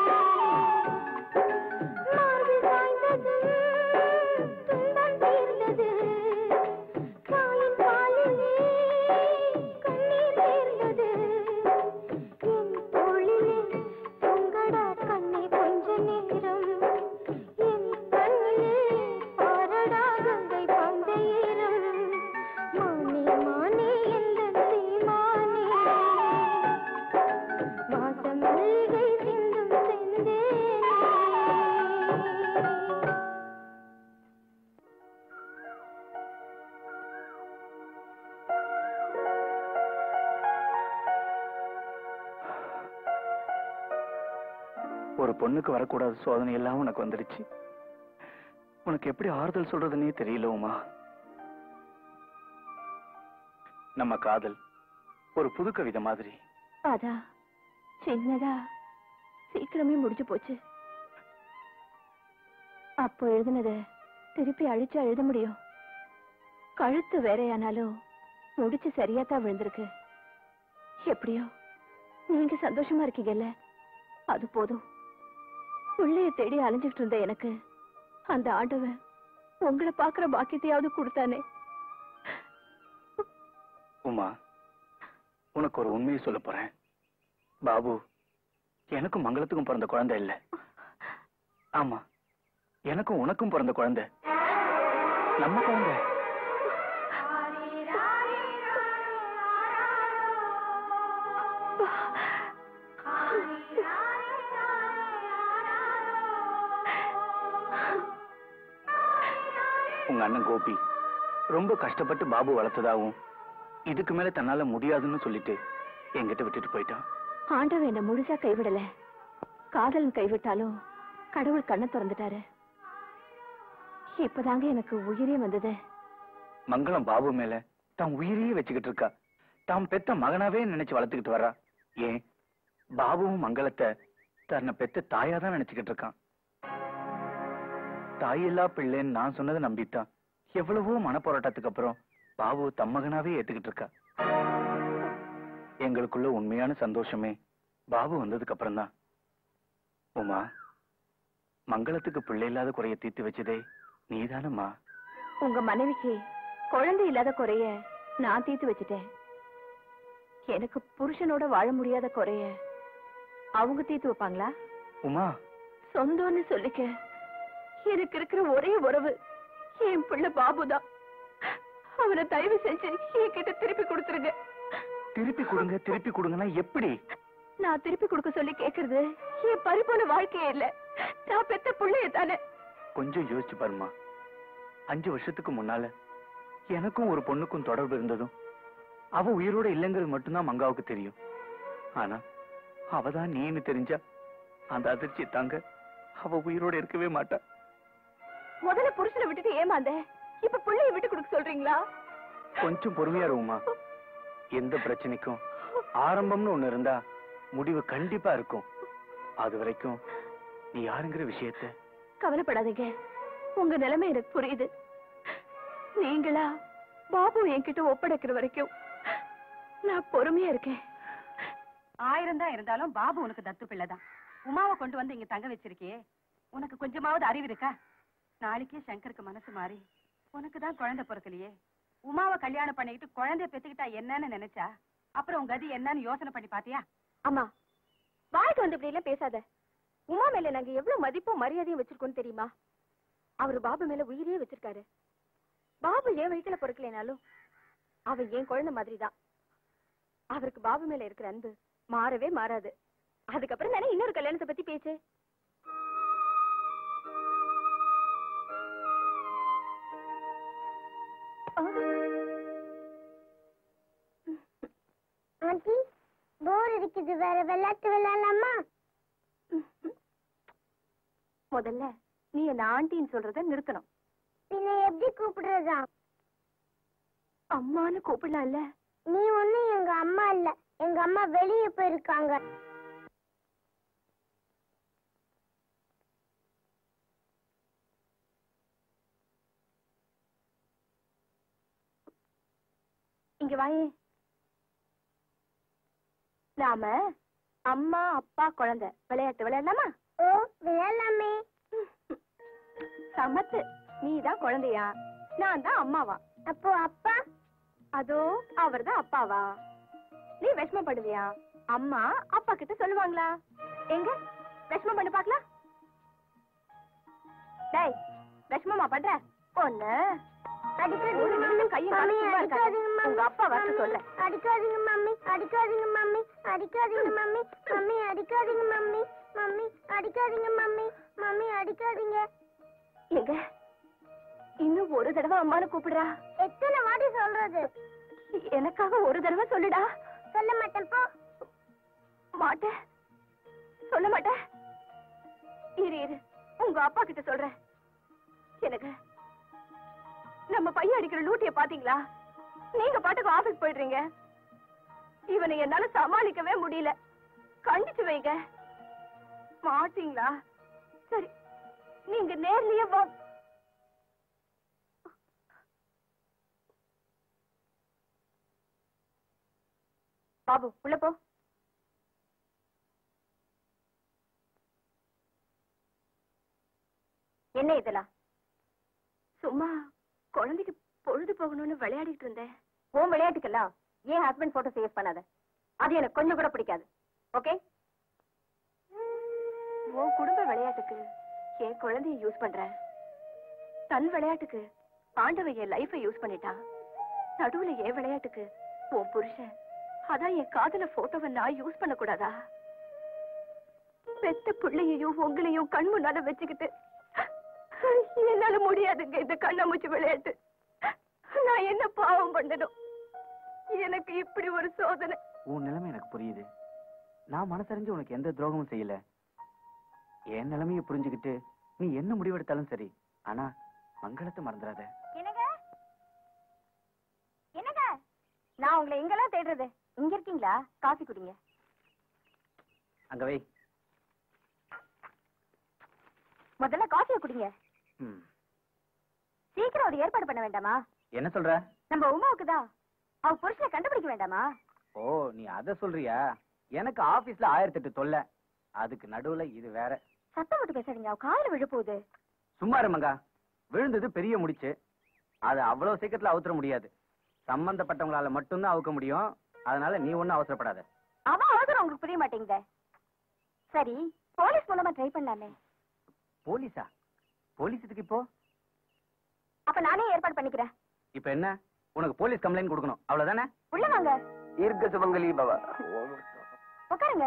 மார்பில் சாய்ந்ததும் துன்பம் தீர்ந்தது தாயின் பாலிலே கண்ணீர் சேர்ந்தது என் தோளிலே தொங்கடா கண்ணே கொஞ்ச நேரம் என் கண்ணிலே பாரடா கங்கை பந்தயிரம் மானே மானே எந்த சீமானே வாசம் மல்லிகை சிந்தும் செந்தேனே ஒரு பொண்ணுக்கு வரக்கூடாத சோதனை எல்லாம் உனக்கு வந்துடுச்சு உனக்கு எப்படி ஆறுதல் சொல்றதுன்னே தெரியல உமா நம்ம காதல் ஒரு புது கவிதை மாதிரி அதான் சின்னதா சீக்கிரமே முடிஞ்சு போச்சு அப்போ எழுதுனத திருப்பி அழிச்சா எழுத முடியும் கழுத்து வேறையானாலும் முடிச்சு சரியாத்தான் விழுந்திருக்கு எப்படியோ நீங்க சந்தோஷமா இருக்கீங்கல்ல அது போதும் உள்ளைய தேடி அலைஞ்சுக்கிட்டு இருந்த எனக்கு அந்த ஆண்டவன் உங்களை பாக்குற பாக்கியத்தையாவது கொடுத்தானே உமா உனக்கு ஒரு உண்மையை சொல்ல போறேன் பாபு எனக்கும் மங்களத்துக்கும் பிறந்த குழந்தை இல்ல ஆமா எனக்கும் உனக்கும் பிறந்த குழந்தை நம்ம குழந்தை உங்க அண்ணன் கோபி ரொம்ப கஷ்டப்பட்டு பாபு வளர்த்ததாவும் இதுக்கு மேல தன்னால முடியாதுன்னு சொல்லிட்டு என்கிட்ட விட்டுட்டு போயிட்டான் ஆண்டவன் என்ன முழுசா கைவிடல காதலன் கைவிட்டாலும் கடவுள் கண்ணை திறந்துட்டாரு இப்பதாங்க எனக்கு உயிரே வந்தது மங்களம் பாபு மேல தான் உயிரையே வச்சுக்கிட்டு இருக்கா தாம் பெத்த மகனாவே நினைச்சு வளர்த்துக்கிட்டு வர்றா ஏன் பாபுவும் மங்களத்தை தன்னை பெத்த தாயா தான் நினைச்சுக்கிட்டு இருக்கான் தாயில்லா பிள்ளைன்னு நான் சொன்னதை நம்பித்தான் எவ்வளவோ மனப்போராட்டத்துக்கு அப்புறம் பாபு தம் மகனாவே ஏத்துக்கிட்டு இருக்கா எங்களுக்குள்ள உண்மையான சந்தோஷமே பாபு வந்ததுக்கு அப்புறம் தான் உமா மங்களத்துக்கு பிள்ளை இல்லாத குறைய தீர்த்து வச்சதே நீதானம்மா உங்க மனைவிக்கு குழந்தை இல்லாத குறைய நான் தீர்த்து வச்சுட்டேன் எனக்கு புருஷனோட வாழ முடியாத குறைய அவங்க தீர்த்து வைப்பாங்களா உமா சொந்தம்னு சொல்லிக்க எனக்கு இருக்கிற ஒரே உறவு என் பிள்ளை பாபுதான் அவனை தயவு செஞ்சு என்கிட்ட திருப்பி கொடுத்துருங்க திருப்பி கொடுங்க திருப்பி கொடுங்கன்னா எப்படி நான் திருப்பி கொடுக்க சொல்லி கேக்குறது என் பறிப்போன வாழ்க்கையே இல்ல நான் பெத்த பிள்ளைய தானே கொஞ்சம் யோசிச்சு பாருமா அஞ்சு வருஷத்துக்கு முன்னால எனக்கும் ஒரு பொண்ணுக்கும் தொடர்பு இருந்ததும் அவ உயிரோட இல்லைங்கிறது மட்டும்தான் மங்காவுக்கு தெரியும் ஆனா அவதான் நீன்னு தெரிஞ்சா அந்த அதிர்ச்சி தாங்க அவ உயிரோட இருக்கவே மாட்டா முதல்ல புருஷனை விட்டுட்டு ஏமாந்த இப்ப பிள்ளைய விட்டு கொடுக்க சொல்றீங்களா கொஞ்சம் பொறுமையா இருமா எந்த பிரச்சனைக்கும் ஆரம்பம்னு ஒண்ணு இருந்தா முடிவு கண்டிப்பா இருக்கும் அது வரைக்கும் நீ யாருங்கிற விஷயத்த கவலைப்படாதீங்க உங்க நிலைமை எனக்கு புரியுது நீங்களா பாபு என்கிட்ட ஒப்படைக்கிற வரைக்கும் நான் பொறுமையா இருக்கேன் ஆயிரம் தான் இருந்தாலும் பாபு உனக்கு தத்து பிள்ளைதான் உமாவை கொண்டு வந்து இங்க தங்க வச்சிருக்கியே உனக்கு கொஞ்சமாவது அறிவு இருக்கா நாளைக்கே சங்கருக்கு மனசு மாறி உனக்கு தான் குழந்தை பிறக்கலையே உமாவை கல்யாணம் பண்ணிக்கிட்டு குழந்தைய பெத்துக்கிட்டா என்னன்னு நினைச்சா அப்புறம் உங்க கதி என்னன்னு யோசனை பண்ணி பாத்தியா அம்மா வாய்க்கு வந்து இப்படி எல்லாம் பேசாத உமா மேல நாங்க எவ்வளவு மதிப்பும் மரியாதையும் வச்சிருக்கோம் தெரியுமா அவரு பாபு மேல உயிரையே வச்சிருக்காரு பாபு ஏன் வயிற்றுல பொறுக்கலைனாலும் அவன் ஏன் குழந்தை மாதிரிதான் அவருக்கு பாபு மேல இருக்கிற அன்பு மாறவே மாறாது அதுக்கப்புறம் தானே இன்னொரு கல்யாணத்தை பத்தி பேச்சு ஆண்டி போர் இருக்குது வேற விளையாட்டு விளையாடலாமா முதல்ல நீ என்ன ஆண்டின்னு சொல்றத நிறுத்தணும் பின்ன எப்படி கூப்பிடுறதா அம்மான்னு கூப்பிடலாம்ல நீ ஒண்ணும் எங்க அம்மா இல்ல எங்க அம்மா வெளியே போயிருக்காங்க இங்க வாயே நாம அம்மா அப்பா குழந்தை விளையாட்டு விளையாடலாமா ஓ விளையாடலாமே சமத்து நீ தான் குழந்தையா நான் தான் அம்மாவா அப்போ அப்பா அதோ அவர்தான் அப்பாவா நீ விஷமம் பண்ணுவியா அம்மா அப்பா கிட்ட சொல்லுவாங்களா எங்க விஷமம் பண்ணி பாக்கலாம் டேய் விஷமமா பண்ற ஒண்ணு அடிக்காதீங்க ஒரு மம்மி நிமிஷம் கையை மம்மி கால சும்மா இருக்காத. அடிக்காதீங்க மம்மி உங்க அப்பா வரட்டும் மம்மி, சொல்றேன். அடிக்காதீங்க மம்மி அடிக்காதீங்க மம்மி அடிக்காதீங்க மம்மி மம்மி அடிக்காதீங்க மம்மி மம்மி அடிக்காதீங்க மம்மி மம்மி அடிக்காதீங்க எங்க இன்னும் ஒரு தடவை அம்மான்னு கூப்பிடுறா எத்தனை வாட்டி சொல்றது எனக்காக ஒரு தடவை சொல்லுடா சொல்ல மாட்டேன் போ மாட்டேன் சொல்ல மாட்டேன் இரு இரு உங்க அப்பா கிட்ட சொல்றேன் எனக்கு நம்ம பையன் அடிக்கிற லூட்டிய பாத்தீங்களா நீங்க பாட்டுக்கு ஆபீஸ் போயிடுறீங்க இவனை என்னால சமாளிக்கவே முடியல கண்டிச்சு வைங்க மாட்டீங்களா சரி நீங்க நேர்லயே வா பாபு உள்ள போ என்ன இதெல்லாம் சும்மா குழந்தைக்கு பொழுது போகணும்னு விளையாடிட்டு இருந்தேன் உன் விளையாட்டுக்கெல்லாம் ஏன் ஹஸ்பண்ட் போட்டோ சேவ் பண்ணாத அது எனக்கு கொஞ்சம் கூட பிடிக்காது ஓகே உன் குடும்ப விளையாட்டுக்கு என் குழந்தைய யூஸ் பண்றேன் தன் விளையாட்டுக்கு ஆண்டவன் என் லைஃபை யூஸ் பண்ணிட்டான் நடுவுல என் விளையாட்டுக்கு உன் புருஷன் அதான் என் காதல போட்டோவை நான் யூஸ் பண்ண கூடாதா பெத்த பிள்ளையையும் உங்களையும் கண் முன்னால வச்சுக்கிட்டு என்னால முடியாதுங்க இந்த கண்ணாமூச்சி விளையாட்டு நான் என்ன பாவம் பண்ணணும் எனக்கு இப்படி ஒரு சோதனை உன் நிலைமை எனக்கு புரியுது நான் மனசறிஞ்சு உனக்கு எந்த துரோகமும் செய்யல என் நிலைமையை புரிஞ்சுக்கிட்டு நீ என்ன முடிவெடுத்தாலும் சரி ஆனா மங்களத்தை மறந்துடாத என்னங்க என்னங்க நான் உங்களை எங்கெல்லாம் தேடுறது இங்க இருக்கீங்களா காஃபி குடிங்க அங்க வை முதல்ல காஃபியை குடிங்க ம். சீக்கிரம் ஒரு ஏற்பாடு பண்ண வேண்டாமா என்ன சொல்ற நம்ம உமாவுக்கு தான் அவ புருஷனை கண்டுபிடிக்க வேண்டாமா ஓ நீ அத சொல்றியா எனக்கு ஆபீஸ்ல ஆயிரத்தி எட்டு தொல்லை அதுக்கு நடுவுல இது வேற சத்தம் போட்டு பேசாதீங்க அவ காதுல விழ போகுது சும்மா இருமங்கா விழுந்தது பெரிய முடிச்சு அது அவ்வளவு சீக்கிரத்துல அவுத்துற முடியாது சம்பந்தப்பட்டவங்களால மட்டும்தான் அவுக்க முடியும் அதனால நீ ஒண்ணும் அவசரப்படாத அவன் அவசரம் உங்களுக்கு புரிய மாட்டேங்குதே சரி போலீஸ் மூலமா ட்ரை பண்ணலாமே போலீஸா போலீஸ் இதுக்கு இப்போ அப்ப நானே ஏற்பாடு பண்ணிக்கிறேன் இப்ப என்ன உனக்கு போலீஸ் கம்ப்ளைண்ட் கொடுக்கணும் அவ்வளவுதானே உள்ள வாங்க தீர்க்க சுமங்கலி பவ உட்காருங்க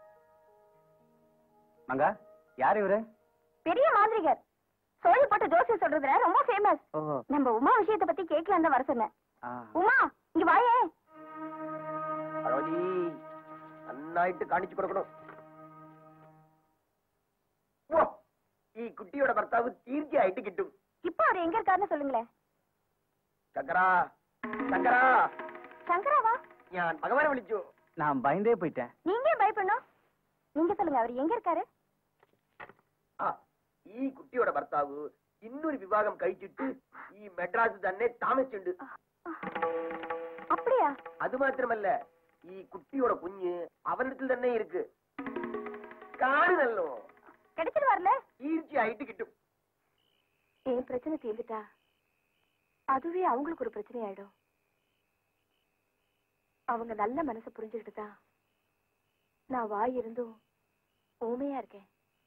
மங்கா யார் இவரு பெரிய மாந்திரிகர் சோழி போட்டு ஜோசியம் சொல்றதுல ரொம்ப ஃபேமஸ் ஓஹோ நம்ம உமா விஷயத்தை பத்தி கேட்கலாம் தான் வர சொன்னேன் ஆ. உமா இங்க வாயே பரவஜி நன்னாயிட்டு காணிச்சு கொடுக்கணும் ஓ ഈ കുട്ടിയുടെ ഭർത്താവ് തീർച്ചയായിട്ട് കിട്ടും இப்போ அவர் எங்க இருக்காருன்னு சொல்லுங்களேன் ശങ്കരാ ശങ്കരാ சங்கராவா ഞാൻ ഭഗവാനെ വിളിച്ചു நான் பயந்தே போயிட்டேன் நீங்க ஏன் பயப்படணும் நீங்க சொல்லுங்க அவர் எங்க இருக்காரு ആ ഈ കുട്ടിയുടെ ഭർത്താവ് ഇന്നൊരു വിവാഹം കഴിച്ചിട്ട് ഈ മെഡ്രാസ് തന്നെ താമസിച്ചുണ്ട് அப்படியா അത് മാത്രമല്ല ഈ കുട്ടിയുടെ കുഞ്ഞ് അവനത്തിൽ തന്നെ ഇരിക്ക് കാണുന്നല്ലോ கிடைச்சிட்டு வரல ஈர்ச்சி ஆயிட்டு கிட்டும் என் பிரச்சனை தீர்ந்துட்டா அதுவே அவங்களுக்கு ஒரு பிரச்சனை ஆயிடும் அவங்க நல்ல மனசை புரிஞ்சுக்கிட்டு தான் நான் வாய் இருந்தும் ஊமையா இருக்கேன்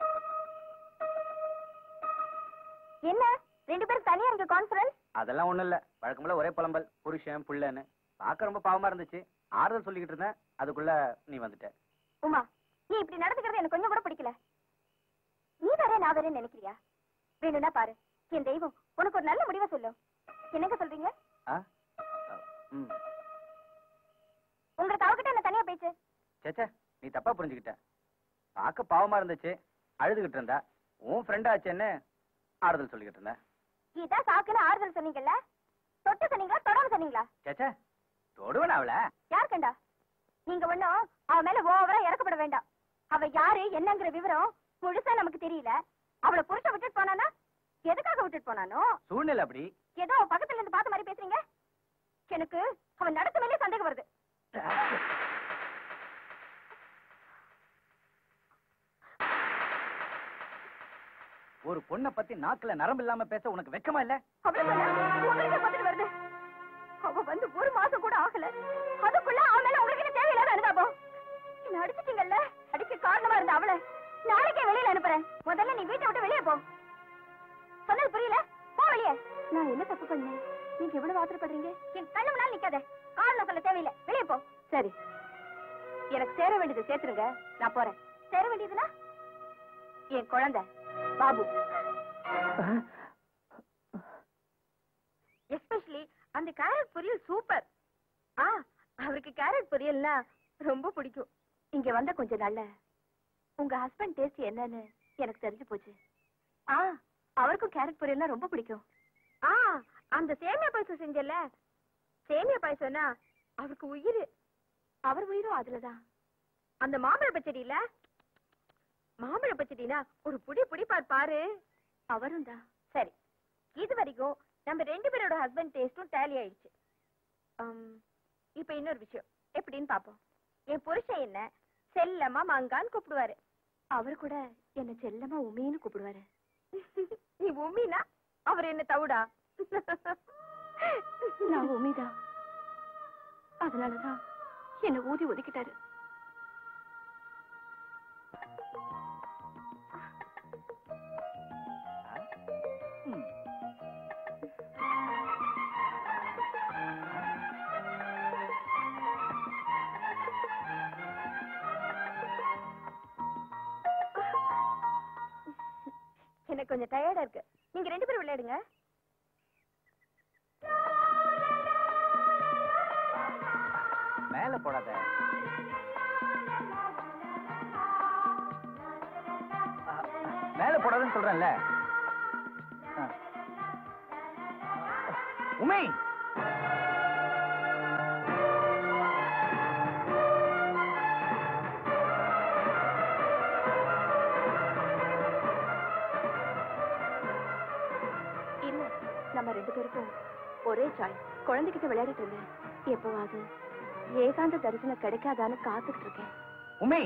என்ன ரெண்டு பேரும் தனியா இருக்க கான்ஃபரன்ஸ் அதெல்லாம் ஒண்ணும் இல்ல வழக்கம்போல ஒரே புலம்பல் புருஷன் புள்ளன்னு பார்க்க ரொம்ப பாவமா இருந்துச்சு ஆறுதல் சொல்லிக்கிட்டு இருந்தேன் அதுக்குள்ள நீ வந்துட்ட உமா நீ இப்படி நடந்துக்கிறது எனக்கு கொஞ்சம் கூட பிடிக்கல நீ வேற நான் வேற நினைக்கிறியா வேணும்னா பாரு என் தெய்வம் உனக்கு ஒரு நல்ல முடிவை சொல்லும் என்னங்க சொல்றீங்க ஆ? ம் உங்களுக்கு அவகிட்ட என்ன தனியா பேச்சு சேச்சே நீ தப்பா புரிஞ்சுக்கிட்ட பார்க்க பாவமா இருந்துச்சு அழுதுகிட்டு இருந்தா உன் ஃப்ரெண்ட் ஆச்சேன்னு ஆறுதல் சொல்லிக்கிட்டு இருந்தேன் இதான் சாக்குன்னு ஆறுதல் சொன்னீங்கல்ல தொட்டு சொன்னீங்களா தொடாம சொன்னீங்களா சேச்சே தொடுவேன் அவள யார் கண்டா நீங்க ஒண்ணும் அவ மேல ஓவரா இறக்கப்பட வேண்டாம் அவ யாரு என்னங்கிற விவரம் முழுசா நமக்கு தெரியல அவளை புருஷ விட்டுட்டு போனானா எதுக்காக விட்டுட்டு போனானோ சூழ்நிலை அப்படி ஏதோ அவ பக்கத்துல இருந்து பார்த்த மாதிரி பேசுறீங்க எனக்கு அவன் நடத்த மேலே சந்தேகம் வருது ஒரு பொண்ணை பத்தி நாக்குல நரம்பு இல்லாம பேச உனக்கு வெக்கமா இல்ல அவளுக்கு என்ன? உங்களுக்கு பார்த்துட்டு வருது அவ வந்து ஒரு மாசம் கூட ஆகல அதுக்குள்ள அவன் மேல உங்களுக்கு என்ன தேவையில்லாத அனுதாபம் என்ன அடிச்சிட்டீங்கல்ல அடிக்க காரணமா இருந்த அவளை நாளைக்கே வெளியில அனுப்புறேன் முதல்ல நீ வீட்டை விட்டு வெளியே போ சொன்னது புரியல போ வெளியே நான் என்ன தப்பு பண்ணேன் நீங்க எவ்வளவு ஆத்திரப்படுறீங்க என் கண்ணு முன்னால நிக்காத காரணம் சொல்ல தேவையில்லை வெளியே போ சரி எனக்கு சேர வேண்டியது சேர்த்துருங்க நான் போறேன் சேர வேண்டியதுன்னா என் குழந்தை பாபு எஸ்பெஷலி அந்த கேரட் பொரியல் சூப்பர் ஆ அவருக்கு கேரட் பொரியல்னா ரொம்ப பிடிக்கும் இங்க வந்த கொஞ்ச நாள்ல உங்க ஹஸ்பண்ட் டேஸ்ட் என்னன்னு எனக்கு தெரிஞ்சு போச்சு ஆ அவருக்கும் கேரட் பொரியல்னா ரொம்ப பிடிக்கும் ஆ அந்த சேமியா பாயசம் செஞ்சல சேமியா பாயசம்னா அவருக்கு உயிர் அவர் உயிரும் அதுலதான் அந்த மாம்பழ பச்சடியில மாம்பழ பச்சடினா ஒரு புடி புடிப்பார் பாரு அவரும் தான் சரி இது வரைக்கும் நம்ம ரெண்டு பேரோட ஹஸ்பண்ட் டேஸ்டும் டேலி ஆயிடுச்சு ஆம், இப்ப இன்னொரு விஷயம் எப்படின்னு பாப்போம் என் புருஷன் என்ன செல்லமா மங்கான்னு கூப்பிடுவாரு அவர் கூட என்ன செல்லமா உமின்னு கூப்பிடுவாரு நீ உமினா அவர் என்ன தவுடா நான் உமிதான் அதனாலதான் என்ன ஊதி ஒதுக்கிட்டாரு எனக்கு கொஞ்சம் டயர்டா இருக்கு நீங்க ரெண்டு பேரும் விளையாடுங்க மேல போடாத மேல போடாதன்னு சொல்றேன்ல ஆ. உமை இல்ல நம்ம ரெண்டு பேருக்கும் ஒரே சாய்ஸ் குழந்தைகிட்ட விளையாடிட்டு இருந்தேன் எப்பவாது ஏகாந்த தரிசனம் கிடைக்காதான்னு காத்துட்டு இருக்கேன் உமை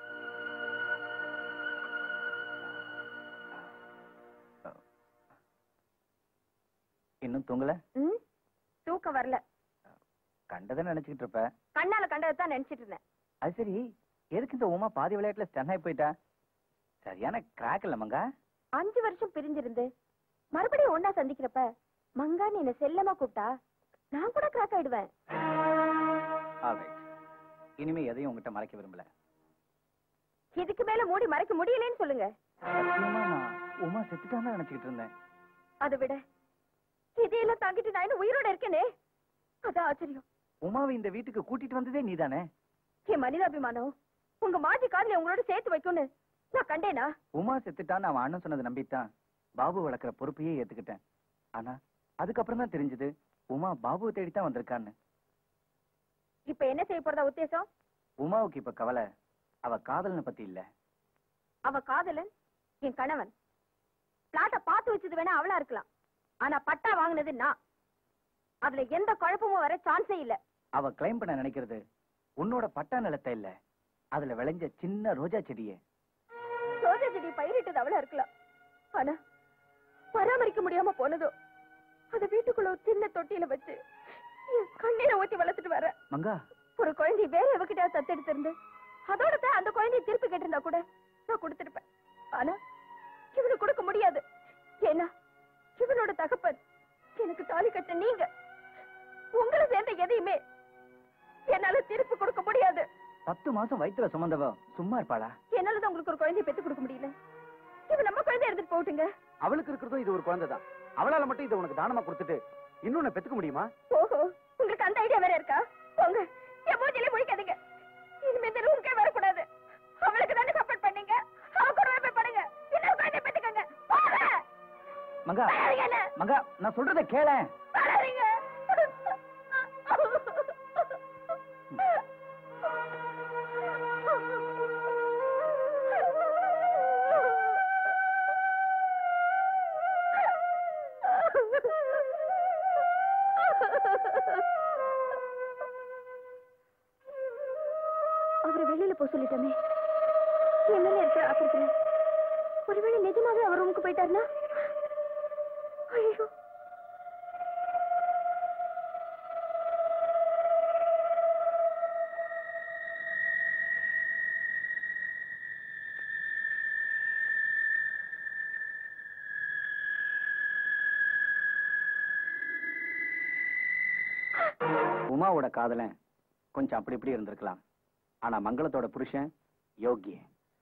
இன்னும் தூங்கல ம் தூக்கம் வரல கண்டதை நினைச்சுக்கிட்டு இருப்ப கண்ணால கண்டதை தான் நினைச்சிட்டு இருந்தேன் அது சரி எதுக்கு இந்த உமா பாதி விளையாட்டுல ஸ்டன் ஆகி போயிட்டா சரியான கிராக் இல்ல மங்கா அஞ்சு வருஷம் பிரிஞ்சிருந்து மறுபடியும் ஒன்னா சந்திக்கிறப்ப மங்கான்னு என்ன செல்லமா கூப்பிட்டா நான் கூட கிராக் ஆயிடுவேன் ஆல்ரைட் இனிமே எதையும் உங்ககிட்ட மறைக்க விரும்பல இதுக்கு மேல மூடி மறைக்க முடியலன்னு சொல்லுங்க சத்தியமா நான் உமா செத்துட்டான்னு நினைச்சுக்கிட்டு இருந்தேன் அதை விட இதையெல்லாம் தாங்கிட்டு நான் இன்னும் உயிரோட இருக்கேனே அதான் ஆச்சரியம் உமாவை இந்த வீட்டுக்கு கூட்டிட்டு வந்ததே நீதானே என் மனிதாபிமானம் உங்க மாஜி காதல உங்களோட சேர்த்து வைக்கும்னு நான் கண்டேனா உமா செத்துட்டான்னு அவன் அண்ணன் சொன்னதை நம்பித்தான் பாபு வளர்க்குற பொறுப்பையே ஏத்துக்கிட்டேன் ஆனா அதுக்கப்புறம் தான் தெரிஞ்சது உமா பாபுவை தேடித்தான் வந்திருக்கான்னு இப்ப என்ன செய்ய போறதா உத்தேசம் உமாவுக்கு இப்ப கவலை அவ காதலனை பத்தி இல்ல அவ காதலன் என் கணவன் பிளாட்ட பார்த்து வச்சது வேணா அவளா இருக்கலாம் ஆனா பட்டா வாங்குனது நான் அதுல எந்த குழப்பமும் வர சான்ஸே இல்ல அவ கிளைம் பண்ண நினைக்கிறது உன்னோட பட்டா நிலத்தை இல்ல அதுல விளைஞ்ச சின்ன ரோஜா செடியே ரோஜா செடி பயிரிட்டது அவளா இருக்கலாம் ஆனா பராமரிக்க முடியாம போனதோ அத வீட்டுக்குள்ள ஒரு சின்ன தொட்டியில வச்சு என் கண்ணீரை ஊத்தி வளர்த்துட்டு வர மங்கா ஒரு குழந்தை வேற எவகிட்ட தத்தெடுத்து இருந்து அதோட தான் அந்த குழந்தைய திருப்பி கேட்டிருந்தா கூட நான் கொடுத்திருப்பேன் ஆனா இவனுக்கு கொடுக்க முடியாது ஏன்னா இவனோட தகப்பன் எனக்கு தாலி கட்ட நீங்க உங்களை சேர்ந்த எதையுமே என்னால திருப்பி கொடுக்க முடியாது பத்து மாசம் வயித்துல சுமந்தவ சும்மா இருப்பாளா என்னாலதான் உங்களுக்கு ஒரு குழந்தைய பெத்து கொடுக்க முடியல இவன் நம்ம குழந்தைய எடுத்துட்டு போட்டுங்க அவளுக்கு இருக்கிறதும் இது ஒரு குழந்தை தான் அவளால மட்டும் இதை உனக்கு தானமா கொடுத்துட்டு இன்னொன்னு பெத்துக்க முடியுமா ஓஹோ உங்களுக்கு அந்த ஐடியா வேற இருக்கா போங்க என் மூஞ்சிலே முழிக்காதீங்க இனிமே இந்த ரூம்க்கே வரக்கூடாது அவளுக்கு தானே சப்போர்ட் பண்ணீங்க அவ கூடவே போய் படுங்க இன்னும் குழந்தைய பெத்துக்கங்க போங்க மங்கா வராதீங்க என்ன? மங்கா நான் சொல்றத கேளேன் வராதீங்க அவரை வெளியில போக சொல்லிட்டோமே என்ன இருக்கிற ஆத்திரத்துல ஒருவேளை நிஜமாவே அவர் ரூமுக்கு போயிட்டாருன்னா ஐயோ உமாவோட காதலன் கொஞ்சம் அப்படி இப்படி இருந்திருக்கலாம் ஆனா மங்களத்தோட புருஷன் யோகி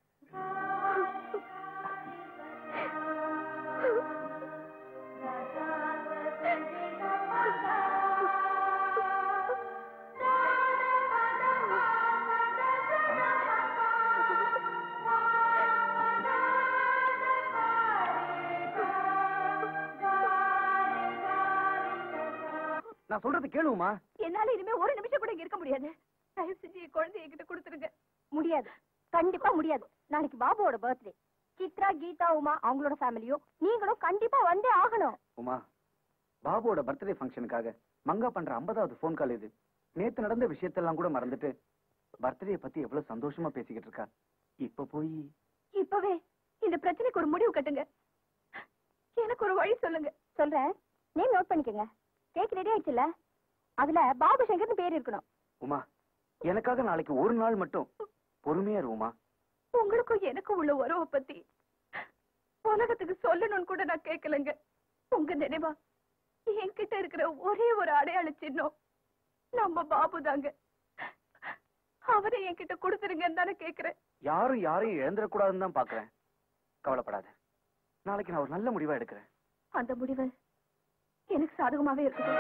நான் சொல்றது கேளுமா என்னால இனிமே ஒரு நிமிஷம் கூட இங்க இருக்க முடியாது தயவு செஞ்சு என் குழந்தைய என்கிட்ட கொடுத்துருங்க முடியாது கண்டிப்பா முடியாது நாளைக்கு பாபுவோட பர்த்டே சித்ரா கீதா உமா அவங்களோட ஃபேமிலியும் நீங்களும் கண்டிப்பா வந்தே ஆகணும் உமா பாபுவோட பர்த்டே ஃபங்க்ஷனுக்காக மங்கா பண்ற ஐம்பதாவது ஃபோன் கால் இது நேத்து நடந்த விஷயத்தெல்லாம் கூட மறந்துட்டு பர்த்டே பத்தி எவ்வளவு சந்தோஷமா பேசிக்கிட்டு இருக்கா இப்ப போய் இப்பவே இந்த பிரச்சனைக்கு ஒரு முடிவு கட்டுங்க எனக்கு ஒரு வழி சொல்லுங்க சொல்றேன் நேம் நோட் பண்ணிக்கங்க கேக் ரெடி ஆயிடுச்சுல அதுல பாபு சங்கர்னு பேர் இருக்கணும் உமா எனக்காக நாளைக்கு ஒரு நாள் மட்டும் பொறுமையா இரு உமா உங்களுக்கும் எனக்கும் உள்ள உறவை பத்தி உலகத்துக்கு சொல்லணும்னு கூட நான் கேட்கலங்க உங்க நினைவா என்கிட்ட இருக்கிற ஒரே ஒரு அடையாள சின்னம் நம்ம பாபு தாங்க அவரை என்கிட்ட கொடுத்துருங்கன்னு தானே கேக்குறேன் யாரும் யாரையும் இழந்துடக்கூடாதுன்னு தான் பாக்குறேன் கவலைப்படாத நாளைக்கு நான் ஒரு நல்ல முடிவா எடுக்கிறேன் அந்த முடிவு எனக்கு சாதகமாவே இருக்குது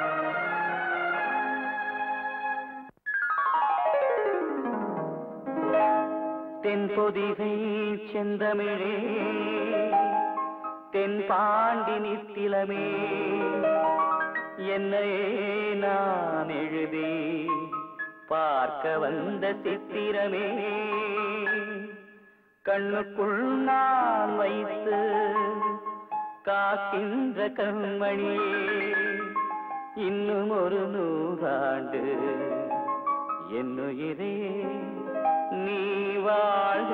தென்பொதிகை செந்தமிழே தென்பாண்டி நித்திலமே என்னையே நான் எழுதி பார்க்க வந்த சித்திரமே கண்ணுக்குள் நான் வைத்து காக்கின்ற கண்மணியே இன்னும் ஒரு நூறாண்டு என்னுயிரே நீ வாழ்க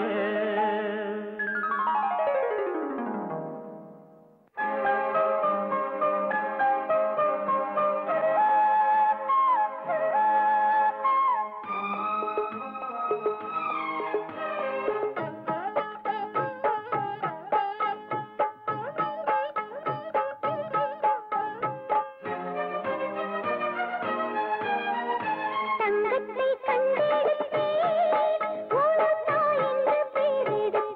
தங்கத்தை கண்டெடுத்தேன் உனக்கா என்று பெயரெடுத்தேன்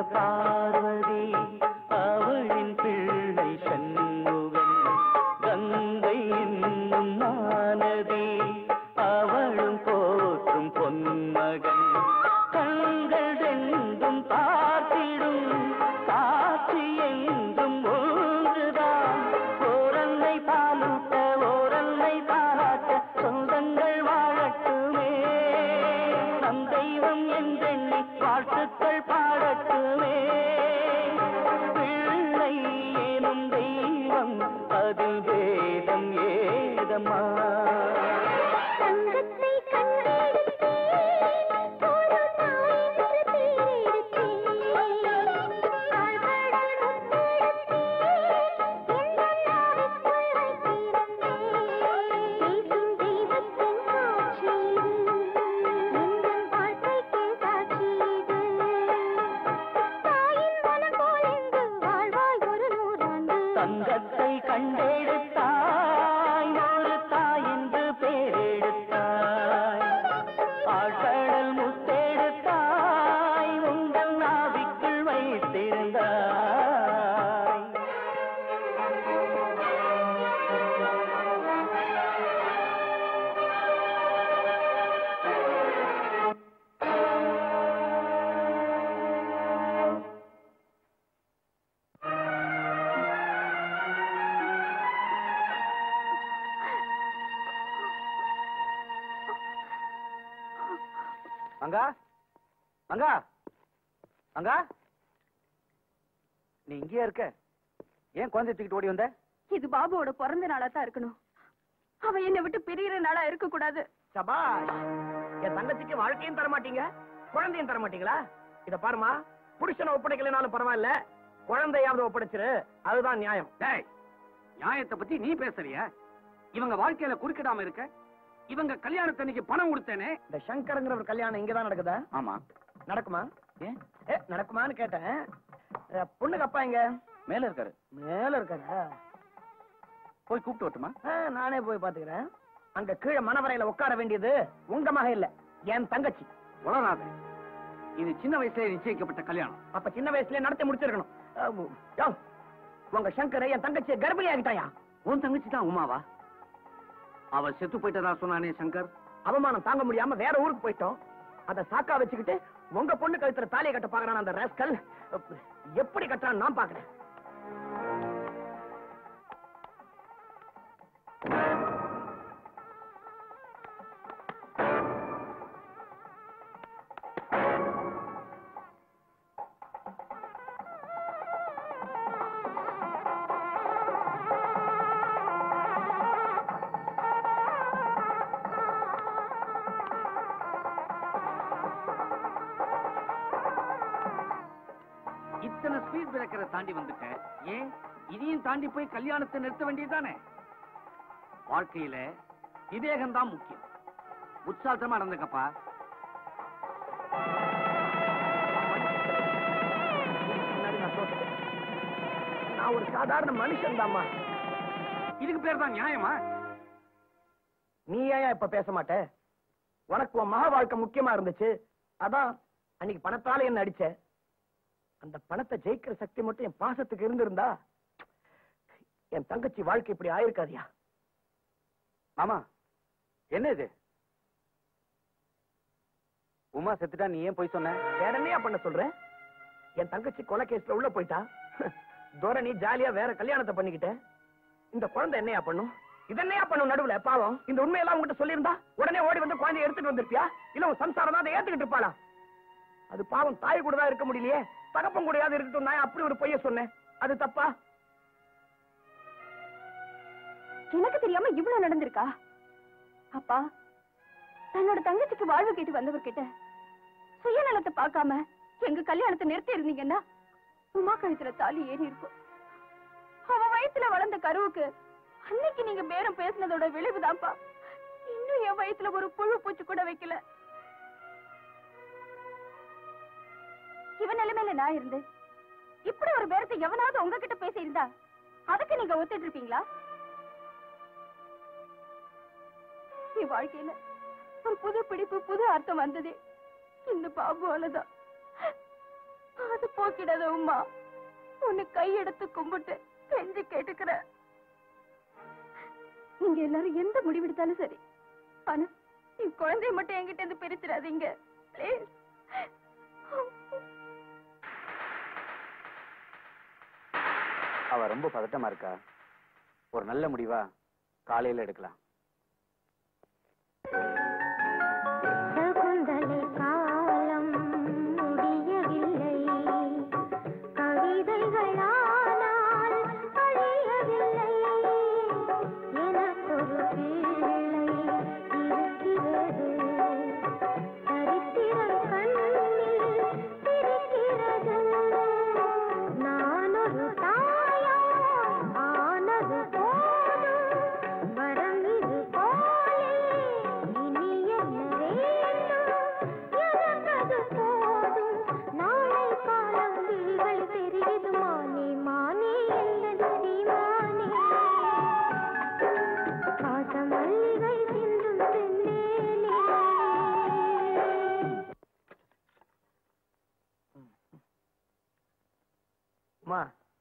பார்வதி அவளின் பிள்ளை சண்முகன் கங்கை என்னும் மானதி அவளும் போற்றும் பொன்மகன் கண்கள் ரெண்டும் பார்த்திடும் காட்சி எங்கும் ஒன்றுதான் ஓரன்னை பாலூட்ட ஓரன்னை பாராட்ட சொந்தங்கள் வாழட்டுமே நம் தெய்வம் என்றெண்ணி வாழ்த்துக்கள் பாடட்டுமே பிள்ளை எனும் தெய்வம் அதில் வேதம் ஏதமா தங்கத்தை கண்டெடுத்தேன் ஒரு தாய் என்று பேரெடுத்தேன் ஆழ்கடல் முத்தெடுத்தேன் எந்த நாவுக்குள் வைத்திருந்தேன் பேசும் தெய்வத்தின் காட்சி இது எங்கள் வாழ்க்கைக்கு சாட்சி இது தாயின் மனம் போல் எங்கு வாழ்வாய் ஒரு நூறாண்டு தங்கத்தை கண்டெடுத்தாய் ஒரு தாய் என்று பேரெடுத்தாய் ஆழ்கடல் முத்தெடுத்தாய் உங்கள் நாவிக்குள் வைத்திருந்தாய் மங்கா மங்கா மங்கா நீ இங்கேயா இருக்க ஏன் குழந்தை தூக்கிட்டு ஓடி வந்த இது பாபுவோட பிறந்த நாளா தான் இருக்கணும் அவன் என்னை விட்டு பிரியற நாளா இருக்க கூடாது சபாஷ் என் தங்கச்சிக்கு வாழ்க்கையும் தர மாட்டீங்க குழந்தையும் தர மாட்டீங்களா இத பாருமா புருஷனை ஒப்படைக்கலைனாலும் பரவாயில்ல குழந்தையாவது ஒப்படைச்சிரு அதுதான் நியாயம் டேய் நியாயத்தை பத்தி நீ பேசுறியா இவங்க வாழ்க்கையில குறுக்கிடாம இருக்க இவங்க கல்யாணத்தன்னைக்கு பணம் கொடுத்தேனே இந்த சங்கருங்கிற ஒரு கல்யாணம் இங்கதான் நடக்குதா ஆமா நடக்குமா ஏன் ஏ நடக்குமான்னு கேட்டேன் அஹ், பொண்ணுக்கு அப்பா எங்க மேல இருக்காரு மேல இருக்காரா போய் கூப்பிட்டு வரட்டுமா ஆ, நானே போய் பாத்துக்கிறேன் அங்க கீழே மணவரையில உட்கார வேண்டியது உங்க மக இல்ல என் தங்கச்சி உளராத இது சின்ன வயசுல நிச்சயிக்கப்பட்ட கல்யாணம் அப்ப சின்ன வயசுலயே நடத்தி முடிச்சிருக்கணும் அஹ், யோ, உங்க சங்கர் என் தங்கச்சியை கர்ப்பிணி ஆகிட்டாயா உன் தங்கச்சி தான் உமாவா அவ செத்து போயிட்டதா சொன்னானே சங்கர் அவமானம் தாங்க முடியாம வேற ஊருக்கு போயிட்டோம் அத சாக்கா வச்சுக்கிட்டு உங்க பொண்ணு கழுத்துல தாலியை கட்ட பாக்குறான் அந்த ராஸ்கல் எப்படி கட்டுறான்னு நான் பாக்குறேன் இத்தனை ஸ்பீட் பிரேக்கரை தாண்டி வந்துட்ட ஏன் இதையும் தாண்டி போய் கல்யாணத்தை நிறுத்த வேண்டியதுதானே வாழ்க்கையில விவேகம் தான் முக்கியம் உற்சாகமா நடந்துக்கப்பா முன்னாடி நான் தோத்துட்டேன். நான் ஒரு சாதாரண மனுஷன் தாம்மா இதுக்கு பேர் தான் நியாயமா நீ ஏன் இப்ப பேச மாட்ட உனக்கு உன் மகா வாழ்க்கை முக்கியமா இருந்துச்சு அதான் அன்னைக்கு பணத்தால என்ன அடிச்ச அந்த பணத்தை ஜெயிக்கிற சக்தி மட்டும் என் பாசத்துக்கு இருந்திருந்தா என் தங்கச்சி வாழ்க்கை இப்படி ஆயிருக்காதியா மாமா என்ன இது உமா செத்துட்டா நீ ஏன் போய் சொன்ன வேற என்னையா பண்ண சொல்ற என் தங்கச்சி கொலை கேஸ்ல உள்ள போயிட்டா தோர நீ ஜாலியா வேற கல்யாணத்தை பண்ணிக்கிட்ட இந்த குழந்தை என்னையா பண்ணும் இது என்னையா பண்ணும் நடுவுல பாவம் இந்த உண்மையெல்லாம் உங்ககிட்ட சொல்லியிருந்தா உடனே ஓடி வந்து குழந்தைய எடுத்துட்டு வந்திருப்பியா இல்ல உன் சம்சாரம் தான் அதை ஏத்துக்கிட்டு இருப்பாளா அது பாவம் தாய் கூட தான் இருக்க முடியலையே தகப்பன் கூடயாவது இருக்கட்டும் நான் அப்படி ஒரு பொய்ய சொன்னேன் அது தப்பா எனக்கு தெரியாம இவ்வளவு நடந்திருக்கா அப்பா தன்னோட தங்கச்சிக்கு வாழ்வு கேட்டு வந்தவர்கிட்ட சுயநலத்தை பார்க்காம எங்க கல்யாணத்தை நிறுத்தி இருந்தீங்கன்னா உமா கழுத்துல தாலி ஏறி இருக்கும் அவ வயித்துல வளர்ந்த கருவுக்கு அன்னைக்கு நீங்க பேரம் பேசினதோட விளைவுதான்ப்பா இன்னும் என் வயித்துல ஒரு புழு பூச்சி கூட வைக்கல இவன் நிலைமையில நான் இருந்து இப்படி ஒரு பேரத்தை எவனாவது உங்ககிட்ட பேசியிருந்தா அதுக்கு நீங்க ஒத்துட்டு இருப்பீங்களா என் வாழ்க்கையில ஒரு புது பிடிப்பு புது அர்த்தம் வந்ததே இந்த பாபுவாலதான் அது போக்கிடாத உமா உன்னை கையெடுத்து கும்பிட்டு கெஞ்சி கேட்டுக்கிறேன் நீங்க எல்லாரும் எந்த முடிவெடுத்தாலும் சரி ஆனா என் குழந்தைய மட்டும் என்கிட்ட இருந்து பிரிச்சிடாதீங்க ப்ளீஸ் அவ ரொம்ப பதட்டமா இருக்கா ஒரு நல்ல முடிவா காலையில எடுக்கலாம் சகுந்தலை காலம் முடியவில்லை கவிதைகளானால் அழியவில்லை எனக்கொரு பிள்ளை இருக்கிறது சரித்திரம் கண்ணில் இருக்கிறது நான் ஒரு தாயா ஆனது போதும் வரம் இது போலே இனி என்ன வேண்டும் எனக்கது போதும் நாளை காலம் விழிகள் தெரியுது மானே மானே எந்தன் சீமானே பாச மல்லிகை சிந்தும் செந்தேனே அம்மா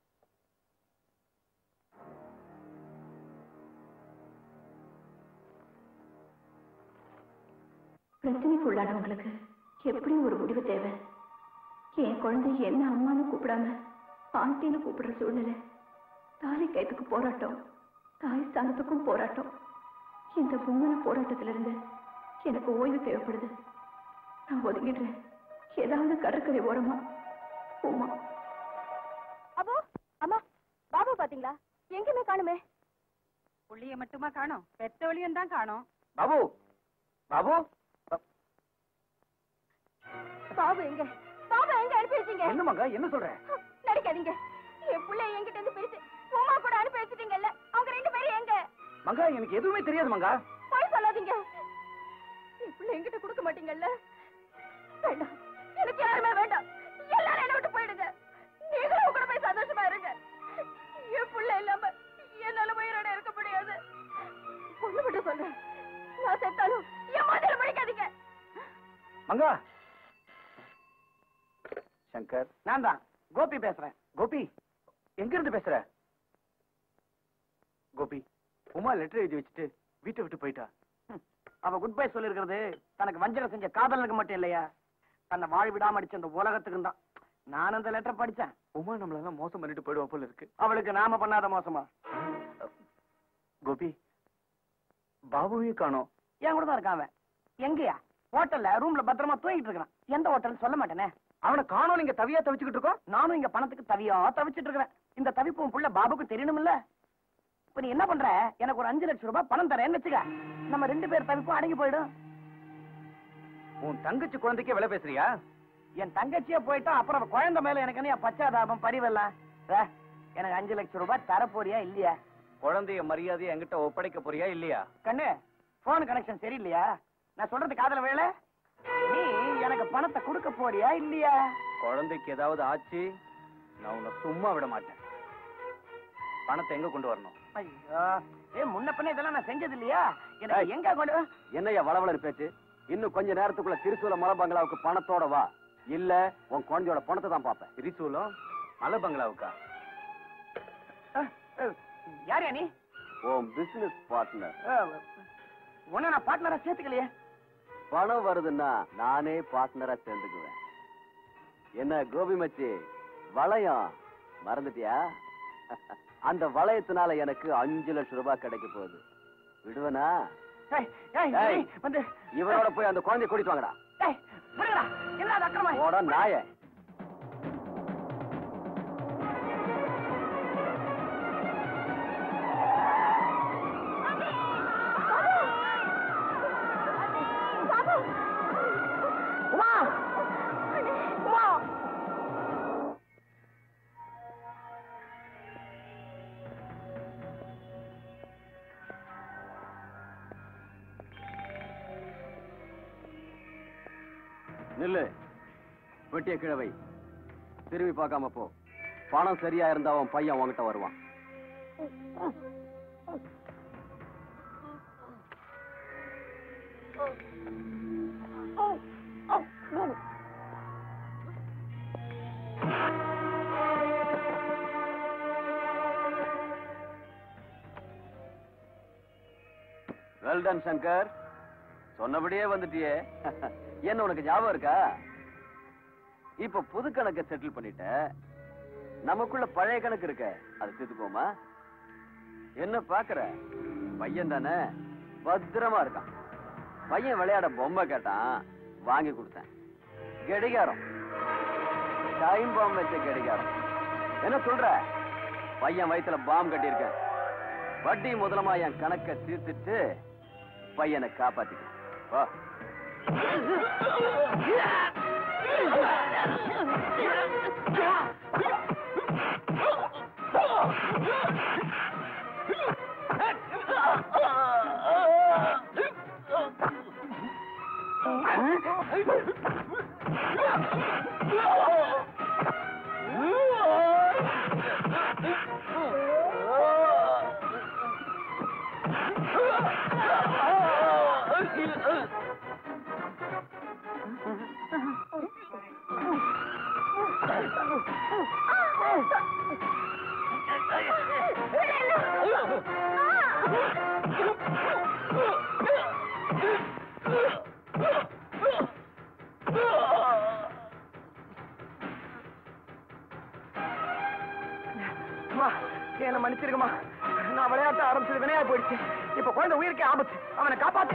பிரச்சனைக்கு உள்ளானவங்களுக்கு எப்படி ஒரு முடிவு தேவை என் குழந்தை என்ன அம்மான்னு கூப்பிடாம ஆண்டின்னு கூப்பிடுற சூழ்நிலை தாலி கைத்துக்கு போராட்டம் தாய் ஸ்தானத்துக்கும் போராட்டம் இந்த பொங்கல போராட்டத்திலிருந்து எனக்கு ஓய்வு தேவைப்படுது நான் ஒதுங்கிடுறேன் ஏதாவது கடற்கரை ஓரமா உமா அப்போ அம்மா பாபு பாத்தீங்களா எங்கேயுமே காணுமே புள்ளிய மட்டுமா காணோம் பெத்தவளியும் தான் காணோம் பாபு பாபு பாபு எங்க பாபு எங்க அனுப்பி வச்சீங்க என்னமாங்க என்ன சொல்ற நடிக்காதீங்க என் பிள்ளை என்கிட்ட இருந்து பிரிச்சு உமா கூட அனுப்பி வச்சிட்டீங்கல்ல அவங்க ரெண்டு பேரும் எங்க மங்கா எனக்கு எதுவுமே தெரியாது மங்கா போய் சொல்லாதீங்க என் பிள்ளை என்கிட்ட கொடுக்க மாட்டீங்கல்ல வேண்டாம் எனக்கு யாருமே வேண்டாம் எல்லாரும் என்ன விட்டு போயிடுங்க நீங்களும் கூட போய் சந்தோஷமா இருங்க என் பிள்ளை இல்லாம என்னால உயிரோட இருக்க முடியாது ஒண்ணு மட்டும் சொல்றேன் நான் செத்தாலும் என் மாதிரி முடிக்காதீங்க மங்கா சங்கர் நான் தான் கோபி பேசுறேன் கோபி எங்க இருந்து பேசுற கோபி உமா லெட்டர் எழுதி வச்சுட்டு வீட்டை விட்டு போயிட்டா அவ குட் பை சொல்லிருக்கிறது தனக்கு வஞ்சகம் செஞ்ச காதலனுக்கு மட்டும் இல்லையா தன்னை வாழ் விடாம அடிச்ச அந்த உலகத்துக்கு தான் நான் அந்த லெட்டர் படிச்சேன் உமா நம்மளெல்லாம் மோசம் பண்ணிட்டு போயிடுவா போல இருக்கு அவளுக்கு நாம பண்ணாத மோசமா கோபி பாபுவையும் காணோம் என் கூட தான் இருக்கான் அவன் எங்கயா ஹோட்டல்ல ரூம்ல பத்திரமா தூங்கிட்டு இருக்கான் எந்த ஹோட்டல் சொல்ல மாட்டேனே அவனை காணோம் நீங்க தவியா தவிச்சுக்கிட்டு இருக்கோம் நானும் இங்க பணத்துக்கு தவியா தவிச்சிட்டு இருக்கிறேன் இந்த தவிப்பு உன் புள்ள பாபுக்கு தெரியணும்ல இப்ப நீ என்ன பண்ற எனக்கு ஒரு அஞ்சு லட்சம் ரூபாய் பணம் தரேன்னு வச்சுக்க நம்ம ரெண்டு பேர் தவிப்பும் அடங்கி போயிடும் உன் தங்கச்சி குழந்தைக்கே விலை பேசுறியா என் தங்கச்சியே போயிட்டா அப்புறம் அவ குழந்தை மேல எனக்கு என்ன பச்சாதாபம் பரிவெல்லாம் ஏ, எனக்கு அஞ்சு லட்சம் ரூபாய் தர போறியா இல்லையா குழந்தைய மரியாதையை என்கிட்ட ஒப்படைக்க போறியா இல்லையா கண்ணு போன் கனெக்ஷன் சரியில்லையா நான் சொல்றது காதல வேலை நீ எனக்கு பணத்தை கொடுக்க போறியா இல்லையா குழந்தைக்கு ஏதாவது ஆச்சு நான் உன்னை சும்மா விட மாட்டேன் பணத்தை எங்க கொண்டு வரணும் ஐயோ ஏ முன்ன பின்ன இதெல்லாம் நான் செஞ்சது இல்லையா எனக்கு எங்க கொண்டு வா? என்னய்யா வளவளர் பேச்சு இன்னும் கொஞ்ச நேரத்துக்குள்ள திருசூல மலை பங்களாவுக்கு பணத்தோட வா இல்ல உன் குழந்தையோட பணத்தை தான் பாப்பேன் திரிசூலம் மலை பங்களாவுக்கா அஹ், அஹ், யாரையா நீ உன் பிசினஸ் பார்ட்னர் உன்ன நான் பார்ட்னரா சேர்த்துக்கலையே பணம் வருதுன்னா நானே பார்ட்னரா சேர்ந்துக்குவேன் என்ன கோபி மச்சி வளையம் மறந்துட்டியா அந்த வளையத்தினால எனக்கு அஞ்சு லட்சம் ரூபாய் கிடைக்க போகுது விடுவனா ஏய், ஏய், ஏய், ஏய், வந்து இவனோட போய் அந்த குழந்தைய கூட்டிட்டு வாங்கடா ஏய், விடுங்கடா. என்ன அது அக்கிரமம்? போட நாய உமா உமா நில்லு வெட்டிய கிழவை திரும்பி பார்க்காம போ பணம் சரியா இருந்தா உன் பையன் உன்கிட்ட வருவான் வெல் டன் சங்கர் சொன்னபடியே வந்துட்டியே என்ன உனக்கு ஞாபகம் இருக்கா இப்ப புது கணக்கை செட்டில் பண்ணிட்ட நமக்குள்ள பழைய கணக்கு இருக்க அது தீர்த்துக்கோமா என்ன பாக்குற பையன் தானே பத்திரமா இருக்கான் பையன் விளையாட பொம்மை கேட்டான் வாங்கி கொடுத்தேன் கடிகாரம் டைம் பாம் வச்ச கடிகாரம் என்ன சொல்ற பையன் வயித்துல பாம் கட்டியிருக்கேன் வட்டி முதலமா என் கணக்கை தீர்த்துட்டு பையனை காப்பாத்திக்க வா அம்மா என்ன மன்னிச்சிருக்கமா நான் விளையாட்ட ஆரம்பிச்சது வினையா போயிடுச்சு இப்ப குழந்தை உயிருக்கே ஆபத்து அவனை காப்பாத்து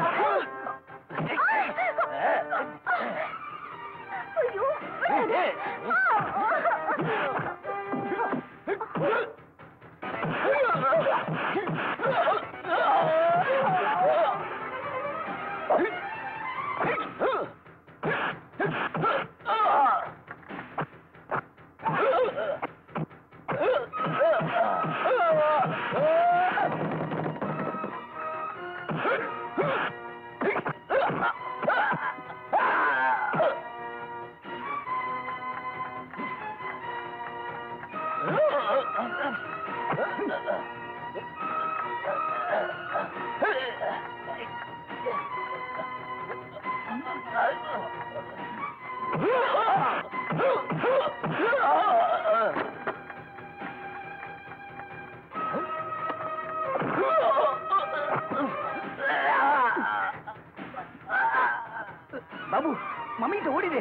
பாபு மம்மிட்ட ஓடிடு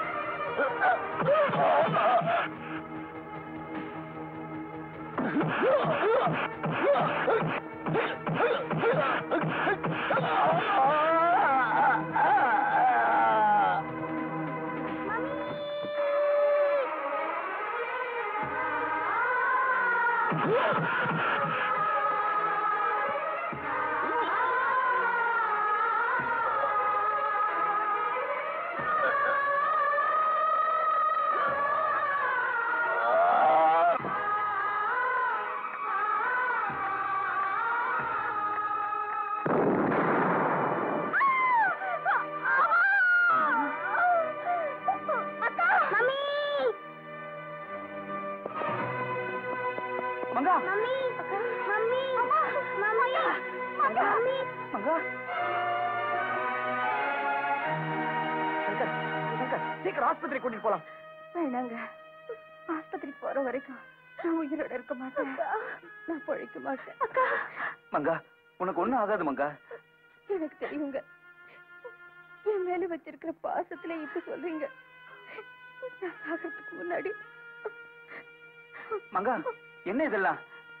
Manga mummy mummy mummy mummy Manga Shankar Shankar சீக்கிரம் ஆஸ்பத்திரி கூட்டிட்டு போலாம் வேணாங்க ஆஸ்பத்திரிக்கு போற வரைக்கும் நான் உயிரோட இருக்க மாட்டேன் நான் பொழைக்க மாட்டேன் மங்கா உனக்கு ஒண்ணும் ஆகாது மங்கா எனக்கு தெரியுங்க என் மேல வச்சிருக்கிற பாசத்துல இப்ப சொல்றீங்க நான் சாகிறதுக்கு முன்னாடி மங்கா என்ன இதெல்லாம்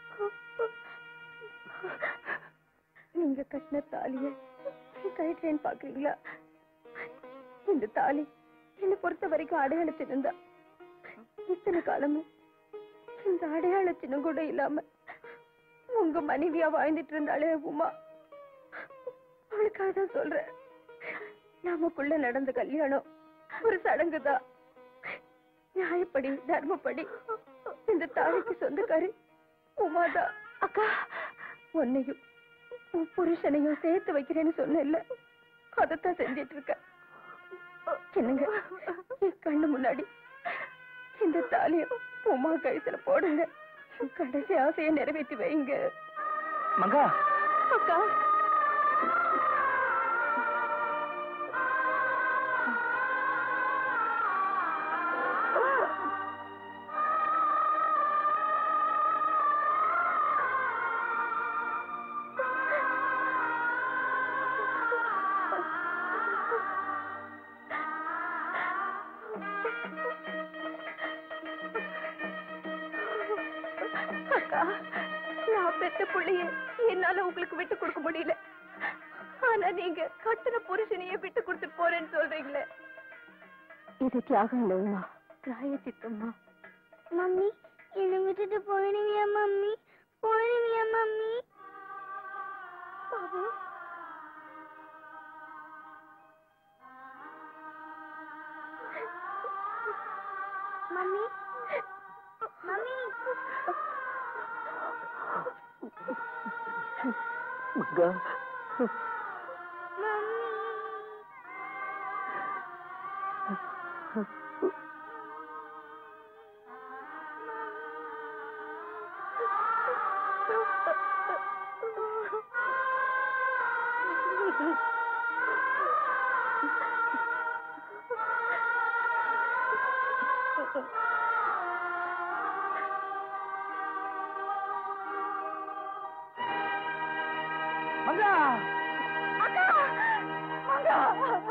நீங்க கட்டின தாலிய கழட்டுறேன்னு பாக்குறீங்களா இந்த தாலி என்னை பொறுத்த வரைக்கும் அடையாள சின்னம் தான் இத்தனை காலமும் இந்த அடையாள சின்னம் கூட இல்லாம உங்க மனைவியா வாழ்ந்துட்டு இருந்தாலே உமா அவளுக்காக தான் சொல்றேன் நமக்குள்ள நடந்த கல்யாணம் ஒரு சடங்கு தான் நியாயப்படி தர்மப்படி இந்த தாலிக்கு சொந்தக்காரி உமாதான் அக்கா உன்னையும் உன் புருஷனையும் சேர்த்து வைக்கிறேன்னு சொன்னேன்ல அதைத்தான் செஞ்சிட்டு இருக்க என்னங்க என் கண்ணு முன்னாடி இந்த தாலிய உமா கழுத்துல போடுங்க என் கடைசி ஆசையை நிறைவேற்றி வைங்க மங்கா அக்கா ஆ அக்கா நான் பெத்த புள்ளைய என்னால உங்களுக்கு விட்டு கொடுக்க முடியல ஆனா நீங்க கட்டின புருஷனையே விட்டு கொடுத்துட்டு போறேன்னு சொல்றீங்களே இது தியாகம் இல்லைம்மா பிராய சித்தம்மா மம்மி என்னை விட்டுட்டு போயிடுவியா மம்மி போயிடுவியா mummy Babu mummy mummy Manga Manga அக்கா மங்கா